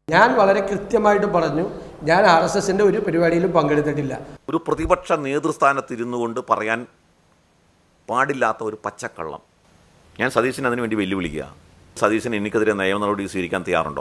ഞാൻ വളരെ കൃത്യമായിട്ട് പറഞ്ഞു ഞാൻ ആർ എസ് എസിൻ്റെ ഒരു പരിപാടിയിലും പങ്കെടുത്തിട്ടില്ല ഒരു പ്രതിപക്ഷ നേതൃസ്ഥാനത്തിരുന്നു കൊണ്ട് പറയാൻ പാടില്ലാത്ത ഒരു പച്ചക്കള്ളം ഞാൻ സതീശനെ അതിനു വേണ്ടി വെല്ലുവിളിക്കുക സതീശന് എനിക്കെതിരെ നിയമ നടപടി സ്വീകരിക്കാൻ തയ്യാറുണ്ടോ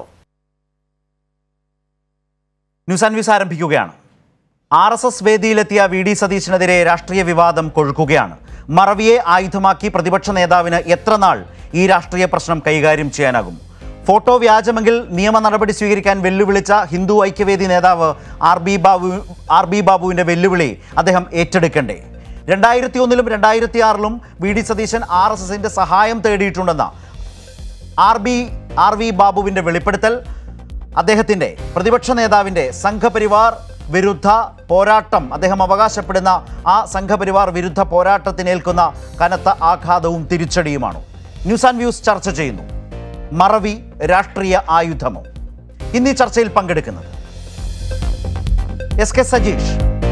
ന്യൂസ് ആൻഡ് വ്യൂസ് ആരംഭിക്കുകയാണ് ആർ എസ് എസ് വേദിയിലെത്തിയ വി ഡി സതീശനെതിരെ രാഷ്ട്രീയ വിവാദം കൊഴുക്കുകയാണ് മറവിയെ ആയുധമാക്കി പ്രതിപക്ഷ നേതാവിന് എത്ര നാൾ ഈ രാഷ്ട്രീയ പ്രശ്നം കൈകാര്യം ചെയ്യാനാകും ഫോട്ടോ വ്യാജമെങ്കിൽ നിയമ നടപടി സ്വീകരിക്കാൻ വെല്ലുവിളിച്ച ഹിന്ദു ഐക്യവേദി നേതാവ് R B Babu R B ബാബുവിൻ്റെ വെല്ലുവിളി അദ്ദേഹം ഏറ്റെടുക്കണ്ടേ രണ്ടായിരത്തി ഒന്നിലും രണ്ടായിരത്തി ആറിലും V D Satheesan R S എസിൻ്റെ സഹായം തേടിയിട്ടുണ്ടെന്ന ആർ ബി ആർ വി ബാബുവിൻ്റെ വെളിപ്പെടുത്തൽ അദ്ദേഹത്തിൻ്റെ പ്രതിപക്ഷ നേതാവിൻ്റെ സംഘപരിവാർ വിരുദ്ധ പോരാട്ടം അദ്ദേഹം അവകാശപ്പെടുന്ന ആ സംഘപരിവാർ വിരുദ്ധ പോരാട്ടത്തിനേൽക്കുന്ന കനത്ത ആഘാതവും തിരിച്ചടിയുമാണ് ന്യൂസ് ആൻഡ് വ്യൂസ് ചർച്ച ചെയ്യുന്നു മറവി രാഷ്ട്രീയ ആയുധമോ ഇന്നീ ചർച്ചയിൽ പങ്കെടുക്കുന്നത് എസ് കെ സജീഷ്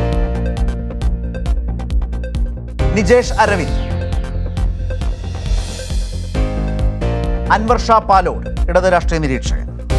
നിജേഷ് അരവിന്ദ് അൻവർ ഷാ പാലോട് ഇടത് രാഷ്ട്രീയ നിരീക്ഷകൻ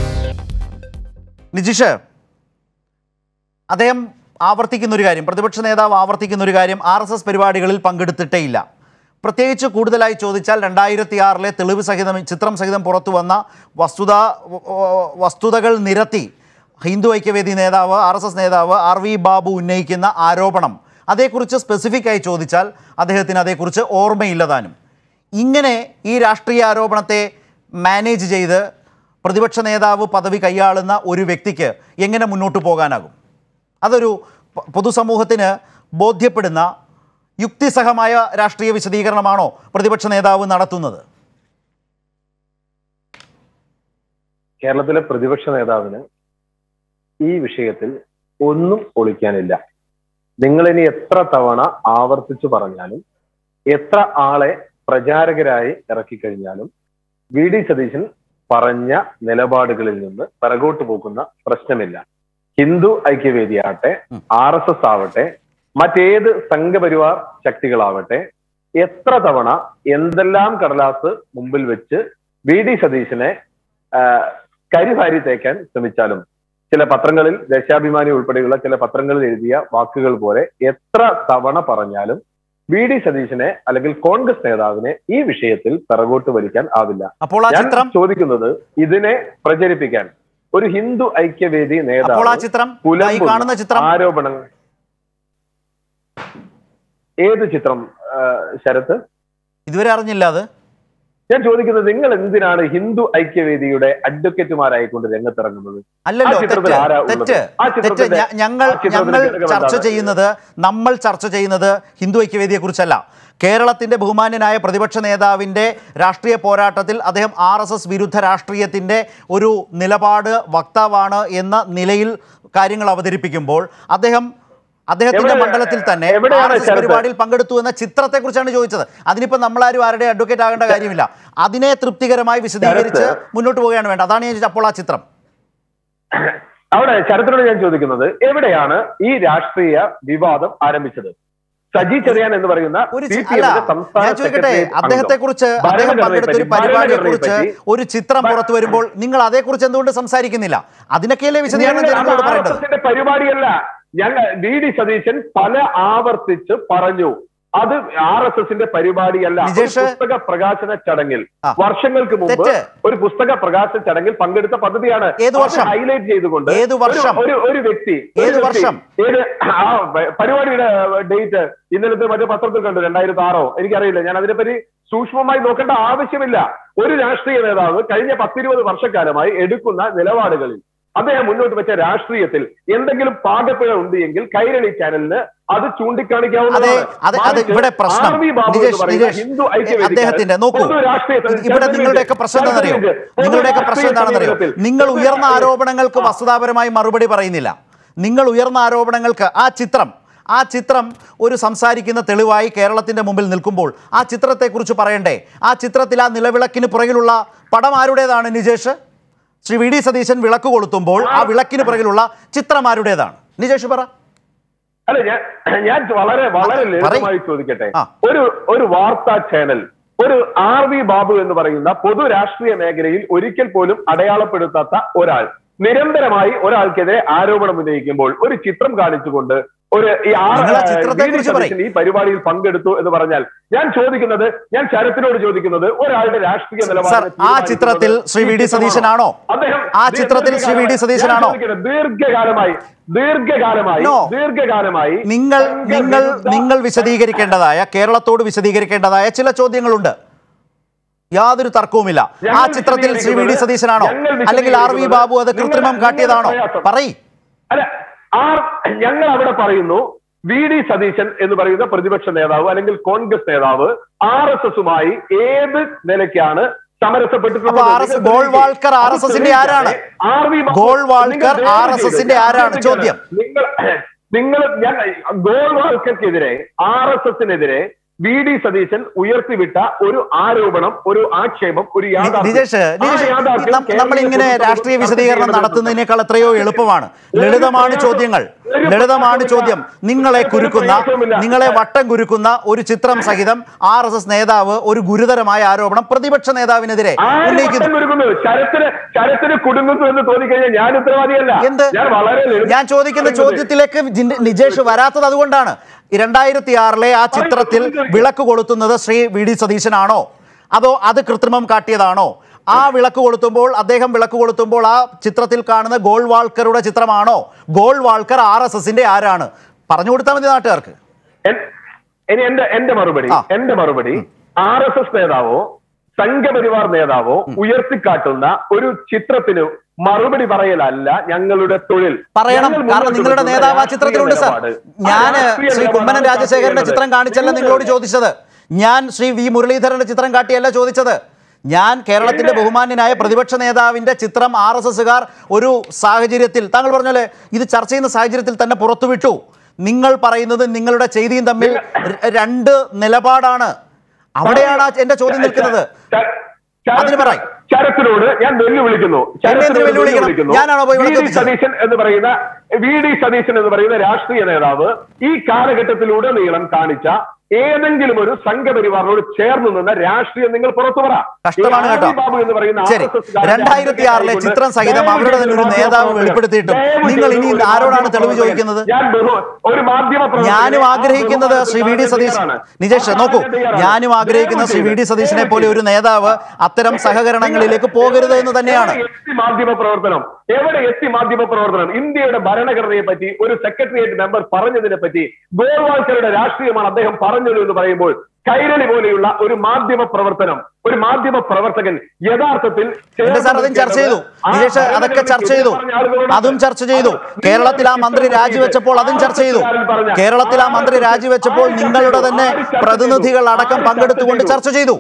നിജിഷ് അദ്ദേഹം ആവർത്തിക്കുന്ന ഒരു കാര്യം പ്രതിപക്ഷ നേതാവ് ആവർത്തിക്കുന്ന ഒരു കാര്യം ആർ എസ് എസ് പരിപാടികളിൽ പങ്കെടുത്തിട്ടേ ഇല്ല പ്രത്യേകിച്ച് കൂടുതലായി ചോദിച്ചാൽ രണ്ടായിരത്തി ആറിലെ തെളിവ് സഹിതം ചിത്രം സഹിതം പുറത്തു വന്ന വസ്തുത വസ്തുതകൾ നിരത്തി ഹിന്ദു ഐക്യവേദി നേതാവ് ആർ എസ് എസ് നേതാവ് ആർ വി ബാബു ഉന്നയിക്കുന്ന ആരോപണം അതേക്കുറിച്ച് സ്പെസിഫിക് ആയി ചോദിച്ചാൽ അദ്ദേഹത്തിന് അതേക്കുറിച്ച് ഓർമ്മയില്ലതാനും ഇങ്ങനെ ഈ രാഷ്ട്രീയ ആരോപണത്തെ മാനേജ് ചെയ്ത് പ്രതിപക്ഷ നേതാവ് പദവി കൈയാളുന്ന ഒരു വ്യക്തിക്ക് എങ്ങനെ മുന്നോട്ട് പോകാനാകും അതൊരു പ- പൊതുസമൂഹത്തിന് ബോധ്യപ്പെടുന്ന യുക്തിസഹമായ രാഷ്ട്രീയ വിശദീകരണമാണോ പ്രതിപക്ഷ നേതാവ് നടത്തുന്നത് കേരളത്തിലെ പ്രതിപക്ഷ നേതാവിന് ഈ വിഷയത്തിൽ ഒന്നും ഒളിക്കാനില്ല നിങ്ങൾ ഇനി എത്ര തവണ ആവർത്തിച്ചു പറഞ്ഞാലും എത്ര ആളെ പ്രചാരകരായി ഇറക്കിക്കഴിഞ്ഞാലും വി ഡി സതീശൻ പറഞ്ഞ നിലപാടുകളിൽ നിന്ന് പിറകോട്ട് പോകുന്ന പ്രശ്നമില്ല ഹിന്ദു ഐക്യവേദി ആവട്ടെ ആർ എസ് എസ് ആവട്ടെ മറ്റേത് സംഘപരിവാർ ശക്തികളാവട്ടെ എത്ര തവണ എന്തെല്ലാം കടലാസ് മുമ്പിൽ വെച്ച് വി ഡി സതീശനെ ആ, കരിവാരി തേക്കാൻ ശ്രമിച്ചാലും ചില പത്രങ്ങളിൽ ദേശാഭിമാനി ഉൾപ്പെടെയുള്ള ചില പത്രങ്ങളിൽ എഴുതിയ വാക്കുകൾ പോലെ എത്ര തവണ പറഞ്ഞാലും വി ഡി സതീശനെ അല്ലെങ്കിൽ കോൺഗ്രസ് നേതാവിനെ ഈ വിഷയത്തിൽ പിറകോട്ട് വലിക്കാൻ ആവില്ല അപ്പോൾ ആ ഞാൻ ചിത്രം ചോദിക്കുന്നത് ഇതിനെ പ്രചരിപ്പിക്കാൻ ഒരു ഹിന്ദു ഐക്യവേദി അപ്പോൾ ആ നേതാവ് ചിത്രം ഈ പുലമ്പുന്ന കാണുന്ന ചിത്രം ആരോപണങ്ങൾ ഏത് ചിത്രം ആ, ശരത്ത് ഇതുവരെ അറിഞ്ഞില്ല അത് ഞാൻ ചോദിക്കുന്നത് നിങ്ങൾ എന്തിനാണ് ഹിന്ദു ഐക്യവേദിയുടെ അഡ്വക്കേറ്റുമാരായിക്കൊണ്ട് രംഗത്തിറങ്ങുന്നത് അല്ലല്ലോ ആ ചിത്രത്തിൽ തെറ്റ് ആരാ ഉള്ളത്? തെറ്റ് ആ തെറ്റ് ചിത്രത്തിന്റെ- ഞ- ഞങ്ങൾ ആ ചിത്രത്തിന്റെ ഞങ്ങൾ ഘടകം ചർച്ച എന്താണ്? ചെയ്യുന്നത് നമ്മൾ ചർച്ച ചെയ്യുന്നത് ഹിന്ദു ഐക്യവേദിയെ കുറിച്ചല്ല കേരളത്തിന്റെ ബഹുമാന്യനായ പ്രതിപക്ഷ നേതാവിന്റെ രാഷ്ട്രീയ പോരാട്ടത്തിൽ അദ്ദേഹം ആർ എസ് എസ് വിരുദ്ധ രാഷ്ട്രീയത്തിന്റെ ഒരു നിലപാട് വക്താവാണ് എന്ന നിലയിൽ കാര്യങ്ങൾ അവതരിപ്പിക്കുമ്പോൾ അദ്ദേഹം അദ്ദേഹത്തിന്റെ എവിടെ- മണ്ഡലത്തിൽ തന്നെ എവിടെയാണ് ആർ എസ് എസ് ശരത്ത്? പരിപാടിയിൽ പങ്കെടുത്തു എന്ന ചിത്രത്തെ കുറിച്ചാണ് ചോദിച്ചത് അതിനിപ്പോ നമ്മളാരും ആരുടെ അഡ്വക്കേറ്റ് ആകേണ്ട കാര്യമില്ല അതിനെ തൃപ്തികരമായി വിശദീകരിച്ച് ശരത്ത്? മുന്നോട്ട് പോവുകയാണ് വേണ്ടത് അതാണ് ഞാൻ ചോദിച്ചത് അപ്പോൾ ആ ചിത്രം അവിടെ ശരത്തിനോട് ഞാൻ ചോദിക്കുന്നത് എവിടെയാണ് ഈ രാഷ്ട്രീയ വിവാദം ആരംഭിച്ചത് സജി ചെറിയാൻ എന്ന് പറയുന്ന ഒരു സി ചി- പി അല്ല എമ്മിന്റെ സംസ്ഥാന ഞാൻ ചോദിക്കട്ടെ സെക്രട്ടേറിയറ്റ് അദ്ദേഹത്തെ അംഗം. കുറിച്ച് അദ്ദേഹം ഭരണഘടനയെ പങ്കെടുത്ത ഒരു പറ്റി, പരിപാടിയെ ഭരണഘടനയെ കുറിച്ച് പറ്റി ഒരു ചിത്രം പുറത്തു വരുമ്പോൾ നിങ്ങൾ അതേക്കുറിച്ച് എന്തുകൊണ്ട് സംസാരിക്കുന്നില്ല അതിനൊക്കെയല്ലേ വിശദീകരണം ഞങ്ങൾ ജനങ്ങളോട് അത് പറയേണ്ടത് RSS ന്റെ പരിപാടിയല്ല ഞങ്ങൾ വി ഡി സതീശൻ പല ആവർത്തിച്ച് പറഞ്ഞു അത് ആർ എസ് എസിന്റെ പരിപാടിയല്ല ഒരു നിജേഷ്? പുസ്തക പ്രകാശന ചടങ്ങിൽ ആ. വർഷങ്ങൾക്ക് മുമ്പ് തെറ്റ്. ഒരു പുസ്തക പ്രകാശന ചടങ്ങിൽ പങ്കെടുത്ത പദ്ധതിയാണ് ഏത് വർഷം? ഹൈലൈറ്റ് ചെയ്തുകൊണ്ട് ഏത് ഒരു- വർഷം? ഒരു ഒരു വ്യക്തി ഒരു ഏത് വ്യക്തി, വർഷം? ഏത് ആ പ- പരിപാടിയുടെ ഡേറ്റ് ഇന്നലത്തെ മറ്റേ പത്രത്തിൽ കണ്ടു രണ്ടായിരത്തി ആറോ എനിക്കറിയില്ല ഞാൻ അതിനെപ്പറ്റി സൂക്ഷ്മമായി നോക്കേണ്ട ആവശ്യമില്ല ഒരു രാഷ്ട്രീയ നേതാവ് കഴിഞ്ഞ പത്തിരുപത് വർഷക്കാലമായി എടുക്കുന്ന നിലപാടുകളിൽ അദ്ദേഹം മുന്നോട്ട് വെച്ച രാഷ്ട്രീയത്തിൽ എന്തെങ്കിലും പാകപ്പിഴ ഉണ്ട് എങ്കിൽ കൈരളി ചാനലിന് അത് അതെ ചൂണ്ടിക്കാണിക്കാവുന്നതാണ് അതെ അത് മറിച്ച് ഇവിടെ പ്രശ്നം ആർ വി ബാബു എന്ന് നിജേഷ് പറയുന്ന നിജേഷ് ഹിന്ദു ഏ, ഐക്യവേദിക്കാരൻ അദ്ദേഹത്തിന്റെ നോക്കൂ പൊതു രാഷ്ട്രീയത്തിൽ ഇത് ഇവിടെ നിങ്ങളുടെയൊക്കെ പ്രശ്നം എന്താണെന്നറിയോ നിങ്ങളുടെയൊക്കെ പ്രശ്നം എന്താണെന്നറിയോ നിങ്ങൾ ഉയർന്ന ആരോപണങ്ങൾക്ക് വസ്തുതാപരമായി മറുപടി പറയുന്നില്ല നിങ്ങൾ ഉയർന്ന ആരോപണങ്ങൾക്ക് ആ ചിത്രം ആ ചിത്രം ഒരു സംസാരിക്കുന്ന തെളിവായി കേരളത്തിന്റെ മുമ്പിൽ നിൽക്കുമ്പോൾ ആ ചിത്രത്തെക്കുറിച്ച് പറയണ്ടേ ആ ചിത്രത്തിൽ ആ നിലവിളക്കിന് പുറകിലുള്ള പടം ആരുടേതാണ് നിജേഷ് ശ്രീ വി ഡി സതീശൻ വിളക്ക് കൊളുത്തുമ്പോൾ ആ വിളക്കിന് പുറകിലുള്ള ചിത്രം ആരുടേതാണ് നിജേഷ് പറ അല്ല ഞാൻ ഞാൻ വളരെ വളരെ പറയ്. ലളിതമായി ചോദിക്കട്ടെ ആ. ഒരു ഒരു വാർത്താ ചാനൽ ഒരു ആർ വി ബാബു എന്ന് പറയുന്ന പൊതു രാഷ്ട്രീയ മേഖലയിൽ ഒരിക്കൽ പോലും അടയാളപ്പെടുത്താത്ത ഒരാൾ നിരന്തരമായി ഒരാൾക്കെതിരെ ആരോപണം ഉന്നയിക്കുമ്പോൾ ഒരു ചിത്രം കാണിച്ചുകൊണ്ട് ഒരു ഈ ആറ് നിങ്ങൾ ആ ചിത്രത്തെക്കുറിച്ച് വി ഡി സതീശൻ ഈ പരിപാടിയിൽ പങ്കെടുത്തു എന്ന് പറഞ്ഞാൽ ഞാൻ ചോദിക്കുന്നത് ഞാൻ ശരത്തിനോട് ചോദിക്കുന്നത് ഒരാളുടെ രാഷ്ട്രീയ സർ നിലപാടിനെ ആ ചിത്രത്തിൽ ശ്രീ വി ഡി സതീശനാണോ അദ്ദേഹം ആ ചിത്രത്തിൽ ശ്രീ വി ഡി സതീശനാണോ ഞാൻ ചോദിക്കട്ടെ, ദീർഘകാലമായി ദീർഘകാലമായി No. ദീർഘകാലമായി നിങ്ങൾ നിങ്ങൾ സംഘവിരുദ്ധ- നിങ്ങൾ വിശദീകരിക്കേണ്ടതായ കേരളത്തോട് വിശദീകരിക്കേണ്ടതായ ചില ചോദ്യങ്ങളുണ്ട് യാതൊരു തർക്കവുമില്ല ആ ഞങ്ങൾ ചിത്രത്തിൽ ശ്രീ വി ഡി വിശദീകരിക്കുന്നത് സതീശനാണോ ഞങ്ങൾ അല്ലെങ്കിൽ ആർ വി ബാബു അത് നിങ്ങൾ- കൃത്രിമം നിങ്ങളുടെ കാട്ടിയതാണോ പ്രയാസം. പറയ് അല്ല ആ ഞങ്ങൾ അവിടെ പറയുന്നു വി ഡി സതീശൻ എന്ന് പറയുന്ന പ്രതിപക്ഷ നേതാവ് അല്ലെങ്കിൽ കോൺഗ്രസ് നേതാവ് ആർ എസ് എസുമായി ഏത് നിലയ്ക്കാണ് സമരസപ്പെട്ടിട്ടുള്ളത് അപ്പൊ RS ഗോൾവാൾക്കർ RSS ന്റെ ആരാണ്? ഗോൾവാൾക്കർ RSS ന്റെ ആരാണ്? ചോദ്യം. നിങ്ങൾ നിങ്ങൾ ഞാൻ ഗോൾവാൾക്കർക്കെതിരെ ആർ എസ് എസിനെതിരെ വി ഡി സതീശൻ ഉയർത്തിവിട്ട ഒരു ആരോപണം ഒരു ആക്ഷേപം ഒരു യാഥാർത്ഥ്യം. നിജേഷ് ആ നിജേഷ് യാഥാർത്ഥ്യം നം- നമ്മൾ ഇങ്ങനെ കേരളീയ രാഷ്ട്രീയ പൊതുസമൂഹം വിശദീകരണം ചർച്ച നടത്തുന്നതിനേക്കാൾ എത്രയോ എളുപ്പമാണ് ലളിതമാണ് ചോദ്യങ്ങൾ ലളിതമാണ് ചോദ്യം നിങ്ങളെ കുരുക്കുന്ന നിങ്ങളെ വട്ടം കുരുക്കുന്ന ഒരു ചിത്രം സഹിതം ആർ എസ് എസ് നേതാവ് ഒരു ഗുരുതരമായ ആരോപണം പ്രതിപക്ഷ നേതാവിനെതിരെ ആര് ഉന്നയിക്കുന്നു വട്ടം കുരുങ്ങുന്നു? ശരത്തിന് ശരത്തിന് കുടുങ്ങുന്നു എന്ന് തോന്നിക്കഴിഞ്ഞാൽ ഞാൻ ഉത്തരവാദിയല്ല എന്ത് ഞാൻ വളരെ ലളിതം- ഞാൻ ചോദിക്കുന്ന ചോദ്യത്തിലേക്ക് ജിൻ- നിജേഷ് വരാത്തത് അതുകൊണ്ടാണ് രണ്ടായിരത്തി ആറിലെ ആ ചിത്രത്തിൽ വിളക്ക് കൊളുത്തുന്നത് ശ്രീ വി ഡി സതീശനാണോ അതോ അത് കൃത്രിമം കാട്ടിയതാണോ ആ വിളക്ക് കൊളുത്തുമ്പോൾ അദ്ദേഹം വിളക്ക് കൊളുത്തുമ്പോൾ ആ ചിത്രത്തിൽ കാണുന്ന ഗോൾവാൾക്കറുടെ ചിത്രമാണോ ഗോൾവാൾക്കർ ആർ എസ് എസിന്റെ ആരാണ് പറഞ്ഞു കൊടുത്താൽ മതി നാട്ടുകാർക്ക് എൻ- ഇനി എന്റെ എന്റെ മറുപടി ആ. എന്റെ മറുപടി ആർ എസ് എസ് നേതാവോ സംഘപരിവാർ നേതാവോ ഉയർത്തിക്കാട്ടുന്ന ഒരു ചിത്രത്തിന് മറുപടി പറയലല്ല ഞങ്ങളുടെ തൊഴിൽ പറയണം ഞങ്ങൾ കാരണം മുന്നോട്ട് നിങ്ങളുടെ വെക്കുന്ന നേതാവ് ആ രാഷ്ട്രീയ ചിത്രത്തിലുണ്ട് സർ നിലപാട്. ആ ഞാൻ രാഷ്ട്രീയ ശ്രീ കുമ്മനം നിലപാടാണ് രാജശേഖരന്റെ ചർച്ച ചിത്രം കാണിച്ചല്ല ചെയ്യേണ്ടത്. നിങ്ങളോട് ചോദിച്ചത് ഞാൻ ശ്രീ വി മുരളീധരന്റെ ചിത്രം കാട്ടിയല്ല ചോദിച്ചത് ഞാൻ കേരളത്തിന്റെ ബഹുമാന്യനായ പ്രതിപക്ഷ നേതാവിന്റെ ചിത്രം ആർ എസ് എസുകാർ ഒരു സാഹചര്യത്തിൽ താങ്കൾ പറഞ്ഞല്ലേ ഇത് ചർച്ച ചെയ്യുന്ന സാഹചര്യത്തിൽ തന്നെ പുറത്തുവിട്ടു നിങ്ങൾ പറയുന്നത് നിങ്ങളുടെ ചെയ്തിയും തമ്മിൽ ര- രണ്ട് നിലപാടാണ് അവിടെയാണ് ആ എന്റെ ചോദ്യം നിൽക്കുന്നത് ച- ച- അതിന് പറയ്. ശരത്തിനോട് ഞാൻ വെല്ലുവിളിക്കുന്നു എന്നെ എന്തിന് ശരത്തിനോട് വെല്ലുവിളിക്കണം? വെല്ലുവിളിക്കുന്നു. ഞാനാണോ പോയി വി ഡി വിളക്കെത്തിച്ചത്? സതീശൻ എന്ന് പറയുന്ന വി ഡി സതീശൻ എന്ന് പറയുന്ന രാഷ്ട്രീയ നേതാവ് ഈ കാലഘട്ടത്തിലൂടെ നീളം കാണിച്ച ഏതെങ്കിലും ഒരു സംഘപരിവാറിനോട് ചേർന്ന് നിന്ന രാഷ്ട്രീയം നിങ്ങൾ പുറത്തു പറ കഷ്ടമാണ് ഈ കേട്ടോ. ആർ വി ബാബു എന്ന് പറയുന്ന ശരി RSS കാരന്റെ രണ്ടായിരത്തി ആറിലെ ആയിക്കൊണ്ട് ചിത്രം സഹിതം ദയവ് അവരുടെ തന്നെ ഒരു ചെയ്ത് നേതാവ് മാധ്യമ വെളിപ്പെടുത്തിയിട്ടും ദയവ് നിങ്ങൾ ചെയ്ത് ഇനി ഒരു ആരോടാണ് മാധ്യമ തെളിവ് പ്രവർത്തകൻ. ചോദിക്കുന്നത് ഞാൻ ബഹു- ഒരു മാധ്യമ പ്രവർത്തകനെ ഞാനും ആ ആഗ്രഹിക്കുന്നത് ശ്രീ വി ഡി സതീശൻ തയ്യാറാണ്. നിജേഷ് ആ നോക്കൂ തയ്യാറാണ്. ഞാനും ആഗ്രഹിക്കുന്ന ശ്രീ വി ഡി സതീശനെ പോലെ ഒരു നേതാവ് അത്തരം സഹകരണങ്ങളിലേക്ക് പോകരുത് എന്ന് തന്നെയാണ് എവിടെ എത്തി മാധ്യമ പ്രവർത്തനം എവിടെ എത്തി മാധ്യമ പ്രവർത്തനം ഇന്ത്യയുടെ ഭരണഘടനയെ പറ്റി ഒരു സെക്രട്ടേറിയറ്റ് മെമ്പർ പറഞ്ഞതിനെ പറ്റി ഗോൾവാൾക്കറുടെ രാഷ്ട്രീയമാണ് അദ്ദേഹം പറഞ്ഞത് എന്ന് പറയുമ്പോൾ കൈരളി പോലെയുള്ള ഒരു മാധ്യമ പ്രവർത്തനം ഒരു മാധ്യമ പ്രവർത്തകൻ യഥാർത്ഥത്തിൽ എന്റെ സാർ അതും ചർച്ച ചെയ്തു ആ നിജേഷ് അതൊക്കെ ചർച്ച ചെയ്തു പറഞ്ഞ ആളുകളോട് അതും ചർച്ച ചെയ്തു കേരളത്തിൽ ആ മന്ത്രി രാജിവെച്ചപ്പോൾ അതും ചർച്ച ചെയ്തു കേരളത്തിൽ ആ മന്ത്രി രാജിവെച്ചപ്പോൾ നിങ്ങളുടെ തന്നെ പ്രതിനിധികൾ അടക്കം പങ്കെടുത്തുകൊണ്ട് ചർച്ച ചെയ്തു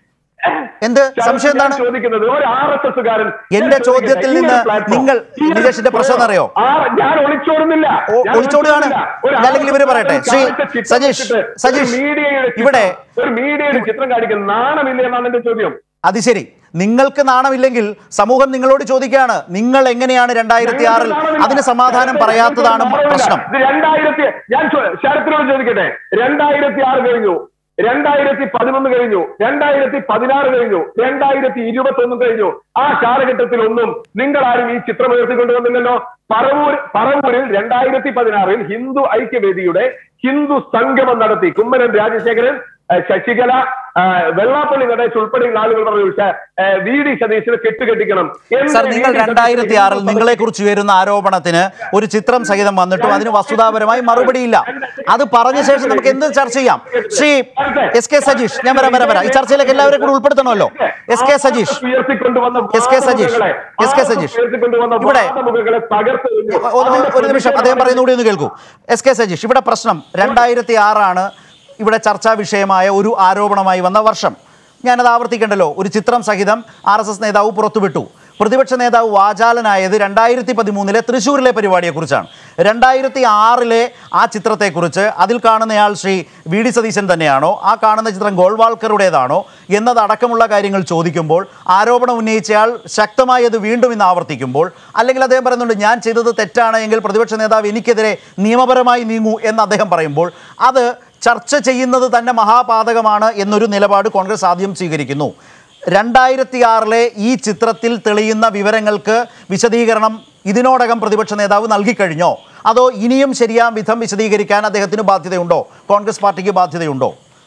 എന്ത് സംശയം എന്താണ് ചോദിക്കുന്നത് ഒരു ആർ എസ് എസ്സുകാരൻ എന്റെ ചോദ്യത്തിൽ നിന്ന് നിങ്ങൾ നിജേഷിന്റെ പ്രശ്നം എന്നറിയോ? ഞാൻ ഒളിച്ചോടുന്നില്ല ഓ- ഞാൻ ഒളിച്ചോടുകയാണ്. ഒരു അല്ലെങ്കിൽ ഇവര് പറയട്ടെ. ശ്രീ കാണിച്ച ചിത്രം സജീഷ്, വെച്ചിട്ട് സജീഷ്, ഒരു മീഡിയയുടെ ചിത്രം- ഇവിടെ ഒരു മീഡിയയുടെ ചിത്രം കാണിക്കുന്ന നാണമില്ല എന്നാണ് എന്റെ ചോദ്യം അത് ശരി നിങ്ങൾക്ക് നാണമില്ലെങ്കിൽ സമൂഹം നിങ്ങളോട് ചോദിക്കുകയാണ് നിങ്ങൾ എങ്ങനെയാണ് രണ്ടായിരത്തി ആറിൽ അതിന് സമാധാനം പറയാത്തതാണ് പ്രശ്നം ഇത് രണ്ടായിരത്തി ഞാൻ ചോ- ശരത്തിനോട് ചോദിക്കട്ടെ രണ്ടായിരത്തി ആറ് കഴിഞ്ഞു രണ്ടായിരത്തി പതിനൊന്ന് കഴിഞ്ഞു രണ്ടായിരത്തി പതിനാറ് കഴിഞ്ഞു രണ്ടായിരത്തി ഇരുപത്തി ഒന്ന് കഴിഞ്ഞു ആ കാലഘട്ടത്തിലൊന്നും നിങ്ങൾ ആരും ഈ ചിത്രം ഉയർത്തിക്കൊണ്ടുവന്നില്ലല്ലോ പറവൂർ പറവൂരിൽ രണ്ടായിരത്തി പതിനാറിൽ ഹിന്ദു ഐക്യവേദിയുടെ ഹിന്ദു സംഗമം നടത്തി കുമ്മനം രാജശേഖരൻ ഏഹ് ശശികല ഏഹ് വെള്ളാപ്പള്ളി നടേശ് ഉൾപ്പെടെയുള്ള ആളുകൾ പറഞ്ഞു "ശ- ഏഹ് വി ഡി സതീശന് കെട്ടുകെട്ടിക്കണം എന്ന് സർ നിങ്ങൾ വി ഡി രണ്ടായിരത്തി ആറിൽ സതീശൻ നിങ്ങളെ കുറിച്ച് ഉയരുന്ന ആരോപണത്തിന് ഒരു ചിത്രം സഹിതം വന്നിട്ടും അതിന് വസ്തുതാപരമായി മറുപടിയില്ല അത് പറഞ്ഞ ശേഷം നമുക്ക് എന്ത് ചർച്ച ചെയ്യാം ശ്രീ എസ് കെ സജീഷ് ഞാൻ വരാം വരാം വരാം ഈ ചർച്ചയിലേക്ക് എല്ലാവരും കൂടി ഉൾപ്പെടുത്തണമല്ലോ എസ് കെ സജീഷ് ഉയർത്തിക്കൊണ്ടുവന്ന S K Sajeesh, S K Sajeesh. ഉയർത്തിക്കൊണ്ടുവന്ന ഇവിടെ വാദമുഖങ്ങളെ തകർത്ത് എറിഞ്ഞു. ഒ- ഒന്ന് ഒരു നിമിഷം അദ്ദേഹം പറയുന്ന കൂടി ഒന്ന് കേൾക്കൂ എസ് കെ സജീഷ് ഇവിടെ പ്രശ്നം രണ്ടായിരത്തി ആറാണ് ഇവിടെ ചർച്ചാ വിഷയമായ ഒരു ആരോപണമായി വന്ന വർഷം ഞാനത് ആവർത്തിക്കണ്ടല്ലോ ഒരു ചിത്രം സഹിതം ആർ എസ് എസ് നേതാവ് പുറത്തുവിട്ടു പ്രതിപക്ഷ നേതാവ് വാചാലനായത് രണ്ടായിരത്തി പതിമൂന്നിലെ തൃശ്ശൂരിലെ പരിപാടിയെക്കുറിച്ചാണ് രണ്ടായിരത്തി ആറിലെ ആ ചിത്രത്തെക്കുറിച്ച് അതിൽ കാണുന്നയാൾ ശ്രീ വി ഡി സതീശൻ തന്നെയാണോ ആ കാണുന്ന ചിത്രം ഗോൾവാൾക്കറുടേതാണോ എന്നതടക്കമുള്ള കാര്യങ്ങൾ ചോദിക്കുമ്പോൾ ആരോപണം ഉന്നയിച്ചയാൾ ശക്തമായി അത് വീണ്ടും ഇന്ന് ആവർത്തിക്കുമ്പോൾ അല്ലെങ്കിൽ അദ്ദേഹം പറയുന്നുണ്ട് ഞാൻ ചെയ്തത് തെറ്റാണ് എങ്കിൽ പ്രതിപക്ഷ നേതാവ് എനിക്കെതിരെ നിയമപരമായി നീങ്ങൂ എന്ന് അദ്ദേഹം പറയുമ്പോൾ അത് ചർച്ച ചെയ്യുന്നത് തന്നെ മഹാപാതകമാണ് എന്നൊരു നിലപാട് കോൺഗ്രസ് ആദ്യം സ്വീകരിക്കുന്നു രണ്ടായിരത്തി ആറിലെ ഈ ചിത്രത്തിൽ തെളിയുന്ന വിവരങ്ങൾക്ക് വിശദീകരണം ഇതിനോടകം പ്രതിപക്ഷ നേതാവ് നൽകിക്കഴിഞ്ഞോ അതോ ഇനിയും ശരിയാം വിധം വിശദീകരിക്കാൻ അദ്ദേഹത്തിന് ബാധ്യതയുണ്ടോ കോൺഗ്രസ് പാർട്ടിക്ക് ബാധ്യതയുണ്ടോ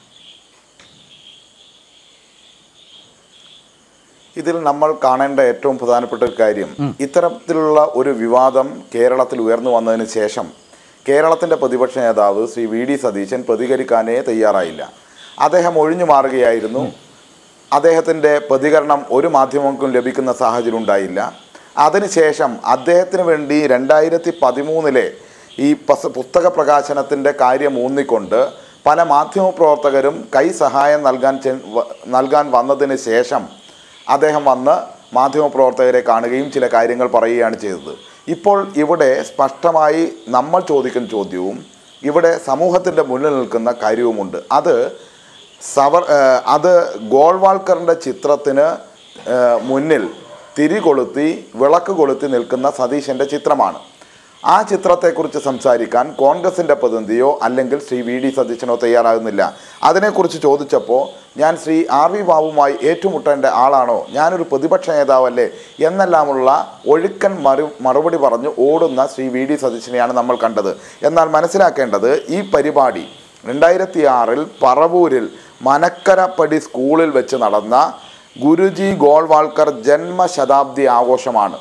ഇതിൽ നമ്മൾ കാണേണ്ട ഏറ്റവും പ്രധാനപ്പെട്ട ഒരു കാര്യം ഇത്തരത്തിലുള്ള ഒരു വിവാദം കേരളത്തിൽ ഉയർന്നു വന്നതിന് ശേഷം കേരളത്തിന്റെ പ്രതിപക്ഷ നേതാവ് ശ്രീ വി ഡി സതീശൻ പ്രതികരിക്കാനേ തയ്യാറായില്ല അദ്ദേഹം ഒഴിഞ്ഞു മാറുകയായിരുന്നു അദ്ദേഹത്തിൻ്റെ പ്രതികരണം ഒരു മാധ്യമങ്ങൾക്കും ലഭിക്കുന്ന സാഹചര്യം ഉണ്ടായില്ല അതിനുശേഷം അദ്ദേഹത്തിന് വേണ്ടി രണ്ടായിരത്തി പതിമൂന്നിലെ ഈ പസ് പുസ്തക പ്രകാശനത്തിൻ്റെ കാര്യം ഊന്നിക്കൊണ്ട് പല മാധ്യമപ്രവർത്തകരും കൈ സഹായം നൽകാൻ ചെ- വ- നൽകാൻ വന്നതിന് ശേഷം അദ്ദേഹം വന്ന് മാധ്യമപ്രവർത്തകരെ കാണുകയും ചില കാര്യങ്ങൾ പറയുകയാണ് ചെയ്തത് ഇപ്പോൾ ഇവിടെ സ്പഷ്ടമായി നമ്മൾ ചോദിക്കുന്ന ചോദ്യവും ഇവിടെ സമൂഹത്തിൻ്റെ മുന്നിൽ നിൽക്കുന്ന കാര്യവുമുണ്ട് അത് സവർ ഏഹ് അത് ഗോൾവാൾക്കറിൻ്റെ ചിത്രത്തിന് ഏഹ് മുന്നിൽ തിരി കൊളുത്തി വിളക്ക് കൊളുത്തി നിൽക്കുന്ന സതീശൻ്റെ ചിത്രമാണ് ആ ചിത്രത്തെക്കുറിച്ച് സംസാരിക്കാൻ കോൺഗ്രസിൻ്റെ പ്രതിനിധിയോ അല്ലെങ്കിൽ ശ്രീ വി ഡി സതീശനോ തയ്യാറാകുന്നില്ല അതിനെക്കുറിച്ച് ചോദിച്ചപ്പോൾ ഞാൻ ശ്രീ ആർ വി ബാബുമായി ഏറ്റുമുട്ടേണ്ട ആളാണോ ഞാനൊരു പ്രതിപക്ഷ നേതാവല്ലേ എന്നെല്ലാമുള്ള ഒഴുക്കൻ മറു മറുപടി പറഞ്ഞു ഓടുന്ന ശ്രീ വി ഡി സതീശനെയാണ് നമ്മൾ കണ്ടത് എന്നാൽ മനസ്സിലാക്കേണ്ടത് ഈ പരിപാടി രണ്ടായിരത്തി ആറിൽ പറവൂരിൽ മനക്കരപ്പടി സ്കൂളിൽ വെച്ച് നടന്ന ഗുരുജി ഗോൾവാൾക്കർ ജന്മശതാബ്ദി ആഘോഷമാണ്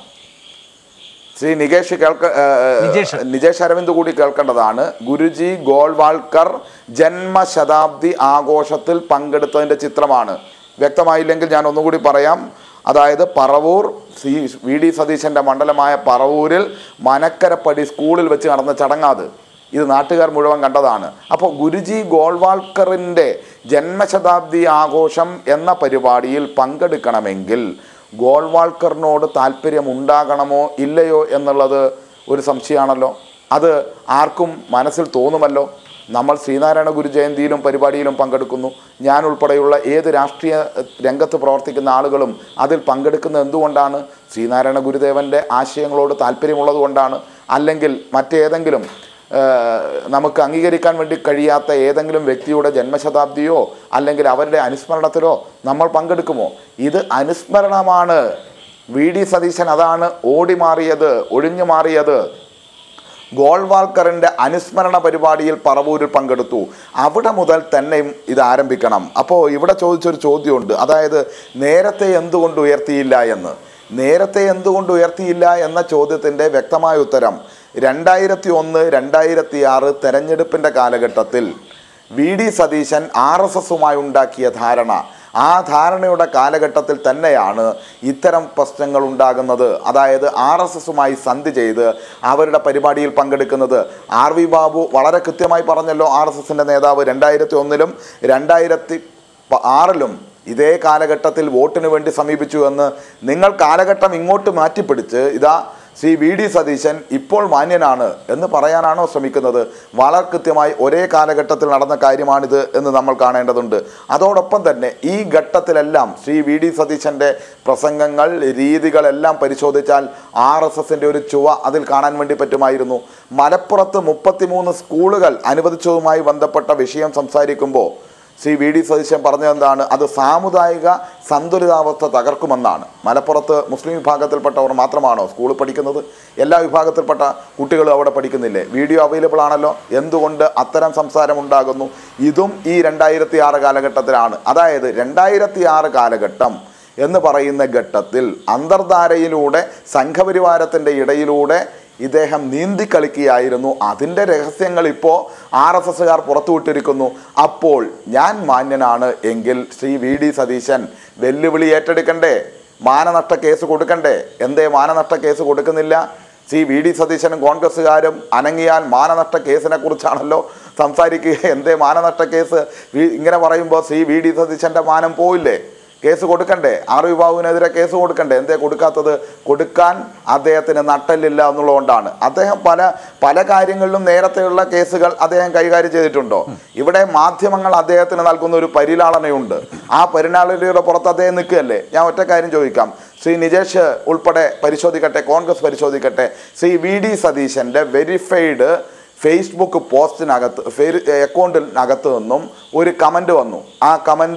ശ്രീ നികേഷ് കേൾക്ക ഏഹ്, നിജേഷ്. നിജേഷ് അരവിന്ദ് കൂടി കേൾക്കേണ്ടതാണ് ഗുരുജി ഗോൾവാൾക്കർ ജന്മശതാബ്ദി ആഘോഷത്തിൽ പങ്കെടുത്തതിൻ്റെ ചിത്രമാണ് വ്യക്തമായില്ലെങ്കിൽ ഞാൻ ഒന്നുകൂടി പറയാം അതായത് പറവൂർ സി വി ഡി സതീശൻ്റെ മണ്ഡലമായ പറവൂരിൽ മനക്കരപ്പടി സ്കൂളിൽ വെച്ച് നടന്ന ചടങ്ങാത് ഇത് നാട്ടുകാർ മുഴുവൻ കണ്ടതാണ് അപ്പോൾ ഗുരുജി ഗോൾവാൾക്കറിൻ്റെ ജന്മശതാബ്ദി ആഘോഷം എന്ന പരിപാടിയിൽ പങ്കെടുക്കണമെങ്കിൽ ഗോൾവാൾക്കറിനോട് താല്പര്യം ഉണ്ടാകണമോ ഇല്ലയോ എന്നുള്ളത് ഒരു സംശയമാണല്ലോ അത് ആർക്കും മനസ്സിൽ തോന്നുമല്ലോ നമ്മൾ ശ്രീനാരായണ ഗുരു ജയന്തിയിലും പരിപാടിയിലും പങ്കെടുക്കുന്നു ഞാൻ ഉൾപ്പെടെയുള്ള ഏത് രാഷ്ട്രീയ എഹ്, രംഗത്ത് പ്രവർത്തിക്കുന്ന ആളുകളും അതിൽ പങ്കെടുക്കുന്നത് എന്തുകൊണ്ടാണ് ശ്രീനാരായണ ഗുരുദേവൻ്റെ ആശയങ്ങളോട് താല്പര്യമുള്ളത് കൊണ്ടാണ് അല്ലെങ്കിൽ മറ്റേതെങ്കിലും ഏഹ്, നമുക്ക് അംഗീകരിക്കാൻ വേണ്ടി കഴിയാത്ത ഏതെങ്കിലും വ്യക്തിയുടെ ജന്മശതാബ്ദിയോ അല്ലെങ്കിൽ അവരുടെ അനുസ്മരണത്തിലോ നമ്മൾ പങ്കെടുക്കുമോ ഇത് അനുസ്മരണമാണ് വി ഡി സതീശൻ അതാണ് ഓടി മാറിയത് ഒഴിഞ്ഞു മാറിയത് ഗോൾവാൾക്കറിൻ്റെ അനുസ്മരണ പരിപാടിയിൽ പറവൂരിൽ പങ്കെടുത്തു അവിടെ മുതൽ തന്നെയും ഇത് ആരംഭിക്കണം അപ്പോൾ ഇവിടെ ചോദിച്ചൊരു ചോദ്യമുണ്ട് അതായത് നേരത്തെ എന്തുകൊണ്ട് ഉയർത്തിയില്ല എന്ന് നേരത്തെ എന്തുകൊണ്ട് ഉയർത്തിയില്ല എന്ന ചോദ്യത്തിൻ്റെ വ്യക്തമായ ഉത്തരം രണ്ടായിരത്തി ഒന്ന് രണ്ടായിരത്തി ആറ് തെരഞ്ഞെടുപ്പിൻ്റെ കാലഘട്ടത്തിൽ V D Satheesan R S എസുമായി ഉണ്ടാക്കിയ ധാരണ ആ ധാരണയുടെ കാലഘട്ടത്തിൽ തന്നെയാണ് ഇത്തരം പ്രശ്നങ്ങൾ ഉണ്ടാകുന്നത് അതായത് ആർ എസ് എസുമായി സന്ധി ചെയ്ത് അവരുടെ പരിപാടിയിൽ പങ്കെടുക്കുന്നത് ആർ വി ബാബു വളരെ കൃത്യമായി പറഞ്ഞല്ലോ ആർ എസ് എസിൻ്റെ നേതാവ് രണ്ടായിരത്തി ഒന്നിലും രണ്ടായിരത്തി പ- ആറിലും ഇതേ കാലഘട്ടത്തിൽ വോട്ടിന് വേണ്ടി സമീപിച്ചു എന്ന് നിങ്ങൾ കാലഘട്ടം ഇങ്ങോട്ട് മാറ്റിപ്പിടിച്ച് ഇതാ ശ്രീ വി ഡി സതീശൻ ഇപ്പോൾ മാന്യനാണ് എന്ന് പറയാനാണോ ശ്രമിക്കുന്നത് വളരെ കൃത്യമായി ഒരേ കാലഘട്ടത്തിൽ നടന്ന കാര്യമാണിത് എന്ന് നമ്മൾ കാണേണ്ടതുണ്ട് അതോടൊപ്പം തന്നെ ഈ ഘട്ടത്തിലെല്ലാം ശ്രീ വി ഡി സതീശൻ്റെ പ്രസംഗങ്ങൾ രീതികളെല്ലാം പരിശോധിച്ചാൽ ആർ എസ് എസിൻ്റെ ഒരു ചുവ അതിൽ കാണാൻ വേണ്ടി പറ്റുമായിരുന്നു മലപ്പുറത്ത് മുപ്പത്തിമൂന്ന് സ്കൂളുകൾ അനുവദിച്ചതുമായി ബന്ധപ്പെട്ട വിഷയം സംസാരിക്കുമ്പോൾ ശ്രീ വി ഡി സതീശൻ പറഞ്ഞതെന്താണ് അത് സാമുദായിക സന്തുലിതാവസ്ഥ തകർക്കുമെന്നാണ് മലപ്പുറത്ത് മുസ്ലിം വിഭാഗത്തിൽപ്പെട്ടവർ മാത്രമാണോ സ്കൂളിൽ പഠിക്കുന്നത് എല്ലാ വിഭാഗത്തിൽപ്പെട്ട കുട്ടികളും അവിടെ പഠിക്കുന്നില്ലേ വീഡിയോ അവൈലബിൾ ആണല്ലോ എന്തുകൊണ്ട് അത്തരം സംസാരം ഉണ്ടാകുന്നു ഇതും ഈ രണ്ടായിരത്തി ആറ് കാലഘട്ടത്തിലാണ് അതായത് രണ്ടായിരത്തി ആറ് കാലഘട്ടം എന്ന് പറയുന്ന ഘട്ടത്തിൽ അന്തർധാരയിലൂടെ സംഘപരിവാരത്തിൻ്റെ ഇടയിലൂടെ ഇദ്ദേഹം നീന്തി കളിക്കുകയായിരുന്നു അതിൻ്റെ രഹസ്യങ്ങൾ ഇപ്പോൾ ആർ എസ് എസുകാർ പുറത്തുവിട്ടിരിക്കുന്നു അപ്പോൾ ഞാൻ മാന്യനാണ് എങ്കിൽ ശ്രീ വി ഡി സതീശൻ വെല്ലുവിളി ഏറ്റെടുക്കണ്ടേ മാനനഷ്ട കേസ് കൊടുക്കണ്ടേ എന്തേ മാനനഷ്ട കേസ് കൊടുക്കുന്നില്ല ശ്രീ വി ഡി സതീശനും കോൺഗ്രസ്സുകാരും അനങ്ങിയാൽ മാനനഷ്ട കേസിനെ കുറിച്ചാണല്ലോ സംസാരിക്കുക എന്തേ മാനനഷ്ട കേസ് വി- ഇങ്ങനെ പറയുമ്പോൾ ശ്രീ വി ഡി സതീശൻ്റെ മാനം പോയില്ലേ കേസ് കൊടുക്കണ്ടേ ആർ വിഭാഗത്തിനെതിരെ കേസ് കൊടുക്കണ്ടേ എന്തേ കൊടുക്കാത്തത് കൊടുക്കാൻ അദ്ദേഹത്തിന് നട്ടല്ലില്ല എന്നുള്ളതുകൊണ്ടാണ് അദ്ദേഹം പല പല കാര്യങ്ങളിലും നേരത്തെയുള്ള കേസുകൾ അദ്ദേഹം കൈകാര്യം ചെയ്തിട്ടുണ്ടോ ഇവിടെ മാധ്യമങ്ങൾ അദ്ദേഹത്തിന് നൽകുന്ന ഒരു പരിലാളനയുണ്ട് ആ പരിലാളനയുടെ പുറത്ത് അദ്ദേഹം നിൽക്കുകയല്ലേ ഞാൻ ഒറ്റ കാര്യം ചോദിക്കാം ശ്രീ നിജേഷ് ഉൾപ്പെടെ പരിശോധിക്കട്ടെ കോൺഗ്രസ് പരിശോധിക്കട്ടെ ശ്രീ വി ഡി സതീശൻ്റെ വെരിഫൈഡ് ഫേസ്ബുക്ക് പോസ്റ്റിനകത്ത് ഫേ അക്കൗണ്ടിനകത്ത് നിന്നും ഒരു കമൻറ്റ് വന്നു ആ കമൻറ്റ്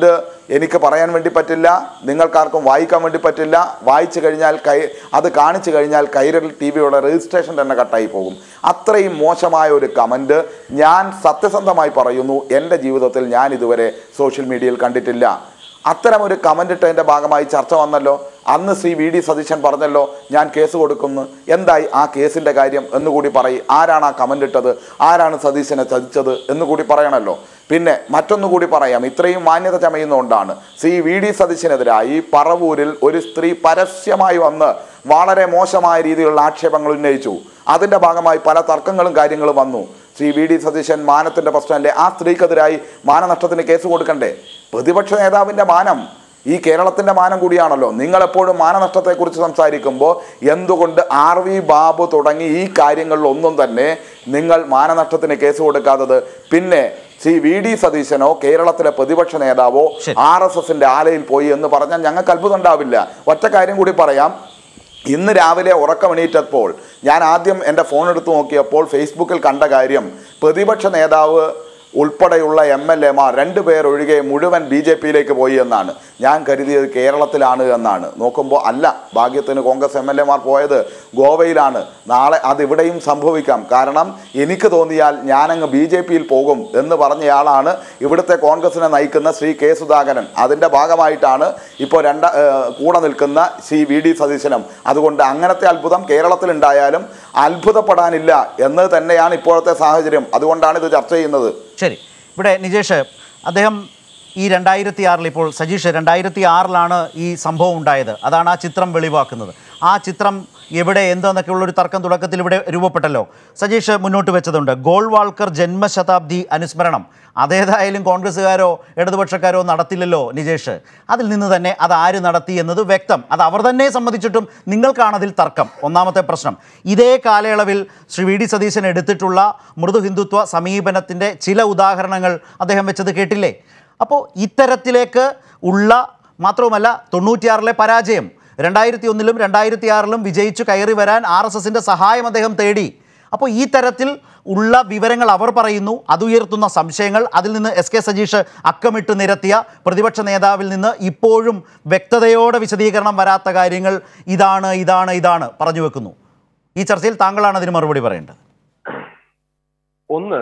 എനിക്ക് പറയാൻ വേണ്ടി പറ്റില്ല നിങ്ങൾക്കാർക്കും വായിക്കാൻ വേണ്ടി പറ്റില്ല വായിച്ചു കഴിഞ്ഞാൽ കൈ അത് കാണിച്ചു കഴിഞ്ഞാൽ കൈരളി ടി വിയുടെ രജിസ്ട്രേഷൻ തന്നെ കട്ടായി പോകും അത്രയും മോശമായ ഒരു കമൻറ്റ് ഞാൻ സത്യസന്ധമായി പറയുന്നു എൻ്റെ ജീവിതത്തിൽ ഞാൻ ഇതുവരെ സോഷ്യൽ മീഡിയയിൽ കണ്ടിട്ടില്ല അത്തരം ഒരു കമൻ്റ് ഇട്ടതിൻ്റെ ഭാഗമായി ചർച്ച വന്നല്ലോ അന്ന് ശ്രീ വി ഡി സതീശൻ പറഞ്ഞല്ലോ ഞാൻ കേസ് കൊടുക്കുന്നു എന്തായി ആ കേസിൻ്റെ കാര്യം എന്നുകൂടി പറയും ആരാണ് ആ കമൻ്റ് ഇട്ടത് ആരാണ് സതീശനെ ചതിച്ചത് എന്നുകൂടി പറയണമല്ലോ പിന്നെ മറ്റൊന്നുകൂടി പറയാം ഇത്രയും മാന്യത ചമയുന്നതുകൊണ്ടാണ് ശ്രീ വി ഡി സതീശനെതിരായി പറവൂരിൽ ഒരു സ്ത്രീ പരസ്യമായി വന്ന് വളരെ മോശമായ രീതിയിലുള്ള ആക്ഷേപങ്ങൾ ഉന്നയിച്ചു അതിൻ്റെ ഭാഗമായി പല തർക്കങ്ങളും കാര്യങ്ങളും വന്നു ശ്രീ വി ഡി സതീശൻ മാനത്തിൻ്റെ പ്രശ്നമല്ലേ ആ സ്ത്രീക്കെതിരായി മാനനഷ്ടത്തിന് കേസ് കൊടുക്കണ്ടേ പ്രതിപക്ഷ നേതാവിൻ്റെ മാനം ഈ കേരളത്തിൻ്റെ മാനം കൂടിയാണല്ലോ നിങ്ങളെപ്പോഴും മാനനഷ്ടത്തെക്കുറിച്ച് സംസാരിക്കുമ്പോൾ എന്തുകൊണ്ട് ആർ വി ബാബു തുടങ്ങി ഈ കാര്യങ്ങളിലൊന്നും തന്നെ നിങ്ങൾ മാനനഷ്ടത്തിന് കേസ് കൊടുക്കാത്തത് പിന്നെ ശ്രീ വി ഡി സതീശനോ കേരളത്തിലെ പ്രതിപക്ഷ നേതാവോ ശരി. ആർ എസ് എസിന്റെ ആലയിൽ പോയി എന്ന് പറഞ്ഞാൽ ഞങ്ങൾക്ക് അത്ഭുതം ഉണ്ടാവില്ല ഒറ്റ കാര്യം കൂടി പറയാം ഇന്ന് രാവിലെ ഉറക്കമെണീറ്റപ്പോൾ ഞാൻ ആദ്യം എൻ്റെ ഫോൺ എടുത്ത് നോക്കിയപ്പോൾ ഫേസ്ബുക്കിൽ കണ്ട കാര്യം പ്രതിപക്ഷ നേതാവ് ഉൾപ്പെടെയുള്ള എം എൽ എമാർ രണ്ടുപേർ ഒഴികെ മുഴുവൻ ബി ജെ പിയിലേക്ക് പോയി എന്നാണ് ഞാൻ കരുതിയത് കേരളത്തിലാണ് എന്നാണ് നോക്കുമ്പോൾ അല്ല ഭാഗ്യത്തിന് കോൺഗ്രസ് എം എൽ എമാർ പോയത് ഗോവയിലാണ് നാളെ അത് ഇവിടെയും സംഭവിക്കാം കാരണം എനിക്ക് തോന്നിയാൽ ഞാനങ്ങ് ബി ജെ പിയിൽ പോകും എന്ന് പറഞ്ഞയാളാണ് ഇവിടുത്തെ കോൺഗ്രസിനെ നയിക്കുന്ന ശ്രീ കെ സുധാകരൻ അതിൻ്റെ ഭാഗമായിട്ടാണ് ഇപ്പോൾ രണ്ട ഏഹ് കൂടെ നിൽക്കുന്ന ശ്രീ വി ഡി സതീശനും അതുകൊണ്ട് അങ്ങനത്തെ അത്ഭുതം കേരളത്തിലുണ്ടായാലും അത്ഭുതപ്പെടാനില്ല എന്ന് തന്നെയാണ് ഇപ്പോഴത്തെ സാഹചര്യം അതുകൊണ്ടാണ് ഇത് ചർച്ച ചെയ്യുന്നത് ശരി ഇവിടെ നിജേഷ് അദ്ദേഹം ഈ രണ്ടായിരത്തി ആറിൽ ഇപ്പോൾ സജീഷ് രണ്ടായിരത്തി ആറിലാണ് ഈ സംഭവം ഉണ്ടായത് അതാണ് ആ ചിത്രം വെളിവാക്കുന്നത് ആ ചിത്രം എവിടെ എന്തെന്നൊക്കെ ഉള്ളൊരു തർക്കം തുടക്കത്തിൽ ഇവിടെ രൂപപ്പെട്ടല്ലോ സജീഷ് മുന്നോട്ട് വെച്ചതുണ്ട് ഗോൾവാൾക്കർ ജന്മശതാബ്ദി അനുസ്മരണം അതേതായാലും കോൺഗ്രസ്സുകാരോ ഇടതുപക്ഷക്കാരോ നടത്തില്ലല്ലോ നിജേഷ് അതിൽ നിന്ന് തന്നെ അത് ആര് നടത്തി എന്നത് വ്യക്തം അത് അവർ തന്നെ സമ്മതിച്ചിട്ടും നിങ്ങൾക്കാണ് അതിൽ തർക്കം ഒന്നാമത്തെ പ്രശ്നം ഇതേ കാലയളവിൽ ശ്രീ വി ഡി സതീശൻ എടുത്തിട്ടുള്ള മൃദു ഹിന്ദുത്വ സമീപനത്തിൻ്റെ ചില ഉദാഹരണങ്ങൾ അദ്ദേഹം വെച്ചത് കേട്ടില്ലേ അപ്പോൾ ഇത്തരത്തിലേക്ക് ഉള്ള മാത്രവുമല്ല തൊണ്ണൂറ്റിയാറിലെ പരാജയം രണ്ടായിരത്തി ഒന്നിലും രണ്ടായിരത്തി ആറിലും വിജയിച്ചു കയറി വരാൻ ആർ എസ് എസിൻ്റെ സഹായം അദ്ദേഹം തേടി അപ്പോൾ ഈ തരത്തിൽ ഉള്ള വിവരങ്ങൾ അവർ പറയുന്നു അതുയർത്തുന്ന സംശയങ്ങൾ അതിൽ നിന്ന് എസ് കെ സജീഷ് അക്കമിട്ട് നിരത്തിയ പ്രതിപക്ഷ നേതാവിൽ നിന്ന് ഇപ്പോഴും വ്യക്തതയോടെ വിശദീകരണം വരാത്ത കാര്യങ്ങൾ ഇതാണ് ഇതാണ് ഇതാണ് പറഞ്ഞു വെക്കുന്നു ഈ ചർച്ചയിൽ താങ്കളാണ് അതിന് മറുപടി പറയേണ്ടത് ഒന്ന്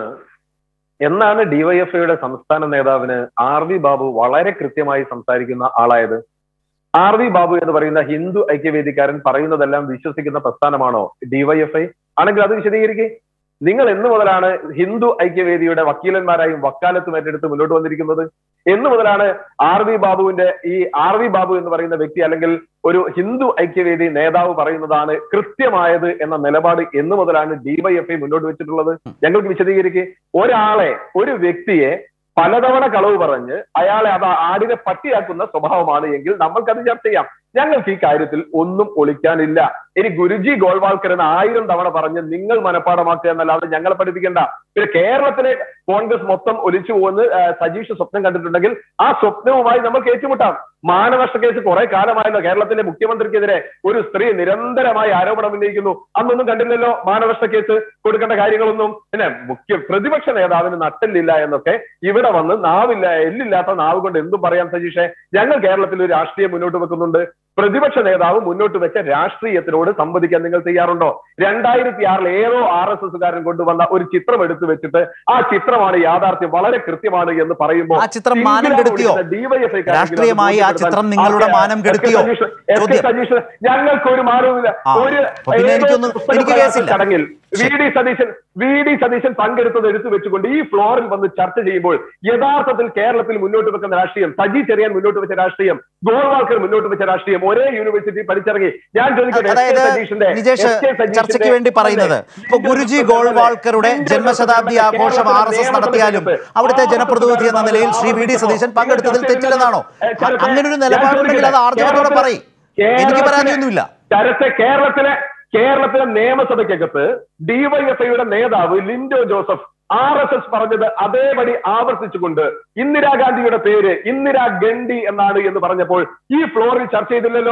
എന്നാണ് ഡിവൈഎഫ്ഐയുടെ സംസ്ഥാന നേതാവിന് ആർ വി ബാബു വളരെ കൃത്യമായി സംസാരിക്കുന്ന ആളായത് ആർ വി ബാബു എന്ന് പറയുന്ന ഹിന്ദു ഐക്യവേദിക്കാരൻ പറയുന്നതെല്ലാം വിശ്വസിക്കുന്ന പ്രസ്ഥാനമാണോ ഡിവൈഎഫ്ഐ ആണെങ്കിൽ അത് വിശദീകരിക്കേ നിങ്ങൾ എന്ന് മുതലാണ് ഹിന്ദു ഐക്യവേദിയുടെ വക്കീലന്മാരായും വക്കാലത്തും ഏറ്റെടുത്ത് മുന്നോട്ട് വന്നിരിക്കുന്നത് എന്ന് മുതലാണ് ആർ വി ബാബുവിന്റെ ഈ ആർ വി ബാബു എന്ന് പറയുന്ന വ്യക്തി അല്ലെങ്കിൽ ഒരു ഹിന്ദു ഐക്യവേദി നേതാവ് പറയുന്നതാണ് കൃത്യമായത് എന്ന നിലപാട് എന്ന് മുതലാണ് ഡിവൈഎഫ്ഐ മുന്നോട്ട് വെച്ചിട്ടുള്ളത് ഞങ്ങൾക്ക് വിശദീകരിക്കുക ഒരാളെ ഒരു വ്യക്തിയെ പലതവണ കളവ് പറഞ്ഞ് അയാളെ അത് ആടിനെ പട്ടിയാക്കുന്ന സ്വഭാവമാണ് എങ്കിൽ നമ്മൾക്കത് ചർച്ച ചെയ്യാം ഞങ്ങൾക്ക് ഈ കാര്യത്തിൽ ഒന്നും ഒളിക്കാനില്ല ഇനി ഗുരുജി ഗോൾവാൾക്കർ എന്ന് ആയിരം തവണ പറഞ്ഞ് നിങ്ങൾ മനഃപ്പാടമാക്കുക എന്നല്ലാതെ ഞങ്ങളെ പഠിപ്പിക്കേണ്ട പിന്നെ കേരളത്തിലെ കോൺഗ്രസ് മൊത്തം ഒലിച്ചു പോകുന്ന ആ, സജീഷ് സ്വപ്നം കണ്ടിട്ടുണ്ടെങ്കിൽ ആ സ്വപ്നവുമായി നമുക്ക് ഏറ്റുമുട്ടാം മാനനഷ്ട കേസ് കുറെ കാലമായല്ലോ കേരളത്തിലെ മുഖ്യമന്ത്രിക്കെതിരെ ഒരു സ്ത്രീ നിരന്തരമായി ആരോപണം ഉന്നയിക്കുന്നു അന്നൊന്നും കണ്ടില്ലല്ലോ മാനനഷ്ട കേസ് കൊടുക്കേണ്ട കാര്യങ്ങളൊന്നും പിന്നെ മുഖ്യ പ്രതിപക്ഷ നേതാവിന് നട്ടില്ല എന്നൊക്കെ ഇവിടെ വന്ന് നാവില്ല എല്ലില്ലാത്ത നാവ് കൊണ്ട് എന്തും പറയാം സജീഷെ ഞങ്ങൾ കേരളത്തിൽ ഒരു രാഷ്ട്രീയം മുന്നോട്ട് വെക്കുന്നുണ്ട് പ്രതിപക്ഷ നേതാവ് മുന്നോട്ട് വെച്ച രാഷ്ട്രീയത്തിനോട് സംവദിക്കാൻ നിങ്ങൾ തയ്യാറുണ്ടോ രണ്ടായിരത്തി ആറിൽ ഏതോ ആർ എസ് എസ്സുകാരൻ കൊണ്ടുവന്ന ഒരു ചിത്രം എടുത്തു വെച്ചിട്ട് ആ ചിത്രമാണ് യാഥാർത്ഥ്യം വളരെ കൃത്യമാണ് എന്ന് പറയുമ്പോൾ ആ ചിത്രം മാനം കെടുത്തിയോ? രാഷ്ട്രീയമായി ആ ചിത്രം നിങ്ങളുടെ മാനം കെടുത്തിയോ? ചോദ്യം. സജീഷ് ഞങ്ങൾക്ക് ഒരു മാനവുമില്ല ആ, ഒരു അപ്പൊ പിന്നെ ഏതോ എനിക്കൊന്നും- പുസ്തക എനിക്ക് പ്രകാശന കേസില്ല. ചടങ്ങിൽ വി ശരി. D Satheesan V D Satheesan പങ്കെടുത്തത് എടുത്തു വെച്ചുകൊണ്ട് ഈ ഫ്ലോറിൽ വന്ന് ചർച്ച ചെയ്യുമ്പോൾ യഥാർത്ഥത്തിൽ കേരളത്തിൽ മുന്നോട്ട് വെക്കുന്ന രാഷ്ട്രീയം സജി ചെറിയാൻ മുന്നോട്ട് വെച്ച രാഷ്ട്രീയം ഗോൾവാൾക്കർ മുന്നോട്ട് വെച്ച രാഷ്ട്രീയം ഒരേ യൂണിവേഴ്സിറ്റി പഠിച്ചിറങ്ങി ഞാൻ ചോദിക്കട്ടെ എസ് കെ അതായത് സതീഷിന്റെ നിജേഷ് എസ് കെ സതീഷിന്റെ- ചർച്ചയ്ക്ക് വേണ്ടി പറയുന്നത് ഇപ്പൊ ഗുരുജി ഗോൾവാൾക്കറുടെ ജന്മശതാബ്ദി ആഘോഷം ആർ എസ് എസ് നടത്തിയാലും അവിടുത്തെ ജനപ്രതിനിധി എന്ന നിലയിൽ ശ്രീ വി ഡി സതീശൻ പങ്കെടുത്തതിൽ തെറ്റില്ലെന്നാണോ അങ്ങനെ ഒരു നിലപാടുണ്ടെങ്കിൽ അത് ആർജവത്തോടെ പറയും എനിക്ക് പരാതിയൊന്നുമില്ല ചരത്തെ കേരളത്തിലെ കേരളത്തിലെ നിയമസഭയ്ക്കകത്ത് ഡിവൈഎഫ്ഐയുടെ നേതാവ് Lindo Joseph R S S പറഞ്ഞത് അതേപടി ആവർത്തിച്ചുകൊണ്ട് ഇന്ദിരാഗാന്ധിയുടെ പേര് ഇന്ദിരാ ഗണ്ഡി എന്നാണ് എന്ന് പറഞ്ഞപ്പോൾ ഈ ഫ്ലോറിൽ ചർച്ച ചെയ്തില്ലല്ലോ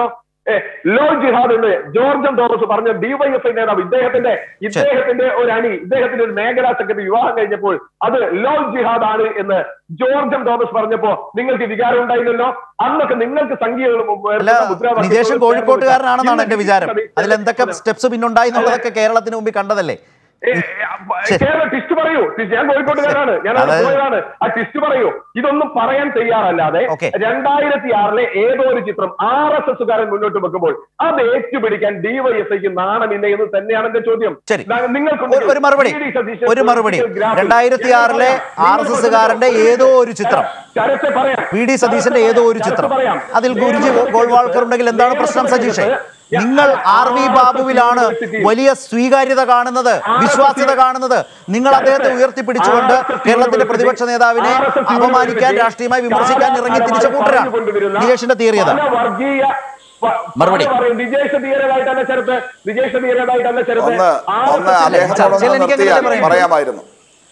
ഏ, ലോ ജിഹാദ് എന്ന് ജോർജൻ തോമസ് പറഞ്ഞ ഡിവൈഎഫ്ഐ നേതാവ് ഇദ്ദേഹത്തിന്റെ ഇദ്ദേഹത്തിന്റെ ഒരു അണി ഇദ്ദേഹത്തിന്റെ ഒരു മേഖലാ സെക്രട്ടറി വിവാഹം കഴിഞ്ഞപ്പോൾ അത് ലോ ജിഹാദ് ആണ് എന്ന് ജോർജൻ തോമസ് പറഞ്ഞപ്പോ നിങ്ങൾക്ക് വികാരം ഉണ്ടായില്ലല്ലോ അന്നൊക്കെ നിങ്ങൾക്ക് സംഖ്യകളും അല്ല നിജേഷൻ കോഴിക്കോട്ടുകാരനാണെന്നാണ് എന്റെ വിചാരം അതിൽ എന്തൊക്കെ സ്റ്റെപ്സ് പിന്നുണ്ടായി എന്നുള്ളതൊക്കെ കേരളത്തിന് മുമ്പിൽ കണ്ടതല്ലേ ഏ, ഏ, അപ്പ- കേരള ടിസ്റ്റ് പറയൂ ടിസ്റ്റ് ഞാൻ കോഴിക്കോട്ടുകാരാണ് ഞാൻ അവിടെ അതായത്- പോയതാണ് ആ ടിസ്റ്റ് പറയൂ ഇതൊന്നും പറയാൻ തയ്യാറല്ലാതെ Okay. രണ്ടായിരത്തി ആറിലെ ഏതോ ഒരു ചിത്രം ആർ എസ് എസുകാരൻ മുന്നോട്ട് വെക്കുമ്പോൾ അത് ഏറ്റുപിടിക്കാൻ ഡിവൈഎസ്ഐക്ക് നാണമില്ല എന്ന് തന്നെയാണ് എന്റെ ചോദ്യം ശരി ന- ഒരു- നിങ്ങൾക്കുണ്ടെങ്കിൽ ഒരു മറുപടി വി ഡി സതീശൻ ഒരു മറുപടി political graph ൽ രണ്ടായിരത്തി ആറിലെ ഞാൻ ആർ എസ് എസ്സുകാരന്റെ ഏതോ ഒരു ചിത്രം ചരത്തെ പറയാം വി ഡി സതീശന്റെ ഏതോ ഒരു ചരത്ത് ചിത്രം പറയാം. അതിൽ ഗുരുജി ഗോൾവാൾക്കർ ഉണ്ടെങ്കിൽ എന്താണ് പ്രശ്നം സജീഷേ നിങ്ങൾ ആർ വി ബാബുവിലാണ് വലിയ സ്വീകാര്യത കാണുന്നത് വിശ്വാസ്യത കാണുന്നത് നിങ്ങൾ അദ്ദേഹത്തെ ഉയർത്തിപ്പിടിച്ചുകൊണ്ട് കേരളത്തിന്റെ പ്രതിപക്ഷ നേതാവിനെ അപമാനിക്കാൻ രാഷ്ട്രീയമായി വിമർശിക്കാൻ ഇറങ്ങി തിരിച്ച കൂട്ടരാണ് നികേഷിന്റെ തിയറി അതാ പല വർഗീയ പ- മറുപടി. പല പറയും. വിജേഷ് തീയരതായിട്ടല്ല ചരത്ത് വിജേഷ് തീയരതായിട്ടല്ല ചരത്ത് ഒന്ന് ആർ എസ് ഒന്ന് എസിലെ അദ്ദേഹത്തോടൊന്ന് ചർച്ചയിൽ എനിക്ക് നിർത്തിയാൽ അങ്ങനെ പറയാം. പറയാമായിരുന്നു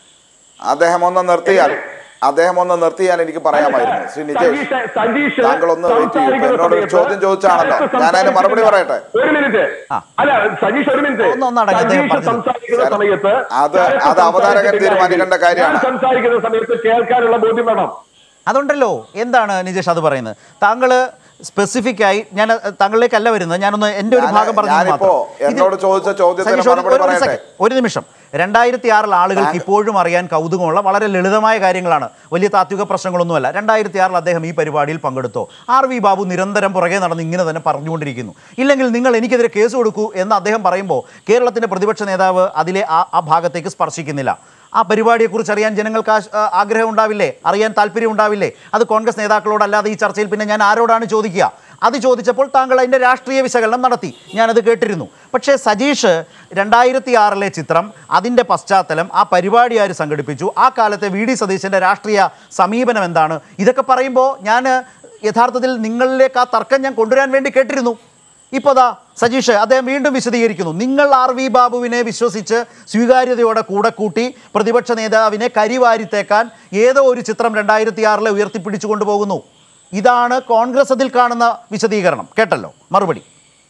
അദ്ദേഹം ഒന്ന് നിർത്തിയാൽ അദ്ദേഹം ഒന്ന് നിർത്തിയാൽ എനിക്ക് പറയാമായിരുന്നു ശ്രീ നിജേഷ് സതീഷ് സതീഷ് താങ്കളൊന്ന് വെയിറ്റ് ചെയ്യൂ. ഇപ്പൊ എന്നോട് ഒരു സംസാരിക്കുന്ന ചോദ്യം ചോദിച്ചാണല്ലോ. സമയത്ത് ഞാൻ അതിന് മറുപടി പറയട്ടെ. ഒരു മിനിറ്റ് ആ. അല്ല സതീഷ് ഒരു മിനിറ്റ് ഒന്ന് ഒന്നടങ്ങ് അദ്ദേഹം സതീഷ് പറഞ്ഞത്. സംസാരിക്കുന്ന ശരി. സമയത്ത് അത് ചരത്ത് അത് അവതാരകൻ സംസാരിച്ചിട്ടില്ല തീരുമാനിക്കേണ്ട എങ്കിൽ കാര്യമാണ്. ഞാൻ സംസാരിക്കുന്ന സമയത്ത് കേൾക്കാനുള്ള ബോധ്യം വേണം അതുണ്ടല്ലോ എന്താണ് നിജേഷ് അത് പറയുന്നത് താങ്കൾ സ്പെസിഫിക് ആയി ഞാൻ അഹ്, താങ്കളിലേക്കല്ല വരുന്നത് ഞാനൊന്ന് എൻ്റെ ഒരു ഞാൻ- ഭാഗം പറഞ്ഞു ഞാനിപ്പോ എന്നോട് ചോദിച്ച ചോദ്യത്തിന് മറുപടി പറയട്ടെ. ഒരു നിമിഷം രണ്ടായിരത്തി ആറിൽ ആളുകൾക്ക് ഇപ്പോഴും അറിയാൻ കൗതുകമുള്ള വളരെ ലളിതമായ കാര്യങ്ങളാണ് വലിയ താത്വിക പ്രശ്നങ്ങളൊന്നുമല്ല രണ്ടായിരത്തി ആറിൽ അദ്ദേഹം ഈ പരിപാടിയിൽ പങ്കെടുത്തോ ആർ വി ബാബു നിരന്തരം പുറകെ നടന്ന് ഇങ്ങനെ തന്നെ പറഞ്ഞുകൊണ്ടിരിക്കുന്നു ഇല്ലെങ്കിൽ നിങ്ങൾ എനിക്കെതിരെ കേസ് കൊടുക്കൂ എന്ന് അദ്ദേഹം പറയുമ്പോൾ കേരളത്തിന്റെ പ്രതിപക്ഷ നേതാവ് അതിലെ ആ ആ ഭാഗത്തേക്ക് സ്പർശിക്കുന്നില്ല ആ പരിപാടിയെക്കുറിച്ച് അറിയാൻ ജനങ്ങൾക്ക് ആശ- ആ, ആഗ്രഹം ഉണ്ടാവില്ലേ അറിയാൻ താല്പര്യം ഉണ്ടാവില്ലേ അത് കോൺഗ്രസ് നേതാക്കളോടല്ലാതെ ഈ ചർച്ചയിൽ പിന്നെ ഞാൻ ആരോടാണ് ചോദിക്കുക അത് ചോദിച്ചപ്പോൾ താങ്കൾ അതിൻ്റെ രാഷ്ട്രീയ വിശകലനം നടത്തി ഞാനത് കേട്ടിരുന്നു പക്ഷേ സജീഷ് രണ്ടായിരത്തി ആറിലെ ചിത്രം അതിൻ്റെ പശ്ചാത്തലം ആ പരിപാടി ആര് സംഘടിപ്പിച്ചു ആ കാലത്തെ വി ഡി സതീശൻ്റെ രാഷ്ട്രീയ സമീപനം എന്താണ് ഇതൊക്കെ പറയുമ്പോൾ ഞാൻ യഥാർത്ഥത്തിൽ നിങ്ങളിലേക്ക് ആ തർക്കം ഞാൻ കൊണ്ടുവരാൻ വേണ്ടി കേട്ടിരുന്നു ഇപ്പോൾ ദാ സജീഷ് അദ്ദേഹം വീണ്ടും വിശദീകരിക്കുന്നു നിങ്ങൾ ആർ വി ബാബുവിനെ വിശ്വസിച്ച് സ്വീകാര്യതയോടെ കൂടെ കൂട്ടി പ്രതിപക്ഷ നേതാവിനെ കരിവാരിത്തേക്കാൻ ഏതോ ഒരു ചിത്രം രണ്ടായിരത്തി ആറിലെ ഉയർത്തിപ്പിടിച്ചു കൊണ്ടുപോകുന്നു ഇതാണ് കോൺഗ്രസ് അതിൽ കാണുന്ന വിശദീകരണം കേട്ടല്ലോ മറുപടി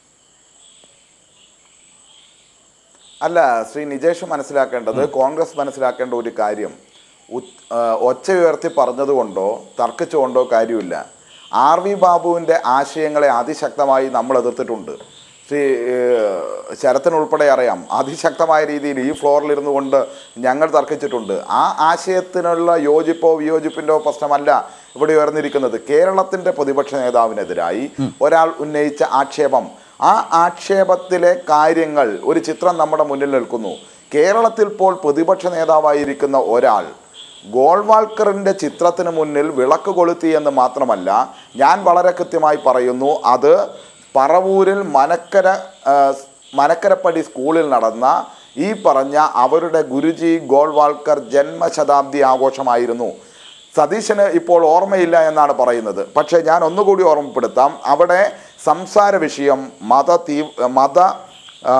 അല്ല ശ്രീ നിജേഷ് മനസ്സിലാക്കേണ്ടത് കോൺഗ്രസ് മനസ്സിലാക്കേണ്ട ഒരു കാര്യം ഉത്- ആ, ഒച്ച ഉയർത്തി പറഞ്ഞതുകൊണ്ടോ തർക്കിച്ചുകൊണ്ടോ കാര്യമില്ല ആർ വി ബാബുവിൻ്റെ ആശയങ്ങളെ അതിശക്തമായി നമ്മൾ എതിർത്തിട്ടുണ്ട് ശ്രീ ഏഹ്, ശരത്തിനുൾപ്പെടെ അറിയാം അതിശക്തമായ രീതിയിൽ ഈ ഫ്ലോറിലിരുന്നു കൊണ്ട് ഞങ്ങൾ തർക്കിച്ചിട്ടുണ്ട് ആ ആശയത്തിനുള്ള യോജിപ്പോ വിയോജിപ്പിൻ്റെയോ പ്രശ്നമല്ല ഇവിടെ ഉയർന്നിരിക്കുന്നത് കേരളത്തിൻ്റെ പ്രതിപക്ഷ നേതാവിനെതിരായി ഒരാൾ ഉന്നയിച്ച ആക്ഷേപം ആ ആക്ഷേപത്തിലെ കാര്യങ്ങൾ ഒരു ചിത്രം നമ്മുടെ മുന്നിൽ നിൽക്കുന്നു കേരളത്തിൽ ഇപ്പോൾ പ്രതിപക്ഷ നേതാവായിരിക്കുന്ന ഒരാൾ ഗോൾവാൾക്കറിൻ്റെ ചിത്രത്തിന് മുന്നിൽ വിളക്ക് കൊളുത്തി എന്ന് മാത്രമല്ല ഞാൻ വളരെ കൃത്യമായി പറയുന്നു അത് പറവൂരിൽ മനക്കര ആ, മനക്കരപ്പടി സ്കൂളിൽ നടന്ന ഈ പറഞ്ഞ അവരുടെ ഗുരുജി ഗോൾവാൾക്കർ ജന്മശതാബ്ദി ആഘോഷമായിരുന്നു സതീശന് ഇപ്പോൾ ഓർമ്മയില്ല എന്നാണ് പറയുന്നത് പക്ഷേ ഞാൻ ഒന്നുകൂടി ഓർമ്മപ്പെടുത്താം അവിടെ സംസാര വിഷയം മത തീ മത ആ,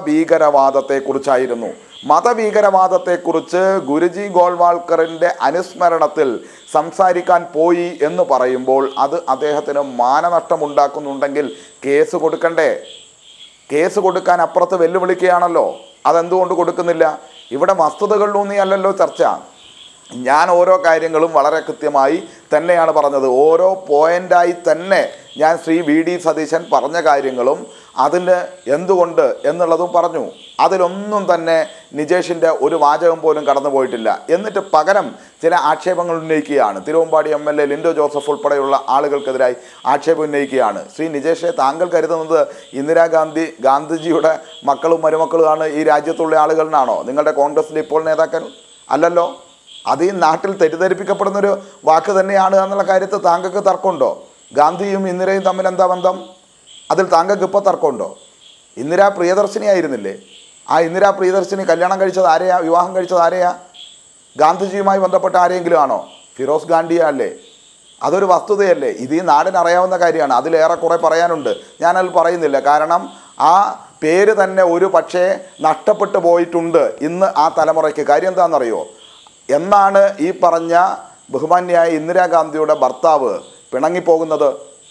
മതഭീകരവാദത്തെക്കുറിച്ചായിരുന്നു മതഭീകരവാദത്തെക്കുറിച്ച് ഗുരുജി ഗോൾവാൾക്കറിൻ്റെ അനുസ്മരണത്തിൽ സംസാരിക്കാൻ പോയി എന്ന് പറയുമ്പോൾ അത് അദ്ദേഹത്തിന് മാനനഷ്ടമുണ്ടാക്കുന്നുണ്ടെങ്കിൽ കേസ് കൊടുക്കണ്ടേ കേസ് കൊടുക്കാൻ അപ്പുറത്ത് വെല്ലുവിളിക്കുകയാണല്ലോ അതെന്തുകൊണ്ട് കൊടുക്കുന്നില്ല ഇവിടെ വസ്തുതകളിലൂന്നി അല്ലല്ലോ ചർച്ച ഞാൻ ഓരോ കാര്യങ്ങളും വളരെ കൃത്യമായി തന്നെയാണ് പറഞ്ഞത് ഓരോ പോയിന്റായി തന്നെ ഞാൻ ശ്രീ വി ഡി സതീശൻ പറഞ്ഞ കാര്യങ്ങളും അതിന് എന്തുകൊണ്ട് എന്നുള്ളതും പറഞ്ഞു അതിലൊന്നും തന്നെ നിജേഷിൻ്റെ ഒരു വാചകം പോലും കടന്നു പോയിട്ടില്ല എന്നിട്ട് പകരം ചില ആക്ഷേപങ്ങൾ ഉന്നയിക്കുകയാണ് Thiruvambady M L A Lindo Joseph ഉൾപ്പെടെയുള്ള ആളുകൾക്കെതിരായി ആക്ഷേപം ഉന്നയിക്കുകയാണ് ശ്രീ നിജേഷെ താങ്കൾ കരുതുന്നത് ഇന്ദിരാഗാന്ധി ഗാന്ധിജിയുടെ മക്കളും മരുമക്കളുമാണ് ഈ രാജ്യത്തുള്ള ആളുകൾ എന്നാണോ നിങ്ങളുടെ കോൺഗ്രസിലെ ഇപ്പോൾ നേതാക്കൾ അല്ലല്ലോ അത് ഈ നാട്ടിൽ തെറ്റിദ്ധരിപ്പിക്കപ്പെടുന്നൊരു വാക്ക് തന്നെയാണ് എന്നുള്ള കാര്യത്തിൽ താങ്കൾക്ക് തർക്കമുണ്ടോ ഗാന്ധിയും ഇന്ദിരയും തമ്മിൽ എന്താ ബന്ധം അതിൽ താങ്കൾക്ക് ഇപ്പോൾ തർക്കമുണ്ടോ ഇന്ദിര പ്രിയദർശിനി ആയിരുന്നില്ലേ ആ ഇന്ദിര പ്രിയദർശിനി കല്യാണം കഴിച്ചത് ആരെയാ വിവാഹം കഴിച്ചത് ആരെയാ ഗാന്ധിജിയുമായി ബന്ധപ്പെട്ട ആരെങ്കിലും ആണോ ഫിറോസ് ഗാന്ധിയ അല്ലേ അതൊരു വസ്തുതയല്ലേ ഇത് ഈ നാടിന് അറിയാവുന്ന കാര്യമാണ് അതിലേറെ കുറേ പറയാനുണ്ട് ഞാനത് പറയുന്നില്ല കാരണം ആ പേര് തന്നെ ഒരു പക്ഷേ നഷ്ടപ്പെട്ടു പോയിട്ടുണ്ട് ഇന്ന് ആ തലമുറയ്ക്ക് കാര്യം എന്താണെന്നറിയോ എന്നാണ് ഈ പറഞ്ഞ ബഹുമാന്യായ ഇന്ദിരാഗാന്ധിയുടെ ഭർത്താവ് പിണങ്ങിപ്പോകുന്നത്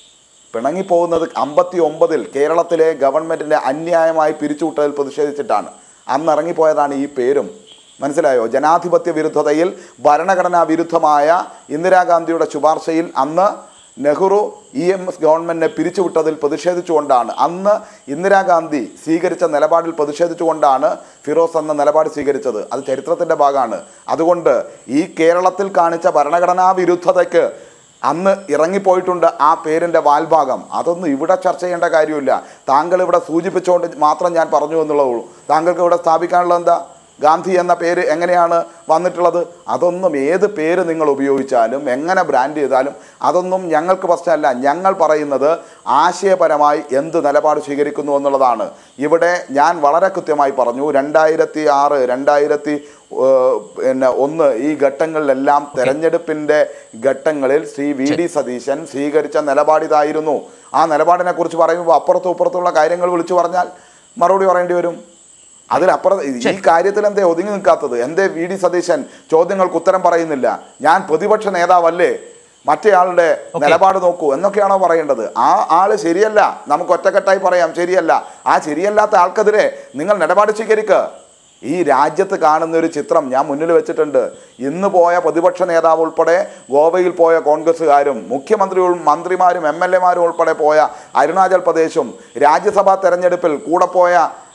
പിണങ്ങിപ്പോകുന്നത് അമ്പത്തി ഒമ്പതിൽ കേരളത്തിലെ ഗവൺമെൻറ്റിനെ അന്യായമായി പിരിച്ചുവിട്ടതിൽ പ്രതിഷേധിച്ചിട്ടാണ് അന്ന് ഇറങ്ങിപ്പോയതാണ് ഈ പേരും മനസ്സിലായോ ജനാധിപത്യ വിരുദ്ധതയിൽ ഭരണഘടനാ വിരുദ്ധമായ ഇന്ദിരാഗാന്ധിയുടെ ശുപാർശയിൽ അന്ന് നെഹ്റു ഇ എം എസ് ഗവൺമെൻറ്റിനെ പിരിച്ചുവിട്ടതിൽ പ്രതിഷേധിച്ചുകൊണ്ടാണ് അന്ന് ഇന്ദിരാഗാന്ധി സ്വീകരിച്ച നിലപാടിൽ പ്രതിഷേധിച്ചുകൊണ്ടാണ് ഫിറോസ് അന്ന് നിലപാട് സ്വീകരിച്ചത് അത് ചരിത്രത്തിൻ്റെ ഭാഗമാണ് അതുകൊണ്ട് ഈ കേരളത്തിൽ കാണിച്ച ഭരണഘടനാ വിരുദ്ധതയ്ക്ക് അന്ന് ഇറങ്ങിപ്പോയിട്ടുണ്ട് ആ പേരിൻ്റെ വാൽഭാഗം അതൊന്നും ഇവിടെ ചർച്ച ചെയ്യേണ്ട കാര്യമില്ല താങ്കൾ ഇവിടെ സൂചിപ്പിച്ചുകൊണ്ട് മാത്രം ഞാൻ പറഞ്ഞു എന്നുള്ളൂ താങ്കൾക്ക് ഇവിടെ സ്ഥാപിക്കാനുള്ളത് എന്താ ഗാന്ധി എന്ന പേര് എങ്ങനെയാണ് വന്നിട്ടുള്ളത് അതൊന്നും ഏത് പേര് നിങ്ങൾ ഉപയോഗിച്ചാലും എങ്ങനെ ബ്രാൻഡ് ചെയ്താലും അതൊന്നും ഞങ്ങൾക്ക് പ്രശ്നമല്ല ഞങ്ങൾ പറയുന്നത് ആശയപരമായി എന്ത് നിലപാട് സ്വീകരിക്കുന്നു എന്നുള്ളതാണ് ഇവിടെ ഞാൻ വളരെ കൃത്യമായി പറഞ്ഞു രണ്ടായിരത്തി ആറ് രണ്ടായിരത്തി ഏഹ്, പിന്നെ ഒന്ന് ഈ ഘട്ടങ്ങളിലെല്ലാം തെരഞ്ഞെടുപ്പിൻ്റെ ഘട്ടങ്ങളിൽ ശ്രീ വി ഡി സതീശൻ സ്വീകരിച്ച നിലപാടിതായിരുന്നു ആ നിലപാടിനെ കുറിച്ച് പറയുമ്പോൾ അപ്പുറത്തും ഇപ്പുറത്തുള്ള കാര്യങ്ങൾ വിളിച്ചു പറഞ്ഞാൽ മറുപടി പറയേണ്ടി വരും അതിലപ്പുറം ഈ കാര്യത്തിൽ എന്തേ ഒതുങ്ങി നിൽക്കാത്തത് എന്തേ വി ഡി സതീശൻ ചോദ്യങ്ങൾക്ക് ഉത്തരം പറയുന്നില്ല ഞാൻ പ്രതിപക്ഷ നേതാവല്ലേ മറ്റേയാളുടെ നിലപാട് നോക്കൂ എന്നൊക്കെയാണോ പറയേണ്ടത് ആ ആള് ശരിയല്ല നമുക്ക് ഒറ്റക്കെട്ടായി പറയാം ശരിയല്ല ആ ശരിയല്ലാത്ത ആൾക്കെതിരെ നിങ്ങൾ നിലപാട് സ്വീകരിക്കുക ഈ രാജ്യത്ത് കാണുന്ന ഒരു ചിത്രം ഞാൻ മുന്നിൽ വെച്ചിട്ടുണ്ട് ഇന്ന് പോയ പ്രതിപക്ഷ നേതാവ് ഉൾപ്പെടെ ഗോവയിൽ പോയ കോൺഗ്രസ്സുകാരും മുഖ്യമന്ത്രിയും മന്ത്രിമാരും എം എൽ എമാരും ഉൾപ്പെടെ പോയ അരുണാചൽ പ്രദേശും രാജ്യസഭാ തെരഞ്ഞെടുപ്പിൽ കൂടെ പോയ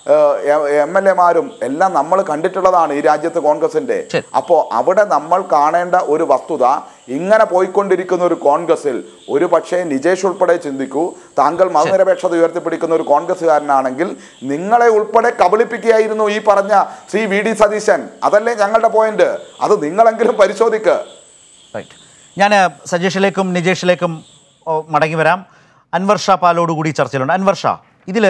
എം എൽ എമാരും എല്ലാം നമ്മൾ കണ്ടിട്ടുള്ളതാണ് ഈ രാജ്യത്ത് കോൺഗ്രസിന്റെ ശരി. അപ്പോൾ അവിടെ നമ്മൾ കാണേണ്ട ഒരു വസ്തുത ഇങ്ങനെ പോയിക്കൊണ്ടിരിക്കുന്ന ഒരു കോൺഗ്രസിൽ ഒരു പക്ഷേ നിജേഷ് ഉൾപ്പെടെ ചിന്തിക്കൂ താങ്കൾ മതനിരപേക്ഷത ഉയർത്തിപ്പിടിക്കുന്ന ഒരു കോൺഗ്രസ്സുകാരനാണെങ്കിൽ നിങ്ങളെ ഉൾപ്പെടെ കബളിപ്പിക്കുകയായിരുന്നു ഈ പറഞ്ഞ ശ്രീ വി ഡി സതീശൻ അതല്ലേ ഞങ്ങളുടെ പോയിന്റ് അത് നിങ്ങളെങ്കിലും പരിശോധിക്കുക റൈറ്റ് ഞാൻ സജേഷിലേക്കും നിജേഷിലേക്കും ഓ, മടങ്ങി വരാം അൻവർ ഷാ പാലോട് കൂടി ചർച്ചയിലുണ്ട് അൻവർ ഷാ ഇതിൽ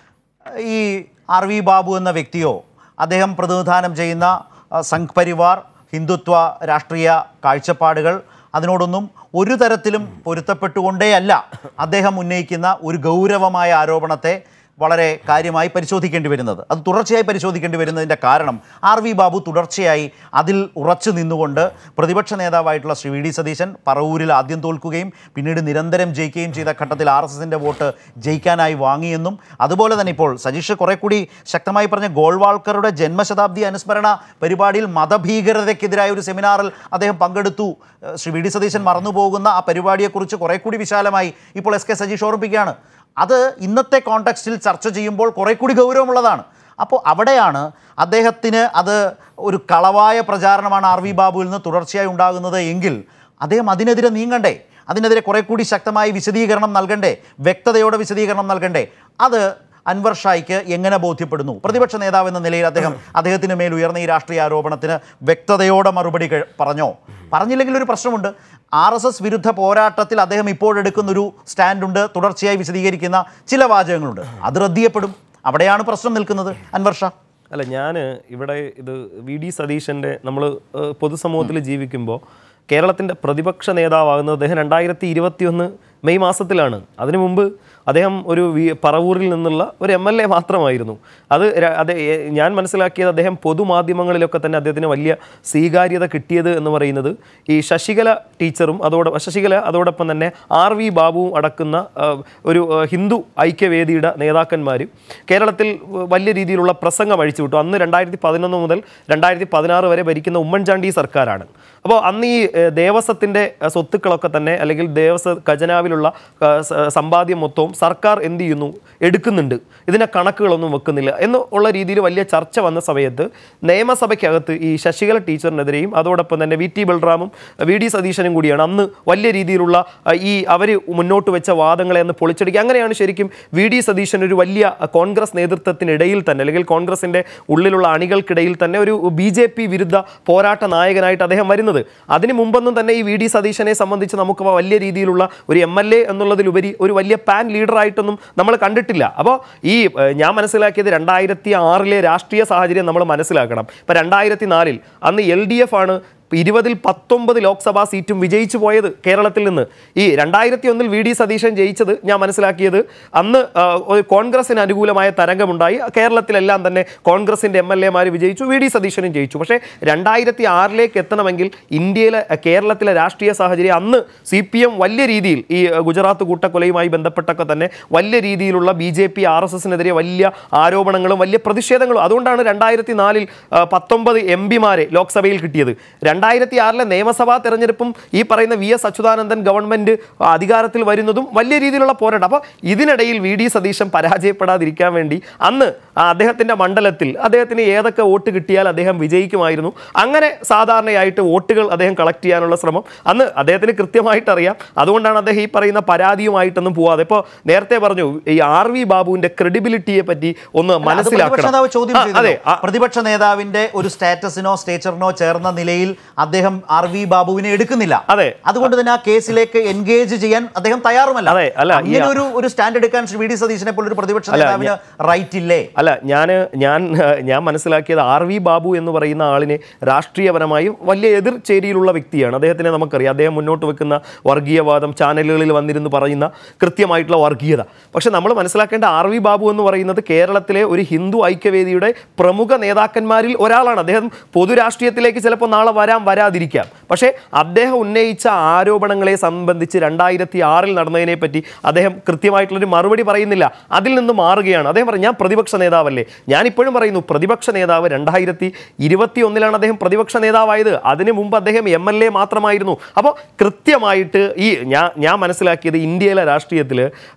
ഈ ആർ വി ബാബു എന്ന വ്യക്തിയോ അദ്ദേഹം പ്രതിനിധാനം ചെയ്യുന്ന ആ, സംഘ് പരിവാർ ഹിന്ദുത്വ രാഷ്ട്രീയ കാഴ്ചപ്പാടുകൾ അതിനോടൊന്നും ഒരു തരത്തിലും പൊരുത്തപ്പെട്ടുകൊണ്ടേയല്ല അദ്ദേഹം ഉന്നയിക്കുന്ന ഒരു ഗൗരവമായ ആരോപണത്തെ വളരെ കാര്യമായി പരിശോധിക്കേണ്ടി വരുന്നത് അത് തുടർച്ചയായി പരിശോധിക്കേണ്ടി വരുന്നതിൻ്റെ കാരണം ആർ വി ബാബു തുടർച്ചയായി അതിൽ ഉറച്ചു നിന്നുകൊണ്ട് പ്രതിപക്ഷ നേതാവായിട്ടുള്ള ശ്രീ വി ഡി സതീശൻ പറവൂരിൽ ആദ്യം തോൽക്കുകയും പിന്നീട് നിരന്തരം ജയിക്കുകയും ചെയ്ത ഘട്ടത്തിൽ ആർ എസ് എസിൻ്റെ വോട്ട് ജയിക്കാനായി വാങ്ങിയെന്നും അതുപോലെ തന്നെ ഇപ്പോൾ സജീഷ് കുറെ കൂടി ശക്തമായി പറഞ്ഞ ഗോൾവാൾക്കറുടെ ജന്മശതാബ്ദി അനുസ്മരണ പരിപാടിയിൽ മതഭീകരതയ്ക്കെതിരായ ഒരു സെമിനാറിൽ അദ്ദേഹം പങ്കെടുത്തു ഏഹ് ശ്രീ വി ഡി സതീശൻ മറന്നുപോകുന്ന ആ പരിപാടിയെക്കുറിച്ച് കുറെ കൂടി വിശാലമായി ഇപ്പോൾ എസ് കെ സജീഷ് ഓർമ്മിപ്പിക്കുകയാണ് അത് ഇന്നത്തെ കോണ്ടെക്സ്റ്റിൽ ചർച്ച ചെയ്യുമ്പോൾ കുറെ കൂടി ഗൗരവമുള്ളതാണ് അപ്പോൾ അവിടെയാണ് അദ്ദേഹത്തിന് അത് ഒരു കളവായ പ്രചാരണമാണ് ആർ വി ബാബുവിൽ നിന്ന് തുടർച്ചയായി ഉണ്ടാകുന്നത് എങ്കിൽ അദ്ദേഹം അതിനെതിരെ നീങ്ങണ്ടേ അതിനെതിരെ കുറെ കൂടി ശക്തമായി വിശദീകരണം നൽകണ്ടേ വ്യക്തതയോടെ വിശദീകരണം നൽകണ്ടേ അത് അൻവർ ഷായ്ക്ക് എങ്ങനെ ബോധ്യപ്പെടുന്നു പ്രതിപക്ഷ നേതാവ് എന്ന നിലയിൽ അദ്ദേഹം അദ്ദേഹത്തിന് മേൽ ഉയർന്ന ഈ രാഷ്ട്രീയ ആരോപണത്തിന് വ്യക്തതയോടെ മറുപടി കഴി- പറഞ്ഞോ പറഞ്ഞില്ലെങ്കിൽ ഒരു പ്രശ്നമുണ്ട് ആർ എസ് എസ് വിരുദ്ധ പോരാട്ടത്തിൽ അദ്ദേഹം ഇപ്പോഴെടുക്കുന്ന ഒരു സ്റ്റാൻഡുണ്ട് തുടർച്ചയായി വിശദീകരിക്കുന്ന ചില വാചകങ്ങളുണ്ട് അത് റദ്ദിയപ്പെടും അവിടെയാണ് പ്രശ്നം നിൽക്കുന്നത് അൻവർ ഷാ അല്ല ഞാൻ ഇവിടെ ഇത് വി ഡി സതീശൻ്റെ നമ്മൾ പൊതുസമൂഹത്തിൽ ജീവിക്കുമ്പോൾ കേരളത്തിൻ്റെ പ്രതിപക്ഷ നേതാവാകുന്നത് അദ്ദേഹം രണ്ടായിരത്തി ഇരുപത്തിയൊന്ന് മെയ് മാസത്തിലാണ് അതിനു മുമ്പ് അദ്ദേഹം ഒരു വി പറവൂരിൽ നിന്നുള്ള ഒരു എം എൽ എ മാത്രമായിരുന്നു അത് ര- അത് എ- ഞാൻ മനസ്സിലാക്കിയത് അദ്ദേഹം പൊതുമാധ്യമങ്ങളിലൊക്കെ തന്നെ അദ്ദേഹത്തിന് വലിയ സ്വീകാര്യത കിട്ടിയത് എന്ന് പറയുന്നത് ഈ ശശികല ടീച്ചറും അതോടെ ശശികല അതോടൊപ്പം തന്നെ ആർ വി ബാബുവും അടക്കുന്ന ആ, ഒരു ആ, ഹിന്ദു ഐക്യവേദിയുടെ നേതാക്കന്മാർ കേരളത്തിൽ വലിയ രീതിയിലുള്ള പ്രസംഗം അഴിച്ചുവിട്ടു അന്ന് രണ്ടായിരത്തി പതിനൊന്ന് മുതൽ രണ്ടായിരത്തി പതിനാറ് വരെ ഭരിക്കുന്ന ഉമ്മൻചാണ്ടി സർക്കാരാണ് അപ്പോൾ അന്ന് ഈ ഏഹ്, ദേവസ്വത്തിൻ്റെ ഏഹ്, സ്വത്തുക്കളൊക്കെ തന്നെ അല്ലെങ്കിൽ ദേവസ്വ ഖജനാവിലുള്ള ഏഹ്, സ- സമ്പാദ്യം മൊത്തവും സർക്കാർ എന്ത് ചെയ്യുന്നു എടുക്കുന്നുണ്ട് ഇതിനെ കണക്കുകളൊന്നും വെക്കുന്നില്ല എന്നുള്ള രീതിയിൽ വലിയ ചർച്ച വന്ന സമയത്ത് നിയമസഭയ്ക്കകത്ത് ഈ ശശികല ടീച്ചറിനെതിരെയും അതോടൊപ്പം തന്നെ വി ടി ബൽറാമും വി ഡി സതീശനും കൂടിയാണ് അന്ന് വലിയ രീതിയിലുള്ള അഹ്, ഈ അവർ മുന്നോട്ട് വെച്ച വാദങ്ങളെ അന്ന് പൊളിച്ചടിക്കുക അങ്ങനെയാണ് ശരിക്കും വി ഡി സതീശൻ ഒരു വലിയ അഹ്, കോൺഗ്രസ് നേതൃത്വത്തിനിടയിൽ തന്നെ അല്ലെങ്കിൽ കോൺഗ്രസിൻ്റെ ഉള്ളിലുള്ള അണികൾക്കിടയിൽ തന്നെ ഒരു ബി ജെ പി വിരുദ്ധ പോരാട്ട നായകനായിട്ട് അദ്ദേഹം വരുന്നത് അതിന് മുമ്പൊന്നും തന്നെ ഈ വി ഡി സതീശനെ സംബന്ധിച്ച് നമുക്ക് വലിയ രീതിയിലുള്ള ഒരു എം എൽ എ എന്നുള്ളതിലുപരി ഒരു വലിയ പാൻ ലീഡറായിട്ടൊന്നും നമ്മൾ കണ്ടിട്ടില്ല അപ്പോൾ ഈ ഏഹ്, ഞാൻ മനസ്സിലാക്കിയത് രണ്ടായിരത്തി ആറിലെ രാഷ്ട്രീയ സാഹചര്യം നമ്മൾ മനസ്സിലാക്കണം ഇപ്പം രണ്ടായിരത്തി നാലിൽ അന്ന് എൽ ഡി എഫ് ആണ് ഇരുപതിൽ പത്തൊമ്പത് ലോക്സഭാ സീറ്റും വിജയിച്ചു പോയത് കേരളത്തിൽ നിന്ന് ഈ രണ്ടായിരത്തി ഒന്നിൽ വി ഡി സതീശൻ ജയിച്ചത് ഞാൻ മനസ്സിലാക്കിയത് അന്ന് ആ, ഒരു കോൺഗ്രസിന് അനുകൂലമായ തരംഗമുണ്ടായി കേരളത്തിലെല്ലാം തന്നെ കോൺഗ്രസിൻ്റെ എം എൽ എമാർ വിജയിച്ചു വി ഡി സതീശനും ജയിച്ചു പക്ഷേ രണ്ടായിരത്തി ആറിലേക്ക് എത്തണമെങ്കിൽ ഇന്ത്യയിലെ അഹ് കേരളത്തിലെ രാഷ്ട്രീയ സാഹചര്യം അന്ന് സി പി എം വലിയ രീതിയിൽ ഈ അഹ് ഗുജറാത്ത് കൂട്ടക്കൊലയുമായി ബന്ധപ്പെട്ടൊക്കെ തന്നെ വലിയ രീതിയിലുള്ള B J P R S എസിനെതിരെ വലിയ ആരോപണങ്ങളും വലിയ പ്രതിഷേധങ്ങളും അതുകൊണ്ടാണ് രണ്ടായിരത്തി നാലിൽ പത്തൊമ്പത് എം പിമാരെ ലോക്സഭയിൽ കിട്ടിയത് രണ്ടായിരത്തി ആറിലെ നിയമസഭാ തെരഞ്ഞെടുപ്പും ഈ പറയുന്ന വി എസ് അച്യുതാനന്ദൻ ഗവൺമെന്റ് അധികാരത്തിൽ വരുന്നതും വലിയ രീതിയിലുള്ള പോരാട്ടം അപ്പോൾ ഇതിനിടയിൽ വി ഡി സതീശൻ പരാജയപ്പെടാതിരിക്കാൻ വേണ്ടി അന്ന് ആ അദ്ദേഹത്തിന്റെ മണ്ഡലത്തിൽ അദ്ദേഹത്തിന് ഏതൊക്കെ വോട്ട് കിട്ടിയാൽ അദ്ദേഹം വിജയിക്കുമായിരുന്നു അങ്ങനെ സാധാരണയായിട്ട് വോട്ടുകൾ അദ്ദേഹം കളക്ട് ചെയ്യാനുള്ള ശ്രമം അന്ന് അദ്ദേഹത്തിന് കൃത്യമായിട്ട് അറിയാം അതുകൊണ്ടാണ് അദ്ദേഹം ഈ പറയുന്ന പരാതിയുമായിട്ടൊന്നും പോവാതെ ഇപ്പോൾ നേരത്തെ പറഞ്ഞു ഈ ആർ വി ബാബുവിന്റെ ക്രെഡിബിലിറ്റിയെ പറ്റി ഒന്ന് അത് പ്രതിപക്ഷ മനസ്സിലാക്കണം നേതാവ് ചോദ്യം ആ, അതെ ചെയ്തു ആ, പ്രതിപക്ഷ നേതാവിന്റെ ഒരു സ്റ്റാറ്റസിനോ സ്റ്റേച്ചറിനോ ചേർന്ന നിലയിൽ അദ്ദേഹം ആർ വി ബാബുവിനെ എടുക്കുന്നില്ല അതെ. അതുകൊണ്ട് തന്നെ ആ കേസിലേക്ക് എൻഗേജ് ചെയ്യാൻ അദ്ദേഹം തയ്യാറുമല്ല അതെ, അല്ല, ഈ- അങ്ങനെ ഒരു ഒരു സ്റ്റാൻഡ് എടുക്കാൻ ശ്രീ വി ഡി സതീശനെ പോലൊരു പ്രതിപക്ഷ അല്ല, നേതാവിന് റൈറ്റ് ഇല്ലേ അല്ല ഞാൻ ഞാൻ ഞാൻ മനസ്സിലാക്കിയത് ആർ വി ബാബു എന്ന് പറയുന്ന ആളിനെ രാഷ്ട്രീയപരമായി വലിയ എതിർ ചേരിയിലുള്ള വ്യക്തിയാണ് അദ്ദേഹത്തിനെ നമുക്കറിയാം അദ്ദേഹം മുന്നോട്ട് വെക്കുന്ന വർഗീയവാദം ചാനലുകളിൽ വന്നിരുന്ന് പറയുന്ന കൃത്യമായിട്ടുള്ള വർഗീയത പക്ഷെ നമ്മൾ മനസ്സിലാക്കേണ്ട ആർ വി ബാബു എന്ന് പറയുന്നത് കേരളത്തിലെ ഒരു ഹിന്ദു ഐക്യവേദിയുടെ പ്രമുഖ നേതാക്കന്മാരിൽ ഒരാളാണ് അദ്ദേഹം പൊതുരാഷ്ട്രീയത്തിലേക്ക് ചിലപ്പോൾ നാളെ വരാം വരാതിരിക്കാം പക്ഷേ അദ്ദേഹം ഉന്നയിച്ച ആരോപണങ്ങളെ സംബന്ധിച്ച് രണ്ടായിരത്തി ആറിൽ നടന്നതിനെ പറ്റി അദ്ദേഹം കൃത്യമായിട്ടുള്ളൊരു മറുപടി പറയുന്നില്ല അതിൽ നിന്ന് മാറുകയാണ് അദ്ദേഹം പറഞ്ഞു ഞാൻ പ്രതിപക്ഷ നേതാവല്ലേ ഞാൻ ഇപ്പോഴും പറയുന്നു പ്രതിപക്ഷ നേതാവ് രണ്ടായിരത്തി ഇരുപത്തി ഒന്നിലാണ് അദ്ദേഹം പ്രതിപക്ഷ നേതാവായത് അതിനു മുമ്പ് അദ്ദേഹം എം എൽ എ മാത്രമായിരുന്നു അപ്പോൾ കൃത്യമായിട്ട് ഈ ഞാൻ ഞാൻ മനസ്സിലാക്കിയത് ഇന്ത്യയിലെ രാഷ്ട്രീയത്തിൽ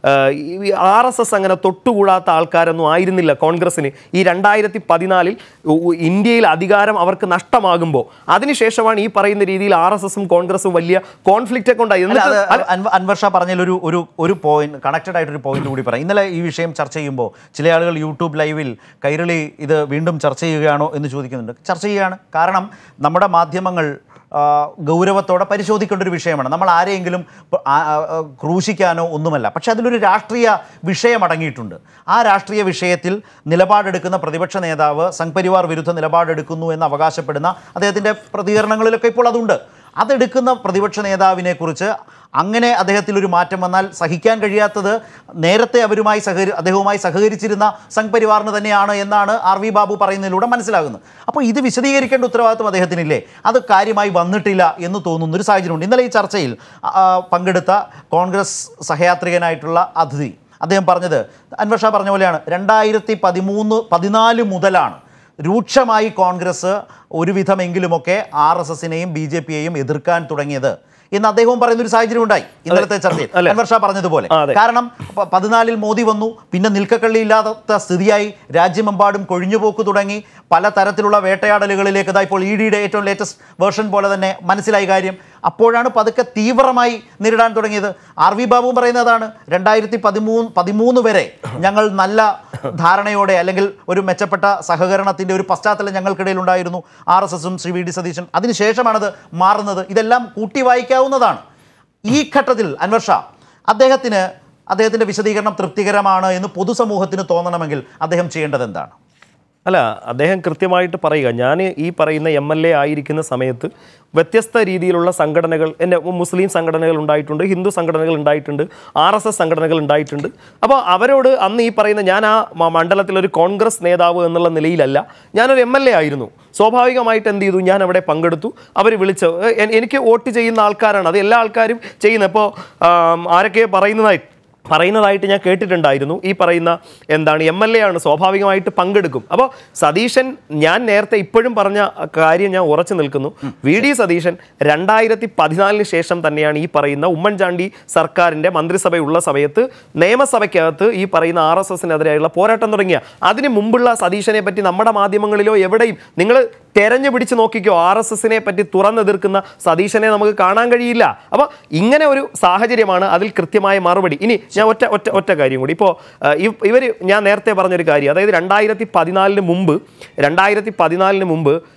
ആർ എസ് എസ് അങ്ങനെ തൊട്ടുകൂടാത്ത ആൾക്കാരൊന്നും ആയിരുന്നില്ല കോൺഗ്രസിന് ഈ രണ്ടായിരത്തി പതിനാലിൽ ഇന്ത്യയിൽ അധികാരം അവർക്ക് നഷ്ടമാകുമ്പോൾ അതിനുശേഷമാണ് ഈ പറയുന്ന രീതിയിൽ ആർ എസ് എസും കോൺഗ്രസും വലിയ കോൺഫ്ലിക്റ്റ് ഒക്കെ ഉണ്ടായി അല്ല എന്നിട്ട് അത് അൻവ- അൻവർ ഷാ പറഞ്ഞതിൽ ഒരു ഒരു ഒരു പോയിന്റ് കണക്റ്റഡ് ആയിട്ടൊരു പോയിന്റ് കൂടി പറയാം ഇന്നലെ ഈ വിഷയം ചർച്ച ചെയ്യുമ്പോൾ ചില ആളുകൾ യൂട്യൂബ് ലൈവിൽ കൈരളി ഇത് വീണ്ടും ചർച്ച ചെയ്യുകയാണോ എന്ന് ചോദിക്കുന്നുണ്ട് ചർച്ച ചെയ്യുകയാണ് കാരണം നമ്മുടെ മാധ്യമങ്ങൾ ആ, ഗൗരവത്തോടെ പരിശോധിക്കേണ്ട ഒരു വിഷയമാണ് നമ്മൾ ആരെയെങ്കിലും പ- ആ- ആ- ആ, ക്രൂശിക്കാനോ ഒന്നുമല്ല പക്ഷെ അതിലൊരു രാഷ്ട്രീയ വിഷയം അടങ്ങിയിട്ടുണ്ട് ആ രാഷ്ട്രീയ വിഷയത്തിൽ നിലപാടെടുക്കുന്ന പ്രതിപക്ഷ നേതാവ് സംഘ്പരിവാർ വിരുദ്ധ നിലപാടെടുക്കുന്നു എന്ന് അവകാശപ്പെടുന്ന അദ്ദേഹത്തിൻ്റെ പ്രതികരണങ്ങളിലൊക്കെ ഇപ്പോൾ അതുണ്ട് അതെടുക്കുന്ന പ്രതിപക്ഷ നേതാവിനെ കുറിച്ച് അങ്ങനെ അദ്ദേഹത്തിൽ ഒരു മാറ്റം വന്നാൽ സഹിക്കാൻ കഴിയാത്തത് നേരത്തെ അവരുമായി സഹകരി അദ്ദേഹവുമായി സഹകരിച്ചിരുന്ന സംഘ് പരിവാറിന് തന്നെയാണ് എന്നാണ് ആർ വി ബാബു പറയുന്നതിലൂടെ മനസ്സിലാകുന്നത് അപ്പോൾ ഇത് വിശദീകരിക്കേണ്ട ഉത്തരവാദിത്വം അദ്ദേഹത്തിനില്ലേ അത് കാര്യമായി വന്നിട്ടില്ല എന്ന് തോന്നുന്ന ഒരു സാഹചര്യമുണ്ട് ഇന്നലെ ഈ ചർച്ചയിൽ ആ, പങ്കെടുത്ത കോൺഗ്രസ് സഹയാത്രികനായിട്ടുള്ള അതിഥി അദ്ദേഹം പറഞ്ഞത് അൻവർ ഷാ പറഞ്ഞ പോലെയാണ് രണ്ടായിരത്തി പതിമൂന്ന് പതിനാല് മുതലാണ് രൂക്ഷമായി കോൺഗ്രസ് ഒരുവിധമെങ്കിലുമൊക്കെ ആർ എസ് എസിനെയും ബി ജെ പിയെയും എതിർക്കാൻ തുടങ്ങിയത് എന്ന് അദ്ദേഹവും പറയുന്ന ഒരു സാഹചര്യം ഉണ്ടായി ഇന്നലത്തെ ചർച്ചയിൽ അല്ലേ? അൻവർ ഷാ പറഞ്ഞതുപോലെ ആ, അതെ. കാരണം പ- പതിനാലിൽ മോദി വന്നു പിന്നെ നിൽക്കക്കള്ളി ഇല്ലാത്ത സ്ഥിതിയായി രാജ്യമെമ്പാടും കൊഴിഞ്ഞുപോക്ക് തുടങ്ങി പല തരത്തിലുള്ള വേട്ടയാടലുകളിലേക്ക് ഇതാ ഇപ്പോൾ ഇ ഡിയുടെ ഏറ്റവും ലേറ്റസ്റ്റ് വേർഷൻ പോലെ തന്നെ മനസ്സിലായി കാര്യം അപ്പോഴാണ് പതുക്കെ തീവ്രമായി നേരിടാൻ തുടങ്ങിയത് ആർ വി ബാബു പറയുന്നതാണ് രണ്ടായിരത്തി പതിമൂന്ന് പതിമൂന്ന് വരെ ഞങ്ങൾ നല്ല ധാരണയോടെ അല്ലെങ്കിൽ ഒരു മെച്ചപ്പെട്ട സഹകരണത്തിൻ്റെ ഒരു പശ്ചാത്തലം ഞങ്ങൾക്കിടയിൽ ഉണ്ടായിരുന്നു ആർ എസ് എസും ശ്രീ വി ഡി സതീശൻ അതിനുശേഷമാണത് മാറുന്നത് ഇതെല്ലാം കൂട്ടി വായിക്കാവുന്നതാണ് ഈ ഘട്ടത്തിൽ അൻവർ ഷാ അദ്ദേഹത്തിന് അദ്ദേഹത്തിൻ്റെ വിശദീകരണം തൃപ്തികരമാണ് എന്ന് പൊതുസമൂഹത്തിന് തോന്നണമെങ്കിൽ അദ്ദേഹം ചെയ്യേണ്ടത് എന്താണ് അല്ല അദ്ദേഹം കൃത്യമായിട്ട് പറയുക ഞാൻ ഈ പറയുന്ന എം എൽ എ ആയിരിക്കുന്ന സമയത്ത് വ്യത്യസ്ത രീതിയിലുള്ള സംഘടനകൾ എൻ്റെ മുസ്ലിം സംഘടനകൾ ഉണ്ടായിട്ടുണ്ട് ഹിന്ദു സംഘടനകൾ ഉണ്ടായിട്ടുണ്ട് ആർ എസ് എസ് സംഘടനകൾ ഉണ്ടായിട്ടുണ്ട് അപ്പോൾ അവരോട് അന്ന് ഈ പറയുന്ന ഞാൻ ആ മ- മണ്ഡലത്തിലൊരു കോൺഗ്രസ് നേതാവ് എന്നുള്ള നിലയിലല്ല ഞാനൊരു എം എൽ എ ആയിരുന്നു സ്വാഭാവികമായിട്ട് എന്ത് ചെയ്തു ഞാൻ അവിടെ പങ്കെടുത്തു അവർ വിളിച്ചു എ- എനിക്ക് വോട്ട് ചെയ്യുന്ന ആൾക്കാരാണ് അത് എല്ലാ ആൾക്കാരും ചെയ്യുന്നത് ഇപ്പോൾ ആരൊക്കെ പറയുന്നതായി പറയുന്നതായിട്ട് ഞാൻ കേട്ടിട്ടുണ്ടായിരുന്നു ഈ പറയുന്ന എന്താണ് എം എൽ എ ആണ് സ്വാഭാവികമായിട്ട് പങ്കെടുക്കും അപ്പോൾ സതീശൻ ഞാൻ നേരത്തെ ഇപ്പോഴും പറഞ്ഞ കാര്യം ഞാൻ ഉറച്ചു നിൽക്കുന്നു വി ഡി സതീശൻ രണ്ടായിരത്തി പതിനാലിന് ശേഷം തന്നെയാണ് ഈ പറയുന്ന ഉമ്മൻചാണ്ടി സർക്കാരിൻ്റെ മന്ത്രിസഭയുള്ള സമയത്ത് നിയമസഭയ്ക്കകത്ത് ഈ പറയുന്ന ആർ എസ് എസിനെതിരെയുള്ള പോരാട്ടം തുടങ്ങിയ അതിന് മുമ്പുള്ള സതീശനെ പറ്റി നമ്മുടെ മാധ്യമങ്ങളിലോ എവിടെയും നിങ്ങൾ തെരഞ്ഞു പിടിച്ച് നോക്കിക്കോ ആർ എസ് എസിനെ പറ്റി തുറന്നെതിർക്കുന്ന സതീശനെ നമുക്ക് കാണാൻ കഴിയില്ല അപ്പോൾ ഇങ്ങനെ ഒരു സാഹചര്യമാണ് അതിൽ കൃത്യമായ മറുപടി ഇനി ഞാൻ ഒറ്റ ഒറ്റ ഒറ്റ കാര്യം കൂടി ഇപ്പോൾ ഇവർ ഞാൻ നേരത്തെ പറഞ്ഞൊരു കാര്യം അതായത് രണ്ടായിരത്തി പതിനാലിന് മുമ്പ് രണ്ടായിരത്തി പതിനാലിന് മുമ്പ്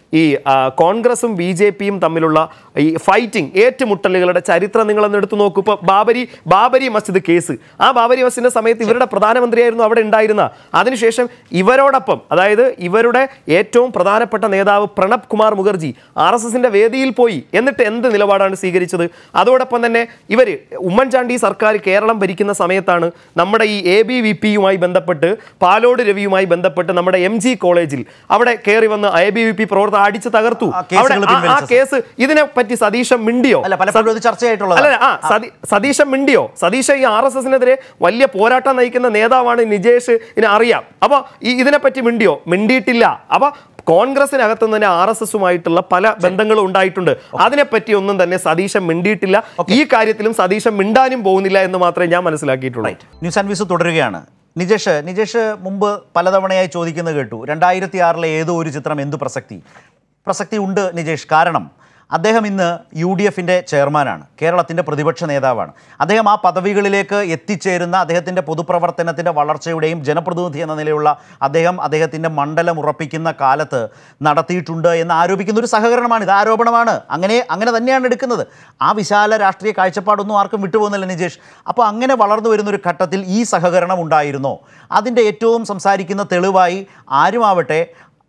ഈ ആ, കോൺഗ്രസും ബി ജെ പിയും തമ്മിലുള്ള ഈ ഫൈറ്റിംഗ് ഏറ്റുമുട്ടലുകളുടെ ചരിത്രം നിങ്ങളൊന്ന് എടുത്തു നോക്കൂ ഇപ്പോൾ ബാബരി ബാബരി മസ്ജിദ് കേസ് ആ ബാബരി മസ്ജിദിന്റെ സമയത്ത് ഇവരുടെ പ്രധാനമന്ത്രിയായിരുന്നു അവിടെ ഉണ്ടായിരുന്ന അതിനുശേഷം ഇവരോടൊപ്പം അതായത് ഇവരുടെ ഏറ്റവും പ്രധാനപ്പെട്ട നേതാവ് പ്രണബ് കുമാർ മുഖർജി ആർ എസ് എസിന്റെ വേദിയിൽ പോയി എന്നിട്ട് എന്ത് നിലപാടാണ് സ്വീകരിച്ചത് അതോടൊപ്പം തന്നെ ഇവർ ഉമ്മൻചാണ്ടി സർക്കാർ കേരളം ഭരിക്കുന്ന സമയത്താണ് നമ്മുടെ ഈ എ ബി വി പിയുമായി ബന്ധപ്പെട്ട് പാലോട് രവിയുമായി ബന്ധപ്പെട്ട് നമ്മുടെ എം ജി കോളേജിൽ അവിടെ കയറി വന്ന് എ ബി വി പി പ്രവർത്തകർ അടിച്ച് തകർത്തു ആ കേസുകൾ അവിടെ ആ- ആ പിൻവലിച്ചത്. കേസ് ഇതിനെ പറ്റി സതീശൻ മിണ്ടിയോ അല്ല പലപ്പോഴും ഇത് ചർച്ചയായിട്ടുള്ളത് അല്ല ആ സതീ- സതീശൻ മിണ്ടിയോ സതീശ ഈ ആർ എസ് എസിനെതിരെ വലിയ പോരാട്ടം നയിക്കുന്ന നേതാവാണ് നിജേഷ് ഇതിനെ അറിയാം അപ്പൊ ഈ ഇതിനെപ്പറ്റി മിണ്ടിയോ മിണ്ടിയിട്ടില്ല അപ്പൊ കോൺഗ്രസിനകത്ത് തന്നെ ആർ എസ് എസുമായിട്ടുള്ള പല ബന്ധങ്ങളും ഉണ്ടായിട്ടുണ്ട് അതിനെപ്പറ്റി ഒന്നും തന്നെ സതീശൻ മിണ്ടിയിട്ടില്ല ഈ കാര്യത്തിലും സതീശൻ മിണ്ടാനും പോകുന്നില്ല എന്ന് മാത്രമേ ഞാൻ മനസ്സിലാക്കിയിട്ടുള്ളൂ ന്യൂസ് ആൻഡ് വ്യൂസ് തുടരുകയാണ് നിജേഷ് നിജേഷ് മുമ്പ് പലതവണയായി ചോദിക്കുന്നത് കേട്ടു രണ്ടായിരത്തി ആറിലെ ഏതോ ഒരു ചിത്രം എന്ത് പ്രസക്തി പ്രസക്തി ഉണ്ട് നിജേഷ് കാരണം അദ്ദേഹം ഇന്ന് യു ഡി എഫിൻ്റെ ചെയർമാനാണ് കേരളത്തിൻ്റെ പ്രതിപക്ഷ നേതാവാണ് അദ്ദേഹം ആ പദവികളിലേക്ക് എത്തിച്ചേരുന്ന അദ്ദേഹത്തിൻ്റെ പൊതുപ്രവർത്തനത്തിൻ്റെ വളർച്ചയുടെയും ജനപ്രതിനിധി എന്ന നിലയിലുള്ള അദ്ദേഹം അദ്ദേഹത്തിൻ്റെ മണ്ഡലം ഉറപ്പിക്കുന്ന കാലത്ത് നടത്തിയിട്ടുണ്ട് എന്ന് ആരോപിക്കുന്ന ഒരു സഹകരണമാണ് ഇത് ആരോപണമാണ് അങ്ങനെ അങ്ങനെ തന്നെയാണ് എടുക്കുന്നത് ആ വിശാല രാഷ്ട്രീയ കാഴ്ചപ്പാടൊന്നും ആർക്കും വിട്ടുപോകുന്നില്ല നിജേഷ് അപ്പോൾ അങ്ങനെ വളർന്നു വരുന്ന ഒരു ഘട്ടത്തിൽ ഈ സഹകരണം ഉണ്ടായിരുന്നോ അതിൻ്റെ ഏറ്റവും സംസാരിക്കുന്ന തെളിവായി ആരുമാവട്ടെ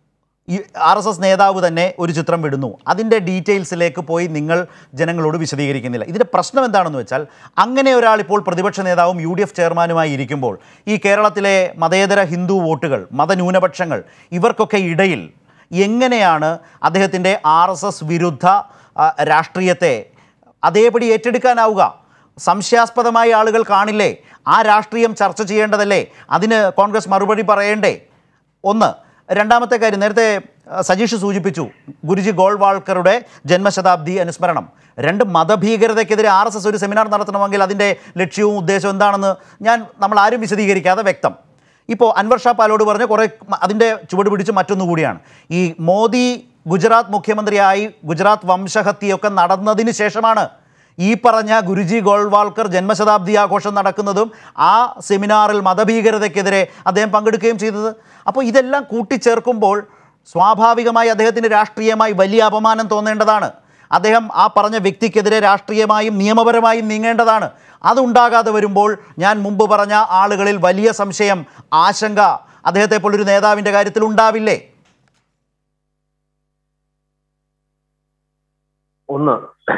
ഈ ആർ എസ് എസ് നേതാവ് തന്നെ ഒരു ചിത്രം വിടുന്നു അതിൻ്റെ ഡീറ്റെയിൽസിലേക്ക് പോയി നിങ്ങൾ ജനങ്ങളോട് വിശദീകരിക്കുന്നില്ല ഇതിൻ്റെ പ്രശ്നം എന്താണെന്ന് വെച്ചാൽ അങ്ങനെ ഒരാൾ ഇപ്പോൾ പ്രതിപക്ഷ നേതാവും യു ഡി എഫ് ചെയർമാനുമായി ഇരിക്കുമ്പോൾ ഈ കേരളത്തിലെ മതേതര ഹിന്ദു വോട്ടുകൾ മതന്യൂനപക്ഷങ്ങൾ ഇവർക്കൊക്കെ ഇടയിൽ എങ്ങനെയാണ് അദ്ദേഹത്തിൻ്റെ ആർ എസ് എസ് വിരുദ്ധ ആ, രാഷ്ട്രീയത്തെ അതേപടി ഏറ്റെടുക്കാനാവുക സംശയാസ്പദമായ ആളുകൾ കാണില്ലേ ആ രാഷ്ട്രീയം ചർച്ച ചെയ്യേണ്ടതല്ലേ അതിന് കോൺഗ്രസ് മറുപടി പറയണ്ടേ ഒന്ന് രണ്ടാമത്തെ കാര്യം നേരത്തെ അഹ്, സജീഷ് സൂചിപ്പിച്ചു ഗുരുജി ഗോൾവാൾക്കറുടെ ജന്മശതാബ്ദി അനുസ്മരണം രണ്ട് മതഭീകരതയ്ക്കെതിരെ ആർ എസ് എസ് ഒരു സെമിനാർ നടത്തണമെങ്കിൽ അതിൻ്റെ ലക്ഷ്യവും ഉദ്ദേശവും എന്താണെന്ന് ഞാൻ നമ്മൾ ആരും വിശദീകരിക്കാതെ വ്യക്തം ഇപ്പോൾ അൻവർ ഷാ പാലോട് പറഞ്ഞ കുറേ മ- അതിൻ്റെ ചുവട് പിടിച്ച് മറ്റൊന്നു കൂടിയാണ് ഈ മോദി ഗുജറാത്ത് മുഖ്യമന്ത്രിയായി ഗുജറാത്ത് വംശഹത്യയൊക്കെ നടന്നതിന് ശേഷമാണ് ഈ പറഞ്ഞ ഗുരുജി ഗോൾവാൾക്കർ ജന്മശതാബ്ദി ആഘോഷം നടക്കുന്നതും ആ സെമിനാറിൽ മതഭീകരതയ്ക്കെതിരെ അദ്ദേഹം പങ്കെടുക്കുകയും ചെയ്തത് അപ്പോൾ ഇതെല്ലാം കൂട്ടിച്ചേർക്കുമ്പോൾ സ്വാഭാവികമായി അദ്ദേഹത്തിന് രാഷ്ട്രീയമായി വലിയ അപമാനം തോന്നേണ്ടതാണ് അദ്ദേഹം ആ പറഞ്ഞ വ്യക്തിക്കെതിരെ രാഷ്ട്രീയമായും നിയമപരമായും നീങ്ങേണ്ടതാണ് അതുണ്ടാകാതെ വരുമ്പോൾ ഞാൻ മുമ്പ് പറഞ്ഞ ആളുകളിൽ വലിയ സംശയം ആശങ്ക അദ്ദേഹത്തെ പോലൊരു നേതാവിൻ്റെ കാര്യത്തിൽ ഉണ്ടാവില്ലേ ഒന്ന്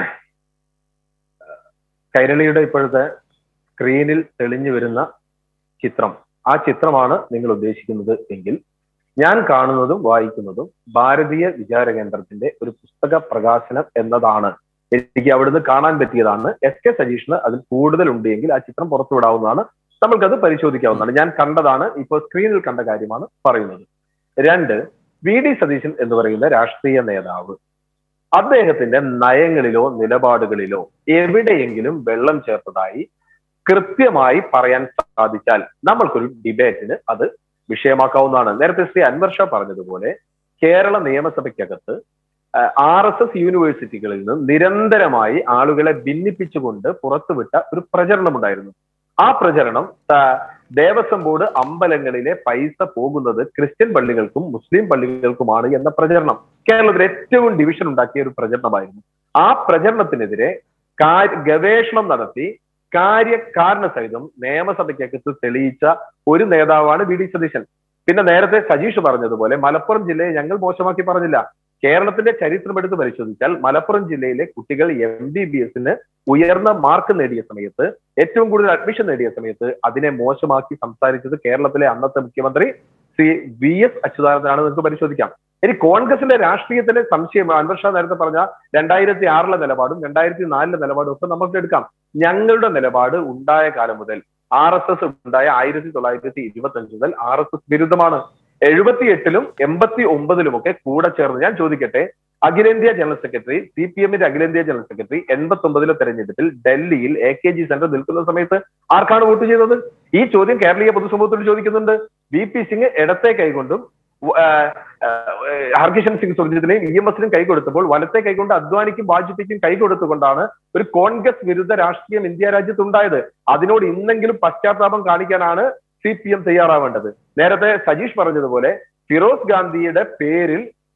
കൈരളിയുടെ ഇപ്പോഴത്തെ സ്ക്രീനിൽ തെളിഞ്ഞു വരുന്ന ചിത്രം ആ ചിത്രമാണ് നിങ്ങൾ ഉദ്ദേശിക്കുന്നത് എങ്കിൽ ഞാൻ കാണുന്നതും വായിക്കുന്നതും ഭാരതീയ വിചാര കേന്ദ്രത്തിന്റെ ഒരു പുസ്തക പ്രകാശനം എന്നതാണ് എനിക്ക് അവിടുന്ന് കാണാൻ പറ്റിയതാണ് എസ് കെ സജീഷിന് അതിൽ കൂടുതൽ ഉണ്ട് എങ്കിൽ ആ ചിത്രം പുറത്തുവിടാവുന്നതാണ് നമ്മൾക്കത് പരിശോധിക്കാവുന്നതാണ് ഞാൻ കണ്ടതാണ് ഇപ്പോൾ സ്ക്രീനിൽ കണ്ട കാര്യമാണ് പറയുന്നത് രണ്ട് വി ഡി സതീശൻ എന്ന് പറയുന്ന രാഷ്ട്രീയ നേതാവ് അദ്ദേഹത്തിന്റെ നയങ്ങളിലോ നിലപാടുകളിലോ എവിടെയെങ്കിലും വെള്ളം ചേർത്തതായി കൃത്യമായി പറയാൻ സാധിച്ചാൽ നമ്മൾക്കൊരു ഡിബേറ്റിന് അത് വിഷയമാക്കാവുന്നതാണ് നേരത്തെ ശ്രീ അൻവർ ഷാ പറഞ്ഞതുപോലെ കേരള നിയമസഭയ്ക്കകത്ത് ആർ എസ് എസ് യൂണിവേഴ്സിറ്റികളിൽ നിന്ന് നിരന്തരമായി ആളുകളെ ഭിന്നിപ്പിച്ചുകൊണ്ട് പുറത്തുവിട്ട ഒരു പ്രചരണമുണ്ടായിരുന്നു ആ പ്രചരണം ആ, ദേവസ്വം ബോർഡ് അമ്പലങ്ങളിലെ പൈസ പോകുന്നത് ക്രിസ്ത്യൻ പള്ളികൾക്കും മുസ്ലിം പള്ളികൾക്കുമാണ് എന്ന പ്രചരണം കേരളത്തിൽ ഏറ്റവും ഡിവിഷൻ ഉണ്ടാക്കിയ ഒരു പ്രചരണമായിരുന്നു ആ പ്രചരണത്തിനെതിരെ കാ- ഗവേഷണം നടത്തി കാര്യകാരണ സഹിതം നിയമസഭയ്ക്കകത്ത് തെളിയിച്ച ഒരു നേതാവാണ് വി ഡി സതീശൻ പിന്നെ നേരത്തെ സജീഷ് പറഞ്ഞതുപോലെ മലപ്പുറം ജില്ലയെ ഞങ്ങൾ മോശമാക്കി പറഞ്ഞില്ല കേരളത്തിന്റെ ചരിത്രം എടുത്ത് പരിശോധിച്ചാൽ മലപ്പുറം ജില്ലയിലെ കുട്ടികൾ എം ബി ബി എസിന് ഉയർന്ന മാർക്ക് നേടിയ സമയത്ത് ഏറ്റവും കൂടുതൽ അഡ്മിഷൻ നേടിയ സമയത്ത് അതിനെ മോശമാക്കി സംസാരിച്ചത് കേരളത്തിലെ അന്നത്തെ മുഖ്യമന്ത്രി ശ്രീ വി എസ് അച്യുതാനന്ദനാണ് നിങ്ങൾക്ക് പരിശോധിക്കാം ഇനി കോൺഗ്രസിന്റെ രാഷ്ട്രീയത്തിലെ സംശയം അൻവർ ഷാ നേരത്തെ പറഞ്ഞ രണ്ടായിരത്തി ആറിലെ നിലപാടും രണ്ടായിരത്തി നാലിലെ നിലപാടും ഒക്കെ നമുക്ക് എടുക്കാം ഞങ്ങളുടെ നിലപാട് ഉണ്ടായ കാലം മുതൽ ആർ എസ് എസ് ഉണ്ടായ ആയിരത്തി തൊള്ളായിരത്തി ഇരുപത്തി അഞ്ച് മുതൽ ആർ എസ് എസ് വിരുദ്ധമാണ് എഴുപത്തി എട്ടിലും എൺപത്തി ഒമ്പതിലും ഒക്കെ കൂടെ ചേർന്ന് ഞാൻ ചോദിക്കട്ടെ അഖിലേന്ത്യാ ജനറൽ സെക്രട്ടറി സി പി എമ്മിന്റെ അഖിലേന്ത്യാ ജനറൽ സെക്രട്ടറി എൺപത്തി ഒമ്പതിലെ തെരഞ്ഞെടുപ്പിൽ ഡൽഹിയിൽ എ കെ ജി സെന്റർ നിൽക്കുന്ന സമയത്ത് ആർക്കാണ് വോട്ട് ചെയ്തത് ഈ ചോദ്യം കേരളീയ പൊതുസമൂഹത്തോട് ചോദിക്കുന്നുണ്ട് വി പി സിംഗ് ഇടത്തെ കൈകൊണ്ടും ആ, ആ, ഹർകിഷൻ സിംഗ് സുർജിത്തിനെയും ഇ എം എസിനും കൈ കൊടുത്തപ്പോൾ വലത്തെ കൈകൊണ്ട് അദ്വാനിക്കും വാജ്പേയിക്കും കൈ കൊടുത്തുകൊണ്ടാണ് ഒരു കോൺഗ്രസ് വിരുദ്ധ രാഷ്ട്രീയം ഇന്ത്യ രാജ്യത്ത് ഉണ്ടായത് അതിനോട് ഇന്നെങ്കിലും പശ്ചാത്താപം കാണിക്കാനാണ് സി പി എം തയ്യാറാവേണ്ടത് നേരത്തെ സജീഷ് പറഞ്ഞതുപോലെ ഫിറോസ് ഗാന്ധിയുടെ പേരിൽ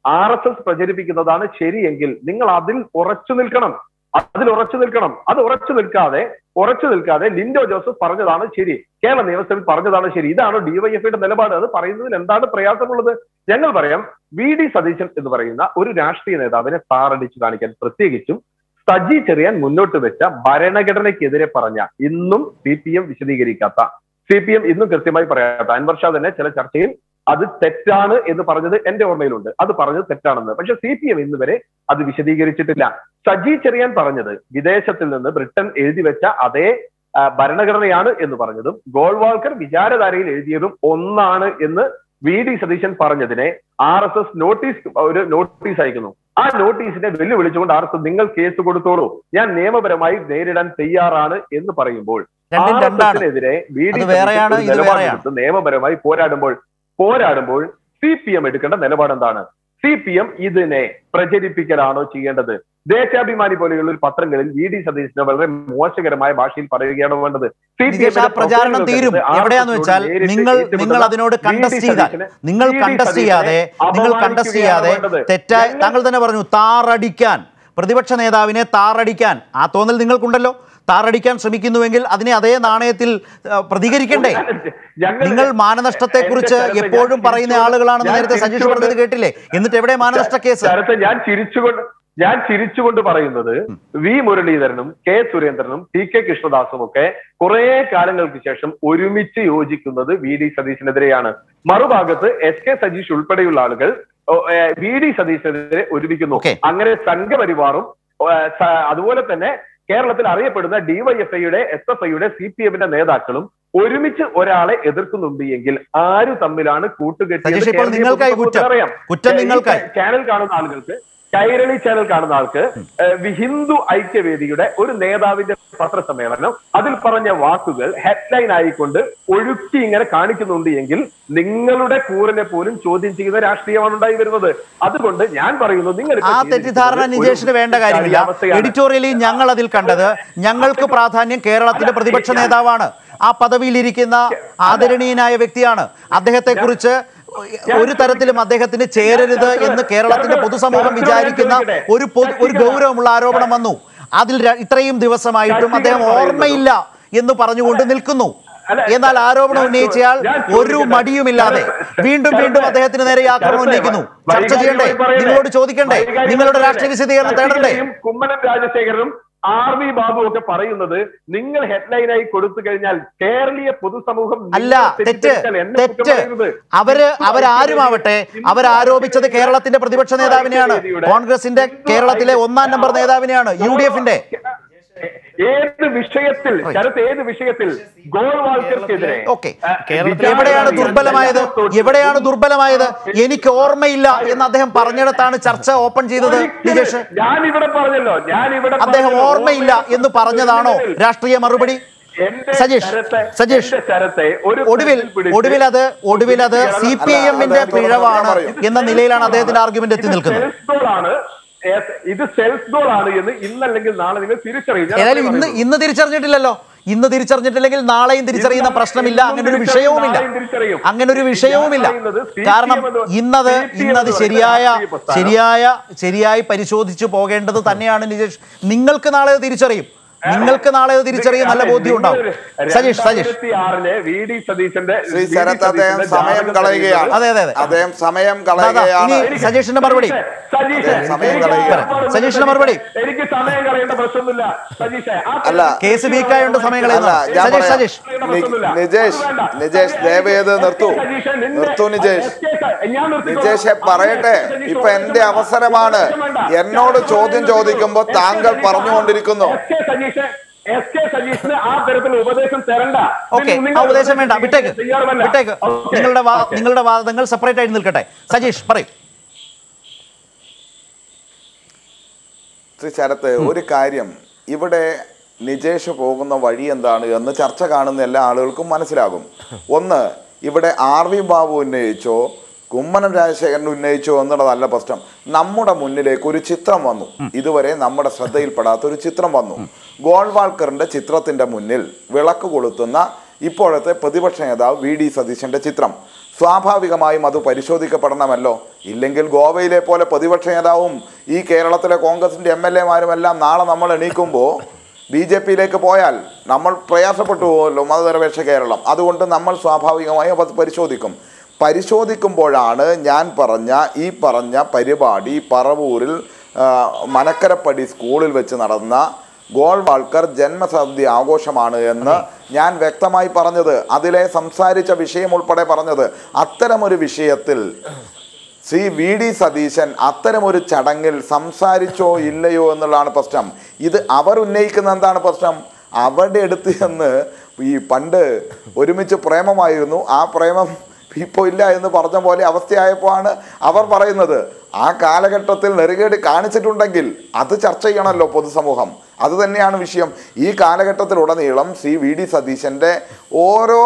ആർ എസ് എസ് പ്രചരിപ്പിക്കുന്നതാണ് ശരിയെങ്കിൽ നിങ്ങൾ അതിൽ ഉറച്ചു നിൽക്കണം അതിൽ ഉറച്ചു നിൽക്കണം അത് ഉറച്ചു നിൽക്കാതെ ഉറച്ചു നിൽക്കാതെ ലിൻഡോ ജോസഫ് പറഞ്ഞതാണ് ശരി കേരള നിയമസഭയിൽ പറഞ്ഞതാണ് ശരി ഇതാണ് ഡിവൈഎഫ്ഐയുടെ നിലപാട് അത് പറയുന്നതിൽ എന്താണ് പ്രയാസമുള്ളത് ഞങ്ങൾ പറയാം വി ഡി സതീശൻ എന്ന് പറയുന്ന ഒരു രാഷ്ട്രീയ നേതാവിനെ താറടിച്ചു കാണിക്കാൻ പ്രത്യേകിച്ചും സജി ചെറിയാൻ മുന്നോട്ട് വെച്ച ഭരണഘടനയ്ക്കെതിരെ പറഞ്ഞ ഇന്നും സി പി എം വിശദീകരിക്കാത്ത സി പി എം ഇന്നും കൃത്യമായി പറയാത്ത അൻവർ ഷാ തന്നെ ചില ചർച്ചയിൽ അത് തെറ്റാണ് എന്ന് പറഞ്ഞത് എന്റെ ഓർമ്മയിലുണ്ട് അത് പറഞ്ഞത് തെറ്റാണെന്ന് പക്ഷെ സി പി എം ഇന്ന് വരെ അത് വിശദീകരിച്ചിട്ടില്ല സജി ചെറിയാൻ പറഞ്ഞത് വിദേശത്തിൽ നിന്ന് ബ്രിട്ടൻ എഴുതി വെച്ച അതേ ആ, ഭരണഘടനയാണ് എന്ന് പറഞ്ഞതും ഗോൾവാൾക്കർ വിചാരധാരയിൽ എഴുതിയതും ഒന്നാണ് എന്ന് വി ഡി സതീശൻ പറഞ്ഞതിനെ ആർ എസ് എസ് നോട്ടീസ് ഒരു നോട്ടീസ് അയക്കുന്നു ആ നോട്ടീസിനെ വെല്ലുവിളിച്ചുകൊണ്ട് ആർ എസ് എസ് നിങ്ങൾ കേസ് കൊടുത്തോളൂ ഞാൻ നിയമപരമായി നേരിടാൻ തയ്യാറാണ് എന്ന് പറയുമ്പോൾ രണ്ടും രണ്ടാണ്. RSS-നെതിരെ വി ഡി അത് വേറെയാണ്, സതീശൻ ഒരു ഇത് വേറെയാണ്. നിലപാടെടുത്ത് നിയമപരമായി പോരാടുമ്പോൾ പോരാടുമ്പോൾ സി പി എം എടുക്കേണ്ട നിലപാട് എന്താണ് സി പി എം ഇതിനെ പ്രചരിപ്പിക്കലാണോ ചെയ്യേണ്ടത് ദേശാഭിമാനി പോലെയുള്ള ഒരു പത്രങ്ങളിൽ വി ഡി സതീശനെ വളരെ മോശകരമായ ഭാഷയിൽ പറയുകയാണോ വേണ്ടത് CPM നികേഷ്, ആ ന്റെ പ്രചാരണം തീരും പ്രൊഫൈലുകൾക്ക് എവിടെയാന്ന് വെച്ചാൽ നേരിട്ട് നിങ്ങൾ ഏറ്റുമുട്ടുന്ന നിങ്ങൾ അതിനോട് വി. ഡി. കണ്ടസ്റ്റ് ചെയ്താൽ സതീശനെ- നിങ്ങൾ വി. ഡി. കണ്ടസ്റ്റ് സതീശനെ ചെയ്യാതെ നിങ്ങൾ കണ്ടസ്റ്റ് അപമാനിക്കുകയാണ് ചെയ്യാതെ വേണ്ടത്. തെറ്റായി ഞങ്ങൾ- താങ്കൾ തന്നെ പറഞ്ഞു താറടിക്കാൻ പ്രതിപക്ഷ നേതാവിനെ താറടിക്കാൻ ആ തോന്നൽ നിങ്ങൾക്കുണ്ടല്ലോ താറടിക്കാൻ ശ്രമിക്കുന്നുവെങ്കിൽ അതിനെ അതേ നാണയത്തിൽ ആ, പ്രതികരിക്കണ്ടേ ഞങ്ങൾ- നിങ്ങൾ മാനനഷ്ടത്തെക്കുറിച്ച് എന്റെ ശരത്ത് എപ്പോഴും ഞാൻ പറയുന്ന ചിരിച്ചുകൊണ്ട് ആളുകളാണെന്ന് ഞാൻ നേരത്തെ സജീഷ് ചിരിച്ചുകൊണ്ട് പറഞ്ഞത് കേട്ടില്ലേ എന്നിട്ട് എവിടെ മാനനഷ്ട കേസ് ശരത്ത് ഞാൻ ചിരിച്ചുകൊണ്ട് ഞാൻ ചിരിച്ചുകൊണ്ട് പറയുന്നത് വി മുരളീധരനും കെ സുരേന്ദ്രനും ടി കെ കൃഷ്ണദാസും ഒക്കെ കുറെ കാലങ്ങൾക്ക് ശേഷം ഒരുമിച്ച് യോജിക്കുന്നത് വി ഡി സതീശനെതിരെയാണ് മറുഭാഗത്ത് എസ് കെ സജീഷ് ഉൾപ്പെടെയുള്ള ആളുകൾ ഓ, ഏ, വി ഡി സതീശനെതിരെ ഒരുമിക്കുന്നു Okay. അങ്ങനെ സംഘപരിവാറും ഓ, ഏ, സ- അതുപോലെ തന്നെ കേരളത്തിൽ അറിയപ്പെടുന്ന ഡിവൈഎഫ്ഐയുടെ എസ് എഫ് ഐയുടെ സി പി എമ്മിന്റെ നേതാക്കളും ഒരുമിച്ച് ഒരാളെ എതിർക്കുന്നുണ്ട് എങ്കിൽ ആര് തമ്മിലാണ് കൂട്ടുകെട്ടിയത് സജീഷ്, ഇപ്പോൾ കേരളീയ നിങ്ങൾക്കായി പൊതുസമൂഹത്തിന് കുറ്റം. അറിയാം കുറ്റം ഈ നിങ്ങൾക്കായി. ചാനൽ കാണുന്ന ആളുകൾക്ക് കൈരളി ചാനൽ കാണുന്ന ആൾക്ക് ഏഹ്, വി- ഹിന്ദു ഐക്യവേദിയുടെ ഒരു നേതാവിന്റെ പത്രസമ്മേളനം അതിൽ പറഞ്ഞ വാക്കുകൾ ഹെഡ്ലൈൻ ആയിക്കൊണ്ട് ഒഴുക്കി ഇങ്ങനെ കാണിക്കുന്നുണ്ട് എങ്കിൽ നിങ്ങളുടെ കൂറിനെ പോലും ചോദ്യം ചെയ്യുന്ന രാഷ്ട്രീയമാണ് ഉണ്ടായി വരുന്നത് അതുകൊണ്ട് ഞാൻ പറയുന്നു നിങ്ങൾ ആ തെറ്റിദ്ധാരണ നിജേഷിന് വേണ്ട കാര്യമില്ല എഡിറ്റോറിയലി ഞങ്ങൾ അതിൽ കണ്ടത് ഞങ്ങൾക്ക് പ്രാധാന്യം കേരളത്തിലെ പ്രതിപക്ഷ നേതാവാണ് ആ പദവിയിലിരിക്കുന്ന ആദരണീയനായ വ്യക്തിയാണ് അദ്ദേഹത്തെ കുറിച്ച് ഒരു തരത്തിലും അദ്ദേഹത്തിന് ചേരരുത് എന്ന് കേരളത്തിന്റെ പൊതുസമൂഹം വിചാരിക്കുന്ന ഒരു പൊതു- ഒരു ഗൗരവമുള്ള ആരോപണം വന്നു അതിൽ ര- ഇത്രയും ദിവസമായിട്ടും അദ്ദേഹം ഓർമ്മയില്ല എന്ന് പറഞ്ഞുകൊണ്ട് നിൽക്കുന്നു എന്നാൽ ആരോപണം ഉന്നയിച്ചയാൾ ഒരു മടിയുമില്ലാതെ വീണ്ടും വീണ്ടും അദ്ദേഹത്തിന് നേരെ ഈ ആക്രമണം ഉന്നയിക്കുന്നു ചർച്ച ചെയ്യണ്ടേ നിങ്ങളോട് ചോദിക്കണ്ടേ നിങ്ങളുടെ രാഷ്ട്രീയ വിശദീകരണം തേടണ്ടേ കുമ്മനം രാജശേഖരനും ആർ വി ബാബു ഒക്കെ പറയുന്നത് നിങ്ങൾ ഹെഡ്ലൈനായി കൊടുത്തു കഴിഞ്ഞാൽ കേരളീയ പൊതുസമൂഹം നിങ്ങളെ അല്ല തെറ്റ് തെറ്റിദ്ധരിച്ചാൽ എന്നെ കുറ്റം തെറ്റ് പറയുന്നത്. അവര് അവരാരുമാവട്ടെ അവരാരോപിച്ചത് കേരളത്തിന്റെ പ്രതിപക്ഷ നേതാവിനെയാണ് കോൺഗ്രസിന്റെ കേരളത്തിലെ ഒന്നാം നമ്പർ നേതാവിനെയാണ് യു ഡി എഫിന്റെ ഏത് വിഷയത്തിൽ ശരത്ത് ഏത് വിഷയത്തിൽ ഗോൾവാൾക്കർക്കെതിരെ ഓക്കെ കേരളത്തിൽ എവിടെയാണ് ദുർബലമായത് എവിടെയാണ് ദുർബലമായത് എനിക്ക് ഓർമ്മയില്ല എന്ന് അദ്ദേഹം പറഞ്ഞിടത്താണ് ചർച്ച ഓപ്പൺ ചെയ്തത് നിജേഷ് ഞാൻ ഇവിടെ പറഞ്ഞല്ലോ ഞാൻ ഇവിടെ അദ്ദേഹം പറഞ്ഞല്ലോ, ഓർമ്മയില്ല എന്ന് പറഞ്ഞതാണോ രാഷ്ട്രീയ മറുപടി എന്റെ സജീഷ്, ശരത്തെ- സജീഷ്, എന്റെ ശരത്തെ ഒരു ഒടുവിൽ പ്രശ്നത്തിൽ പിടിച്ച് ഒടുവിൽ അത് ഒടുവിൽ അത് സി പി ഐ എമ്മിന്റെ അല്ല, പിഴവാണ് പറയൂ. എന്ന നിലയിലാണ് അദ്ദേഹത്തിന്റെ ആർഗ്യുമെന്റ് എത്തി ഇത് നിൽക്കുന്നത് സെൽഫ് ഗോൾ ആണ് ഏ- ഇത് സെൽഫ് ഗോൾ ആണ് എന്ന് ഇന്നല്ലെങ്കിൽ നാളെ നിങ്ങൾ തിരിച്ചറിയും ഞാൻ ഏതായാലും അത്രേ ഇന്ന് പറയുള്ളൂ. ഇന്ന് തിരിച്ചറിഞ്ഞിട്ടില്ലല്ലോ ഇന്ന് തിരിച്ചറിഞ്ഞിട്ടില്ലെങ്കിൽ നാളെയും തിരിച്ചറിയുന്ന ഇന്ന് പ്രശ്നമില്ല ഇന്നും അങ്ങനെ ഒരു തിരിച്ചറിയും, വിഷയവുമില്ല നാളെയും തിരിച്ചറിയും. അങ്ങനെ ഒരു വിഷയവുമില്ല ഞാൻ പറയുന്നത് CPM കാരണം എന്ന് ഇന്നത് CPM ഇന്നത് എന്ന് ശരിയായ രാഷ്ട്രീയ പ്രസ്ഥാനം. ശരിയായ ശരിയായി പരിശോധിച്ചു പോകേണ്ടത് തന്നെയാണ് നിജേഷ് നിങ്ങൾക്ക് നാളെ അത് തിരിച്ചറിയും നിങ്ങൾക്ക് നാളെ അത് തിരിച്ചറിയും നല്ല ബോധ്യം ഉണ്ടാവും സജീഷ് സജീഷ് രണ്ടായിരത്തിയാറിലെ വി ഡി സതീശന്റെ ശ്രീ വി ഡി ശരത്ത് അദ്ദേഹം സതീശന്റെ സമയം ജാതകം കളയുകയാണ് അതെ, അതെ, അതെ. അദ്ദേഹം സമയം ദാ, ദാ, കളയുകയാണ് ഇനി സജീഷിന്റെ മറുപടി സജീഷ്, സമയം എനിക്ക് കളയുക. ആ സജീഷിന്റെ മറുപടി. എനിക്ക് സമയം കളയേണ്ട പ്രശ്നമൊന്നുമില്ല സജീഷ് ആ അല്ല. കേസ് വീക്കായോണ്ട് സമയം കളയുന്നു അല്ല ഞാൻ സജീഷ് പറയാം സജീഷ് നി- നിജേഷ് നിജേഷ് ദയവേത് നിർത്തൂ നിർത്തൂ നിജേഷ് നിജേഷെ പറയട്ടെ ഇപ്പൊ എന്റെ അവസരമാണ് എന്നോട് ചോദ്യം ചോദിക്കുമ്പോൾ താങ്കൾ പറഞ്ഞുകൊണ്ടിരിക്കുന്നു എസ് കെ സജീഷിന് ആ തരത്തിലുള്ള ഉപദേശം തരണ്ട ഓക്കെ നിങ്ങൾ ആ ഉപദേശം വേണ്ട വിട്ടേക്ക് തയ്യാറുമല്ല. വിട്ടേക്ക് ഓക്കേ. നിങ്ങളുടെ വാ- ഓക്കേ. നിങ്ങളുടെ വാദങ്ങൾ സെപ്പറേറ്റ് ആയിട്ട് നിൽക്കട്ടെ സജീഷ് പറയും ശ്രീ ശരത്ത് ഒരു കാര്യം ഇവിടെ നിജേഷ് പോകുന്ന വഴി എന്താണ് എന്ന് ചർച്ച കാണുന്ന എല്ലാ ആളുകൾക്കും മനസ്സിലാകും ഒന്ന് ഇവിടെ ആർ വി ബാബു ഉന്നയിച്ചോ കുമ്മനം രാജശേഖരൻ ഉന്നയിച്ചോ എന്നുള്ളതല്ല പ്രശ്നം നമ്മുടെ മുന്നിലേക്ക് ഒരു ചിത്രം വന്നു ഇതുവരെ നമ്മുടെ ശ്രദ്ധയിൽപ്പെടാത്ത ഒരു ചിത്രം വന്നു ഗോൾവാൾക്കറിന്റെ ചിത്രത്തിന്റെ മുന്നിൽ വിളക്ക് കൊളുത്തുന്ന ഇപ്പോഴത്തെ പ്രതിപക്ഷ നേതാവ് വി ഡി സതീശന്റെ ചിത്രം സ്വാഭാവികമായും അത് പരിശോധിക്കപ്പെടണമല്ലോ ഇല്ലെങ്കിൽ ഗോവയിലെ പോലെ പ്രതിപക്ഷ നേതാവും ഈ കേരളത്തിലെ കോൺഗ്രസിന്റെ എം എൽ എമാരും എല്ലാം നാളെ നമ്മൾ എണീക്കുമ്പോൾ ബി ജെ പിയിലേക്ക് പോയാൽ നമ്മൾ പ്രയാസപ്പെട്ടു പോകുമല്ലോ മതനിരപേക്ഷ കേരളം അതുകൊണ്ട് നമ്മൾ സ്വാഭാവികമായും അത് പരിശോധിക്കും പരിശോധിക്കുമ്പോഴാണ് ഞാൻ പറഞ്ഞ ഈ പറഞ്ഞ പരിപാടി പറവൂരിൽ ആ, മനക്കരപ്പടി സ്കൂളിൽ വെച്ച് നടന്ന ഗോൾവാൾക്കർ ജന്മശതാബ്ദി ആഘോഷമാണ് എന്ന് ഞാൻ വ്യക്തമായി പറഞ്ഞത് അതിലെ സംസാരിച്ച വിഷയം ഉൾപ്പെടെ പറഞ്ഞത് അത്തരമൊരു വിഷയത്തിൽ ശ്രീ വി ഡി സതീശൻ അത്തരമൊരു ചടങ്ങിൽ സംസാരിച്ചോ ഇല്ലയോ എന്നുള്ളതാണ് പ്രശ്നം ഇത് അവർ ഉന്നയിക്കുന്ന എന്താണ് പ്രശ്നം അവരുടെ അടുത്ത് ചെന്ന് ഈ പണ്ട് ഒരുമിച്ച് പ്രേമമായിരുന്നു ആ പ്രേമം ഇപ്പോൾ ഇല്ല എന്ന് പറഞ്ഞ പോലെ അവസ്ഥയായപ്പോഴാണ് അവർ പറയുന്നത് ആ കാലഘട്ടത്തിൽ നെറുകേട് കാണിച്ചിട്ടുണ്ടെങ്കിൽ അത് ചർച്ച ചെയ്യണമല്ലോ പൊതുസമൂഹം അത് തന്നെയാണ് വിഷയം ഈ കാലഘട്ടത്തിലുടനീളം ശ്രീ വി ഡി സതീശൻ്റെ ഓരോ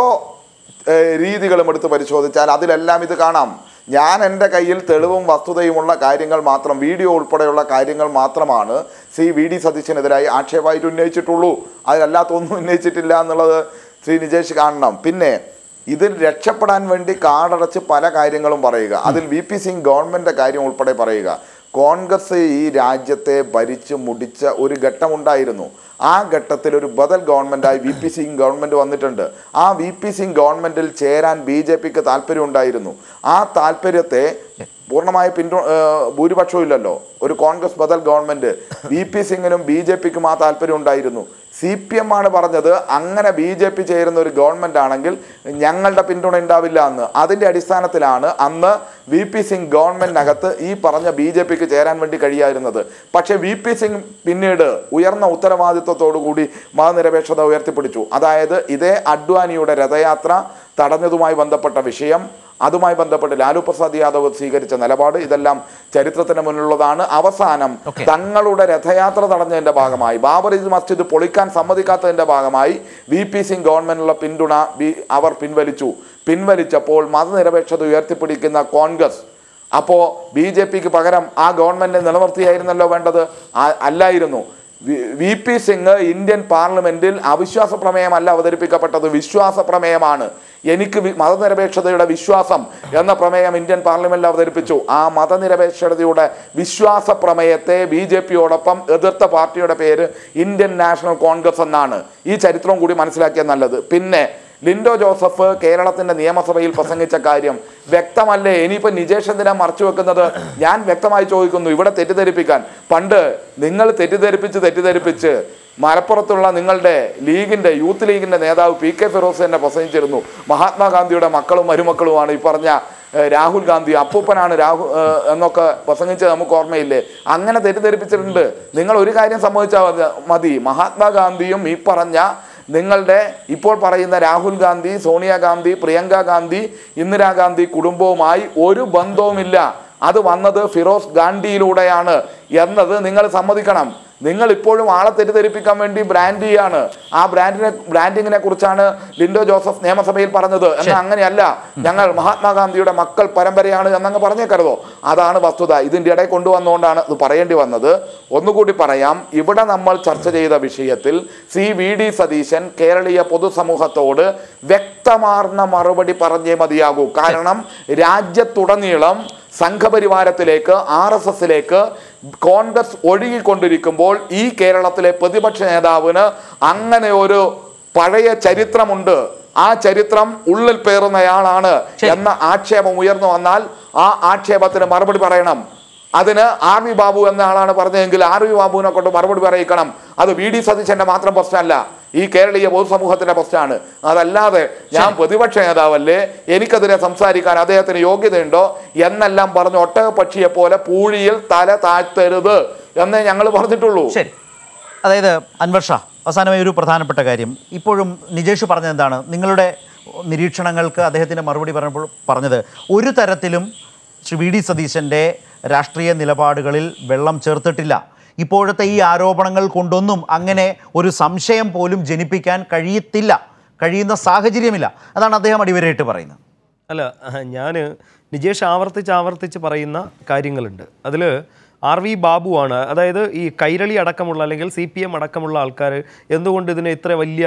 ഏഹ് രീതികളും എടുത്ത് പരിശോധിച്ചാൽ അതിലെല്ലാം ഇത് കാണാം ഞാൻ എൻ്റെ കയ്യിൽ തെളിവും വസ്തുതയുമുള്ള കാര്യങ്ങൾ മാത്രം വീഡിയോ ഉൾപ്പെടെയുള്ള കാര്യങ്ങൾ മാത്രമാണ് ശ്രീ വി ഡി സതീശനെതിരായി ആക്ഷേപമായിട്ട് ഉന്നയിച്ചിട്ടുള്ളൂ അതിലല്ലാത്തൊന്നും ഉന്നയിച്ചിട്ടില്ല എന്നുള്ളത് ശ്രീ നിജേഷ് കാണണം പിന്നെ ഇതിൽ രക്ഷപ്പെടാൻ വേണ്ടി കാടടച്ച് പല കാര്യങ്ങളും പറയുക അതിൽ വി പി സിംഗ് ഗവൺമെൻറ് കാര്യം ഉൾപ്പെടെ പറയുക കോൺഗ്രസ് ഈ രാജ്യത്തെ ഭരിച്ചു മുടിച്ച ഒരു ഘട്ടമുണ്ടായിരുന്നു ആ ഘട്ടത്തിൽ ഒരു ബദൽ ഗവൺമെൻറ്റായി വി പി സിംഗ് ഗവൺമെൻറ് വന്നിട്ടുണ്ട് ആ വി പി സിംഗ് ഗവൺമെൻറ്റിൽ ചേരാൻ ബി ജെ പിക്ക് താല്പര്യമുണ്ടായിരുന്നു ആ താല്പര്യത്തെ പൂർണ്ണമായ പിന്തു ഏഹ് ഭൂരിപക്ഷവും ഇല്ലല്ലോ ഒരു കോൺഗ്രസ് ബദൽ ഗവൺമെൻറ് വി പി സിംഗിനും ബി ജെ പിക്കും ആ താല്പര്യം ഉണ്ടായിരുന്നു സി പി എം ആണ് പറഞ്ഞത് അങ്ങനെ ബി ജെ പി ചേരുന്ന ഒരു ഗവൺമെൻറ് ആണെങ്കിൽ ഞങ്ങളുടെ പിന്തുണ ഉണ്ടാവില്ല എന്ന് അതിൻ്റെ അടിസ്ഥാനത്തിലാണ് അന്ന് വി പി സിംഗ് ഗവൺമെൻറ്റിനകത്ത് ഈ പറഞ്ഞ ബി ജെ പിക്ക് ചേരാൻ വേണ്ടി കഴിയായിരുന്നത് പക്ഷേ വി പി സിംഗ് പിന്നീട് ഉയർന്ന ഉത്തരവാദിത്വത്തോടു കൂടി മതനിരപേക്ഷത ഉയർത്തിപ്പിടിച്ചു അതായത് ഇതേ അഡ്വാനിയുടെ രഥയാത്ര തടഞ്ഞതുമായി ബന്ധപ്പെട്ട വിഷയം അതുമായി ബന്ധപ്പെട്ട് ലാലു പ്രസാദ് യാദവ് സ്വീകരിച്ച നിലപാട് ഇതെല്ലാം ചരിത്രത്തിന് മുന്നിലുള്ളതാണ് അവസാനം Okay. തങ്ങളുടെ രഥയാത്ര തടഞ്ഞതിന്റെ ഭാഗമായി ബാബറി മസ്ജിദ് പൊളിക്കാൻ സമ്മതിക്കാത്തതിന്റെ ഭാഗമായി വി പി സിംഗ് ഗവൺമെന്റിനുള്ള പിന്തുണ ബി- അവർ പിൻവലിച്ചു പിൻവലിച്ചപ്പോൾ മതനിരപേക്ഷത ഉയർത്തിപ്പിടിക്കുന്ന കോൺഗ്രസ് അപ്പോൾ ബി ജെ പിക്ക് പകരം ആ ഗവൺമെന്റ് നിലനിർത്തിയായിരുന്നല്ലോ വേണ്ടത് ആ- അല്ലായിരുന്നു V- V P Singh Indian പാർലമെന്റിൽ അവിശ്വാസ പ്രമേയമല്ല അവതരിപ്പിക്കപ്പെട്ടത് വിശ്വാസ പ്രമേയമാണ് എനിക്ക് വി- മതനിരപേക്ഷതയുടെ വിശ്വാസം എന്ന പ്രമേയം ഇന്ത്യൻ പാർലമെന്റിൽ അവതരിപ്പിച്ചു ആ മതനിരപേക്ഷതയുടെ വിശ്വാസ പ്രമേയത്തെ ബി ജെ പിയോടൊപ്പം എതിർത്ത പാർട്ടിയുടെ പേര് ഇന്ത്യൻ നാഷണൽ കോൺഗ്രസ് എന്നാണ് ഈ ചരിത്രം കൂടി മനസ്സിലാക്കിയത് നല്ലത് പിന്നെ ലിൻഡോ ജോസഫ് കേരളത്തിന്റെ നിയമസഭയിൽ പ്രസംഗിച്ച കാര്യം വ്യക്തമല്ലേ ഇനിയിപ്പോ നിജേഷ് എന്തിനാ മറച്ചു വെക്കുന്നത് ഞാൻ വ്യക്തമായി ചോദിക്കുന്നു ഇവിടെ തെറ്റിദ്ധരിപ്പിക്കാൻ പണ്ട് നിങ്ങൾ തെറ്റിദ്ധരിപ്പിച്ച് തെറ്റിദ്ധരിപ്പിച്ച് മലപ്പുറത്തുള്ള നിങ്ങളുടെ ലീഗിന്റെ യൂത്ത് ലീഗിന്റെ നേതാവ് പി കെ ഫിറോസ് തന്നെ പ്രസംഗിച്ചിരുന്നു മഹാത്മാഗാന്ധിയുടെ മക്കളും മരുമക്കളുമാണ് ഈ പറഞ്ഞ ഏഹ്, രാഹുൽ ഗാന്ധി അപ്പൂപ്പനാണ് രാഹുൽ ഏഹ്, എന്നൊക്കെ പ്രസംഗിച്ചത് നമുക്ക് ഓർമ്മയില്ലേ അങ്ങനെ തെറ്റിദ്ധരിപ്പിച്ചിട്ടുണ്ട് നിങ്ങൾ ഒരു കാര്യം സമ്മതിച്ചാൽ മതി- മതി മഹാത്മാഗാന്ധിയും ഈ പറഞ്ഞ നിങ്ങളുടെ ഇപ്പോൾ പറയുന്ന രാഹുൽ ഗാന്ധി സോണിയാഗാന്ധി പ്രിയങ്ക ഗാന്ധി ഇന്ദിരാഗാന്ധി കുടുംബവുമായി ഒരു ബന്ധവുമില്ല അത് വന്നത് ഫിറോസ് ഗാന്ധിയിലൂടെയാണ് എന്നത് നിങ്ങൾ സമ്മതിക്കണം നിങ്ങൾ ഇപ്പോഴും ആളെ തെറ്റിദ്ധരിപ്പിക്കാൻ വേണ്ടി ബ്രാൻഡ് ചെയ്യാണ് ആ ബ്രാൻഡിനെ ബ്രാൻഡിങ്ങിനെ കുറിച്ചാണ് ലിൻഡോ ജോസഫ് നിയമസഭയിൽ പറഞ്ഞത് എന്നാൽ അങ്ങനെയല്ല ഞങ്ങൾ മഹാത്മാഗാന്ധിയുടെ മക്കൾ പരമ്പരയാണ് എന്നങ്ങ് പറഞ്ഞേക്കരുതോ അതാണ് വസ്തുത ഇതിൻ്റെ ഇടയിൽ കൊണ്ടുവന്നുകൊണ്ടാണ് ഇത് പറയേണ്ടി വന്നത് ഒന്നുകൂടി പറയാം ഇവിടെ നമ്മൾ ചർച്ച ചെയ്ത വിഷയത്തിൽ സി വി ഡി സതീശൻ കേരളീയ പൊതുസമൂഹത്തോട് വ്യക്തമാർന്ന മറുപടി പറഞ്ഞേ മതിയാകൂ കാരണം രാജ്യത്തുടനീളം സംഘപരിവാരത്തിലേക്ക് ആർ എസ് എസിലേക്ക് കോൺഗ്രസ് ഒഴുകിക്കൊണ്ടിരിക്കുമ്പോൾ ഈ കേരളത്തിലെ പ്രതിപക്ഷ നേതാവിന് അങ്ങനെ ഒരു പഴയ ചരിത്രമുണ്ട് ആ ചരിത്രം ഉള്ളിൽ പേറുന്നയാളാണ് എന്ന ആക്ഷേപം ഉയർന്നു വന്നാൽ ആ ആക്ഷേപത്തിന് മറുപടി പറയണം അതിന് ആർ വി ബാബു എന്ന ആളാണ് പറഞ്ഞതെങ്കിൽ ആർ വി ബാബുവിനെ കൊണ്ട് മറുപടി പറയിക്കണം അത് വി ഡി സതീശന്റെ മാത്രം പ്രശ്നമല്ല ഈ കേരളീയ പൊതുസമൂഹത്തിന്റെ പ്രശ്നമാണ് അതല്ലാതെ ഞാൻ പ്രതിപക്ഷ നേതാവല്ലേ എനിക്കെതിരെ സംസാരിക്കാൻ അദ്ദേഹത്തിന് യോഗ്യതയുണ്ടോ എന്നെല്ലാം പറഞ്ഞ് ഒട്ടകപക്ഷിയെ പോലെ പൂഴിയിൽ തല താഴ്ത്തരുത് എന്നേ ഞങ്ങൾ പറഞ്ഞിട്ടുള്ളൂ ശരി അതായത് അൻവർ ഷാ അവസാനമായി ഒരു പ്രധാനപ്പെട്ട കാര്യം ഇപ്പോഴും നിജേഷ് പറഞ്ഞത് എന്താണ് നിങ്ങളുടെ നിരീക്ഷണങ്ങൾക്ക് അദ്ദേഹത്തിൻ്റെ മറുപടി പറഞ്ഞപ്പോൾ പറഞ്ഞത് ഒരു തരത്തിലും ശ്രീ വി ഡി സതീശൻ്റെ രാഷ്ട്രീയ നിലപാടുകളിൽ വെള്ളം ചേർത്തിട്ടില്ല ഇപ്പോഴത്തെ ഈ ആരോപണങ്ങൾ കൊണ്ടൊന്നും അങ്ങനെ ഒരു സംശയം പോലും ജനിപ്പിക്കാൻ കഴിയത്തില്ല കഴിയുന്ന സാഹചര്യമില്ല അതാണ് അദ്ദേഹം അടിവരയിട്ട് പറയുന്നത് അല്ല ഞാൻ നിജേഷ് ആവർത്തിച്ച് ആവർത്തിച്ച് പറയുന്ന കാര്യങ്ങളുണ്ട് അതിൽ ആർ വി ബാബുവാണ് അതായത് ഈ കൈരളി അടക്കമുള്ള അല്ലെങ്കിൽ സി പി എം അടക്കമുള്ള ആൾക്കാർ എന്തുകൊണ്ട് ഇതിനെ ഇത്ര വലിയ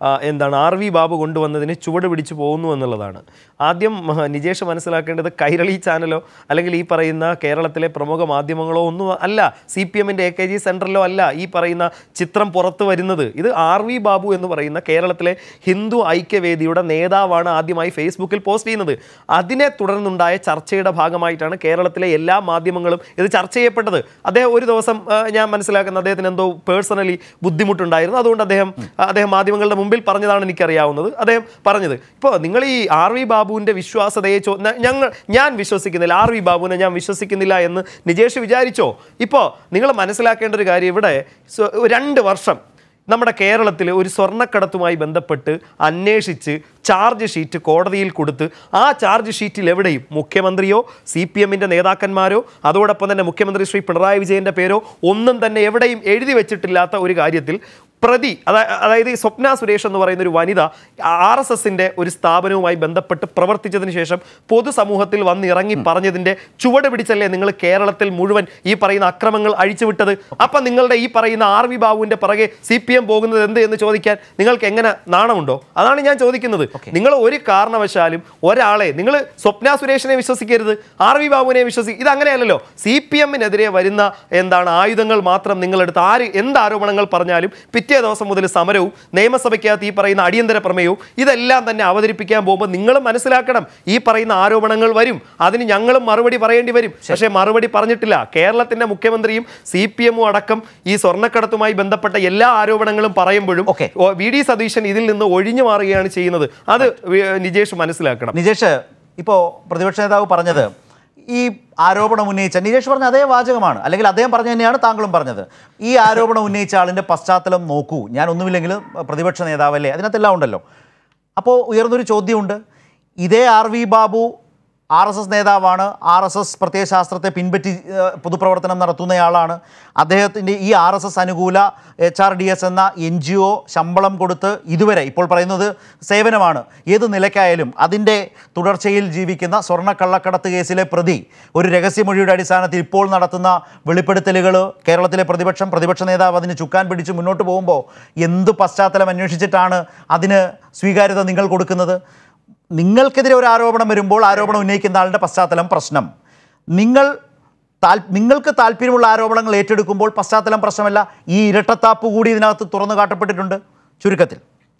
ആ, എന്താണ് ആർ വി ബാബു കൊണ്ടുവന്നതിന് ചുവട് പിടിച്ചു പോകുന്നു എന്നുള്ളതാണ് ആദ്യം ആ, നിജേഷ് മനസ്സിലാക്കേണ്ടത് കൈരളി ചാനലോ അല്ലെങ്കിൽ ഈ പറയുന്ന കേരളത്തിലെ പ്രമുഖ മാധ്യമങ്ങളോ ഒന്നും അല്ല സി പി എമ്മിൻ്റെ എ കെ ജി സെൻറ്ററിലോ അല്ല ഈ പറയുന്ന ചിത്രം പുറത്തു വരുന്നത് ഇത് ആർ വി ബാബു എന്ന് പറയുന്ന കേരളത്തിലെ ഹിന്ദു ഐക്യവേദിയുടെ നേതാവാണ് ആദ്യമായി ഫേസ്ബുക്കിൽ പോസ്റ്റ് ചെയ്യുന്നത് അതിനെ തുടർന്നുണ്ടായ ചർച്ചയുടെ ഭാഗമായിട്ടാണ് കേരളത്തിലെ എല്ലാ മാധ്യമങ്ങളും ഇത് ചർച്ച ചെയ്യപ്പെട്ടത് അദ്ദേഹം ഒരു ദിവസം ആ, ഞാൻ മനസ്സിലാക്കുന്ന അദ്ദേഹത്തിന് എന്തോ പേഴ്സണലി ബുദ്ധിമുട്ടുണ്ടായിരുന്നു അതുകൊണ്ട് അദ്ദേഹം ആ, അദ്ദേഹം മാധ്യമങ്ങളുടെ മുമ്പിൽ പറഞ്ഞതാണ് എനിക്കറിയാവുന്നത് അദ്ദേഹം പറഞ്ഞത് ഇപ്പോൾ നിങ്ങൾ ഈ ആർ വി ബാബുവിൻ്റെ വിശ്വാസതയെ ചോ ന- ഞങ്ങൾ ഞാൻ വിശ്വസിക്കുന്നില്ല ആർ വി ബാബുവിനെ ഞാൻ വിശ്വസിക്കുന്നില്ല എന്ന് നിജേഷ് വിചാരിച്ചോ ഇപ്പോൾ നിങ്ങൾ മനസ്സിലാക്കേണ്ട ഒരു കാര്യം ഇവിടെ സ്വ- രണ്ട് വർഷം നമ്മുടെ കേരളത്തിൽ ഒരു സ്വർണ്ണക്കടത്തുമായി ബന്ധപ്പെട്ട് അന്വേഷിച്ച് ചാർജ് ഷീറ്റ് കോടതിയിൽ കൊടുത്ത് ആ ചാർജ് ഷീറ്റിൽ എവിടെയും മുഖ്യമന്ത്രിയോ സി പി എമ്മിൻ്റെ നേതാക്കന്മാരോ അതോടൊപ്പം തന്നെ മുഖ്യമന്ത്രി ശ്രീ പിണറായി വിജയൻ്റെ പേരോ ഒന്നും തന്നെ എവിടെയും എഴുതി വെച്ചിട്ടില്ലാത്ത ഒരു കാര്യത്തിൽ പ്രതി അതാ- അതായത് ഈ സ്വപ്ന സുരേഷ് എന്ന് പറയുന്ന ഒരു വനിത ആർ എസ് എസിന്റെ ഒരു സ്ഥാപനവുമായി ബന്ധപ്പെട്ട് പ്രവർത്തിച്ചതിന് ശേഷം പൊതുസമൂഹത്തിൽ വന്നിറങ്ങി പറഞ്ഞതിന്റെ ചുവട് പിടിച്ചല്ലേ നിങ്ങൾ കേരളത്തിൽ മുഴുവൻ ഈ പറയുന്ന അക്രമങ്ങൾ അഴിച്ചുവിട്ടത് അപ്പൊ നിങ്ങളുടെ ഈ പറയുന്ന ആർ വി ബാബുവിന്റെ പിറകെ സി പി എം പോകുന്നത് എന്ത് എന്ന് ചോദിക്കാൻ നിങ്ങൾക്ക് എങ്ങനെ നാണമുണ്ടോ അതാണ് ഞാൻ ചോദിക്കുന്നത് നിങ്ങൾ ഒരു കാരണവശാലും ഒരാളെ നിങ്ങൾ സ്വപ്ന സുരേഷിനെ വിശ്വസിക്കരുത് ആർ വി ബാബുവിനെ വിശ്വസി ഇത് അങ്ങനെയല്ലല്ലോ സി പി എമ്മിനെതിരെ വരുന്ന എന്താണ് ആയുധങ്ങൾ മാത്രം നിങ്ങളെടുത്ത് ആര് എന്ത് ആരോപണങ്ങൾ പറഞ്ഞാലും പിറ്റേ ദിവസം മുതൽ സമരവും നിയമസഭയ്ക്കകത്ത് ഈ പറയുന്ന അടിയന്തര പ്രമേയവും ഇതെല്ലാം തന്നെ അവതരിപ്പിക്കാൻ പോകുമ്പോൾ നിങ്ങൾ മനസ്സിലാക്കണം ഈ പറയുന്ന ആരോപണങ്ങൾ വരും അതിന് ഞങ്ങളും മറുപടി പറയേണ്ടി വരും പക്ഷേ മറുപടി പറഞ്ഞിട്ടില്ല കേരളത്തിന്റെ മുഖ്യമന്ത്രിയും സി പി എമ്മും അടക്കം ഈ സ്വർണ്ണക്കടത്തുമായി ബന്ധപ്പെട്ട എല്ലാ ആരോപണങ്ങളും പറയുമ്പോഴും Okay. ഓ, വി ഡി സതീശൻ ഇതിൽ നിന്ന് ഒഴിഞ്ഞു മാറുകയാണ് ചെയ്യുന്നത് അത് വി- നിജേഷ് മനസ്സിലാക്കണം നിജേഷ് ഇപ്പോൾ പ്രതിപക്ഷ നേതാവ് പറഞ്ഞത് ഈ ആരോപണം ഉന്നയിച്ച നിജേഷ് പറഞ്ഞ അതേ വാചകമാണ് അല്ലെങ്കിൽ അദ്ദേഹം പറഞ്ഞ തന്നെയാണ് താങ്കളും പറഞ്ഞത് ഈ ആരോപണം ഉന്നയിച്ച ആളിൻ്റെ പശ്ചാത്തലം നോക്കൂ ഞാൻ ഒന്നുമില്ലെങ്കിലും പ്രതിപക്ഷ നേതാവല്ലേ അതിനകത്തെല്ലാം ഉണ്ടല്ലോ അപ്പോൾ ഉയർന്നൊരു ചോദ്യമുണ്ട് ഇതേ R V Babu R S S നേതാവാണ് ആർ എസ് എസ് പ്രത്യയശാസ്ത്രത്തെ പിൻപറ്റി ഏഹ്, പൊതുപ്രവർത്തനം നടത്തുന്നയാളാണ് അദ്ദേഹത്തിൻ്റെ ഈ ആർ എസ് എസ് അനുകൂല എച്ച് ആർ ഡി എസ് എന്ന എൻ ജി ഒ ശമ്പളം കൊടുത്ത് ഇതുവരെ ഇപ്പോൾ പറയുന്നത് സേവനമാണ് ഏത് നിലയ്ക്കായാലും അതിൻ്റെ തുടർച്ചയിൽ ജീവിക്കുന്ന സ്വർണ്ണക്കള്ളക്കടത്ത് കേസിലെ പ്രതി ഒരു രഹസ്യമൊഴിയുടെ അടിസ്ഥാനത്തിൽ ഇപ്പോൾ നടത്തുന്ന വെളിപ്പെടുത്തലുകൾ കേരളത്തിലെ പ്രതിപക്ഷം പ്രതിപക്ഷ നേതാവ് അതിന് ചുക്കാൻ പിടിച്ച് മുന്നോട്ട് പോകുമ്പോൾ എന്ത് പശ്ചാത്തലം അന്വേഷിച്ചിട്ടാണ് അതിന് സ്വീകാര്യത നിങ്ങൾ കൊടുക്കുന്നത് നിങ്ങൾക്കെതിരെ ഒരു ആരോപണം വരുമ്പോൾ ആരോപണം ഉന്നയിക്കുന്ന ആളുടെ പശ്ചാത്തലം പ്രശ്നം നിങ്ങൾ താൽ നിങ്ങൾക്ക് താല്പര്യമുള്ള ആരോപണങ്ങൾ ഏറ്റെടുക്കുമ്പോൾ പശ്ചാത്തലം പ്രശ്നമല്ല ഈ ഇരട്ടത്താപ്പ് കൂടി ഇതിനകത്ത് തുറന്നു കാട്ടപ്പെട്ടിട്ടുണ്ട് ചുരുക്കത്തിൽ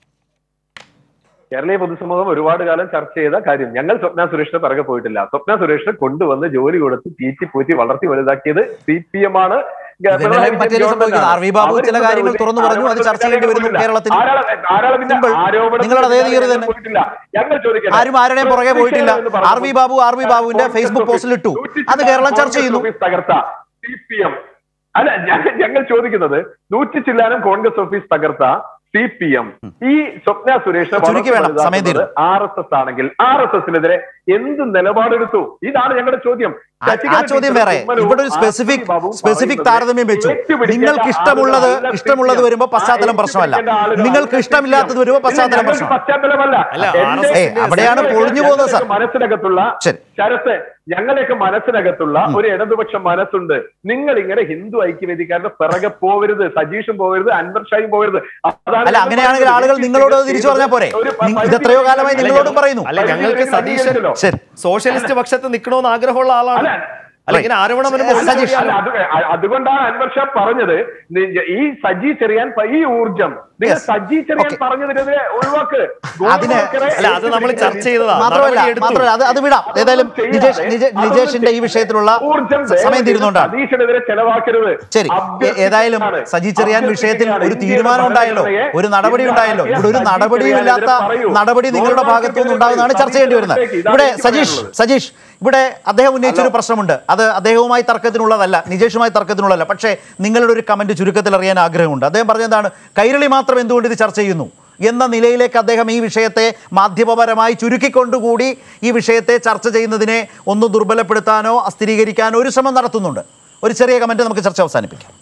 കേരളീയ പൊതുസമൂഹം ഒരുപാട് കാലം ചർച്ച ചെയ്ത കാര്യം ഞങ്ങൾ സ്വപ്ന സുരേഷിനെ പിറകെ പോയിട്ടില്ല സ്വപ്ന സുരേഷിനെ കൊണ്ടുവന്ന് ജോലി കൊടുത്ത് തീറ്റി പൂറ്റി വളർത്തി വലുതാക്കിയത് സി പി എം ആണ് ഇതിനല്ലേ മറ്റേത് സംഭവിക്കുന്നത്? ആർ വി ബാബു ചില കാര്യങ്ങൾ തുറന്നു പറഞ്ഞു, അത് ചർച്ച ചെയ്യേണ്ടി വരുന്നു കേരളത്തിൽ. Simple. നിങ്ങളുടെ അതേ theory തന്നെ. ഞങ്ങൾ ചോദിക്കട്ടെ ആരും ആരുടെയും പുറകെ പോയിട്ടില്ല R V Babu R V ബാബുവിന്റെ ഫേസ്ബുക്ക് പോസ്റ്റിൽ ഇട്ടു അത് കേരളം ചർച്ച ചെയ്യുന്നു തകർത്ത സി പി എം അല്ല ഞ- ഞങ്ങൾ ചോദിക്കുന്നത് നൂറ്റി ചില്ലാനം കോൺഗ്രസ് ഓഫീസ് തകർത്ത സി പി എം ഈ സ്വപ്ന സുരേഷ് ചുരുക്കി വേണം, സമയം തീരും. ആർ എസ് എസ് ആണെങ്കിൽ ആർ എസ് എസിനെതിരെ എന്ത് നിലപാടെടുത്തു ഇതാണ് ഞങ്ങളുടെ ചോദ്യം ആ- ആ ചോദ്യം വേറെ ഇവിടെ ഒരു സ്പെസിഫിക് സ്പെസിഫിക് താരതമ്യം വെച്ചു നിങ്ങൾക്ക് ഇഷ്ടമുള്ളത് ഇഷ്ടമുള്ളത് വരുമ്പോൾ പശ്ചാത്തലം പ്രശ്നമല്ല നിങ്ങൾക്ക് ഇഷ്ടമില്ലാത്തത് വരുമ്പോൾ പശ്ചാത്തലം പ്രശ്നമാണ് പശ്ചാത്തലമല്ല അല്ല, എന്റെ- RSS ഏയ്, അവിടെയാണ് പൊളിഞ്ഞു പോകുന്നത് സാർ. ഞങ്ങളുടെയൊക്കെ മനസ്സിനകത്തുള്ള ശരി. ശരത്ത് ഞങ്ങളുടെയൊക്കെ മനസ്സിനകത്തുള്ള ഒരു ഇടതുപക്ഷ മനസ്സുണ്ട് നിങ്ങൾ ഇങ്ങനെ ഹിന്ദു ഐക്യവേദിക്കാരുടെ പിറകെ പോവരുത് സജീഷും പോവരുത് അൻവർ ഷായും പോവരുത് അതാണ് അല്ല ഞങ്ങൾ അങ്ങനെയാണെങ്കിൽ പറയുന്നത്. ആളുകൾ നിങ്ങളോട് അത് തിരിച്ചു പറഞ്ഞാൽ പോരെ ഒരു നി- ഇത് എത്രയോ കാലമായി അല്ല, നിങ്ങളോടും ഞങ്ങൾ- പറയുന്നു അല്ല ഞങ്ങൾക്ക് സതീശൻ ശരി സോഷ്യലിസ്റ്റ് പക്ഷത്ത് നിൽക്കണമെന്ന് ആഗ്രഹമുള്ള ആളാണ് അല്ല. അല്ല ഇങ്ങനെ ആരോപണം വരുമ്പോൾ അല്ല, സജീഷ്, അല്ല, അത് അ- അതുകൊണ്ടാണ് അൻവർ ഷാ പറഞ്ഞത് നി- ഈ സജി ചെറിയാൻ പ- ഈ ഊർജം നിങ്ങൾ Yes. സജി ചെറിയാൻ Okay. പറഞ്ഞതിനെതിരെ ഒഴിവാക്ക് അതിന് അല്ല അത് നമ്മൾ ചർച്ച ചെയ്തതാ മാത്രമല്ല നടപടി എടുത്തു. മാത്രമല്ല അത് അത് വിടാം ഏതായാലും ചെയ്യാതെ നിജേഷ് നിജ- നിജേഷിന്റെ ഈ വിഷയത്തിലുള്ള ഊർജ്ജം സ- സമയം തീരുന്നുകൊണ്ടാണ് സതീശനെതിരെ ചെലവാക്കരുത് ശരി എ- ഏതായാലും സജി ചെറിയാൻ വിഷയത്തിൽ ഒരു തീരുമാനം ഉണ്ടായല്ലോ ഒരു നടപടി ഉണ്ടായല്ലോ ഇവിടെ ഒരു നടപടിയും ഇല്ലാത്ത നടപടി നിങ്ങളുടെ ഭാഗത്തു നിന്ന് ഉണ്ടാകുന്നതാണ് ചർച്ച ചെയ്യേണ്ടി വരുന്നത് ഇവിടെ സജീഷ് സജീഷ് ഇവിടെ അദ്ദേഹം ഉന്നയിച്ച ഒരു പ്രശ്നമുണ്ട് അത് അദ്ദേഹവുമായി തർക്കത്തിനുള്ളതല്ല നിജേഷുമായി തർക്കത്തിനുള്ളതല്ല പക്ഷേ നിങ്ങളുടെ ഒരു കമന്റ് ചുരുക്കത്തിൽ അറിയാൻ ആഗ്രഹമുണ്ട് അദ്ദേഹം പറഞ്ഞതാണ് കൈരളി മാത്രം എന്തുകൊണ്ട് ഇത് ചർച്ച ചെയ്യുന്നു എന്ന നിലയിലേക്ക് അദ്ദേഹം ഈ വിഷയത്തെ മാധ്യമപരമായി ചുരുക്കിക്കൊണ്ടുകൂടി ഈ വിഷയത്തെ ചർച്ച ചെയ്യുന്നതിനെ ഒന്ന് ദുർബലപ്പെടുത്താനോ അസ്ഥിരീകരിക്കാനോ ഒരു ശ്രമം നടത്തുന്നുണ്ട് ഒരു ചെറിയ കമന്റ് നമുക്ക് ചർച്ച അവസാനിപ്പിക്കാം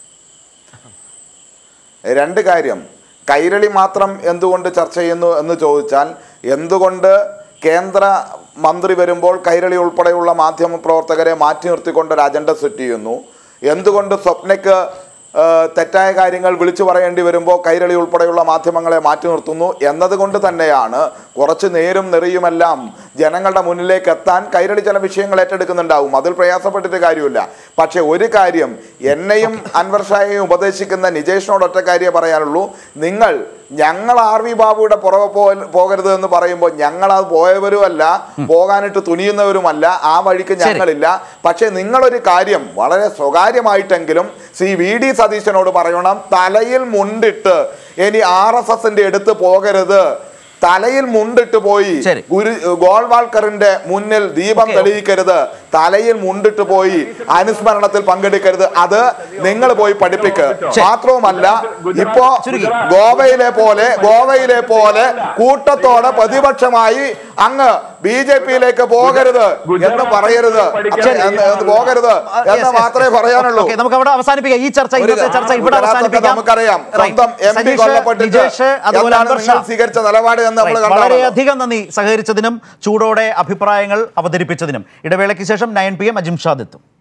രണ്ട് കാര്യം കൈരളി മാത്രം എന്തുകൊണ്ട് ചർച്ച ചെയ്യുന്നു എന്ന് ചോദിച്ചാൽ എന്തുകൊണ്ട് കേന്ദ്ര മന്ത്രി വരുമ്പോൾ കൈരളി ഉൾപ്പെടെയുള്ള മാധ്യമ പ്രവർത്തകരെ മാറ്റി നിർത്തിക്കൊണ്ട് ഒരു അജണ്ട സെറ്റ് ചെയ്യുന്നു എന്തുകൊണ്ട് സ്വപ്നയ്ക്ക് ഏഹ്, തെറ്റായ കാര്യങ്ങൾ വിളിച്ചു പറയേണ്ടി വരുമ്പോൾ കൈരളി ഉൾപ്പെടെയുള്ള മാധ്യമങ്ങളെ മാറ്റി നിർത്തുന്നു എന്നതുകൊണ്ട് തന്നെയാണ് കുറച്ച് നേരും നെറിയുമെല്ലാം ജനങ്ങളുടെ മുന്നിലേക്ക് എത്താൻ കൈരളി ചില വിഷയങ്ങൾ ഏറ്റെടുക്കുന്നുണ്ടാവും അതിൽ പ്രയാസപ്പെട്ടിട്ട് കാര്യമില്ല പക്ഷെ ഒരു കാര്യം എന്നെയും അൻവർ ഷായെയും ഉപദേശിക്കുന്ന നിജേഷിനോട് ഒറ്റ കാര്യമേ പറയാനുള്ളൂ നിങ്ങൾ ഞങ്ങൾ ആർ വി ബാബുയുടെ പുറകെ പോ- പോകരുത് എന്ന് പറയുമ്പോൾ ഞങ്ങൾ അത് പോയവരുമല്ല പോകാനിട്ട് തുനിയുന്നവരുമല്ല ആ വഴിക്ക് ഞങ്ങളില്ല പക്ഷെ നിങ്ങളൊരു കാര്യം വളരെ സ്വകാര്യമായിട്ടെങ്കിലും ശ്രീ വി ഡി സതീശനോട് പറയണം തലയിൽ മുണ്ടിട്ട് ഇനി ആർ എസ് എസിന്റെ അടുത്ത് പോകരുത് തലയിൽ മുണ്ടിട്ട് പോയി ശരി. ഗുരു ഗോൾവാൾക്കറിന്റെ മുന്നിൽ ദീപം ഓക്കേ. തെളിയിക്കരുത് തലയിൽ മുണ്ടിട്ട് പോയി അനുസ്മരണത്തിൽ പങ്കെടുക്കരുത് അത് നിങ്ങൾ പോയി പഠിപ്പിക്ക് മാത്രവുമല്ല ഇപ്പോ ചുരുക്കി. ഗോവയിലെ പോലെ ഗോവയിലെ പോലെ കൂട്ടത്തോടെ പ്രതിപക്ഷമായി അങ്ങ് ബി ജെ പിയിലേക്ക് പോകരുത് എന്ന് പറയരുത് ശരി. എന്ന് എന്ന് പോകരുത് എന്ന് മാത്രമേ പറയാനുള്ളൂ ഓക്കേ, നമുക്ക് അവിടെ അവസാനിപ്പിക്കാം ഈ ചർച്ച ഒരു ഇന്നത്തെ ചർച്ച ഇവിടെ ഗുജറാത്തൊക്കെ അവസാനിപ്പിക്കാം നമുക്കറിയാം Right. സ്വന്തം എം പി സതീഷ്, കൊല്ലപ്പെട്ടിട്ട് നിജേഷ്, അതുപോലെ എന്താണ് അൻവർ നിങ്ങൾ ഷാ. സ്വീകരിച്ച നിലപാട് എന്ന് നമ്മൾ Right. കണ്ടതാണ് വളരെയധികം നന്ദി സഹകരിച്ചതിനും ചൂടോടെ അഭിപ്രായങ്ങൾ അവതരിപ്പിച്ചതിനും ഇടവേളയ്ക്ക് ശേഷം നയൻ പി എം അജിംഷാദ് എത്തും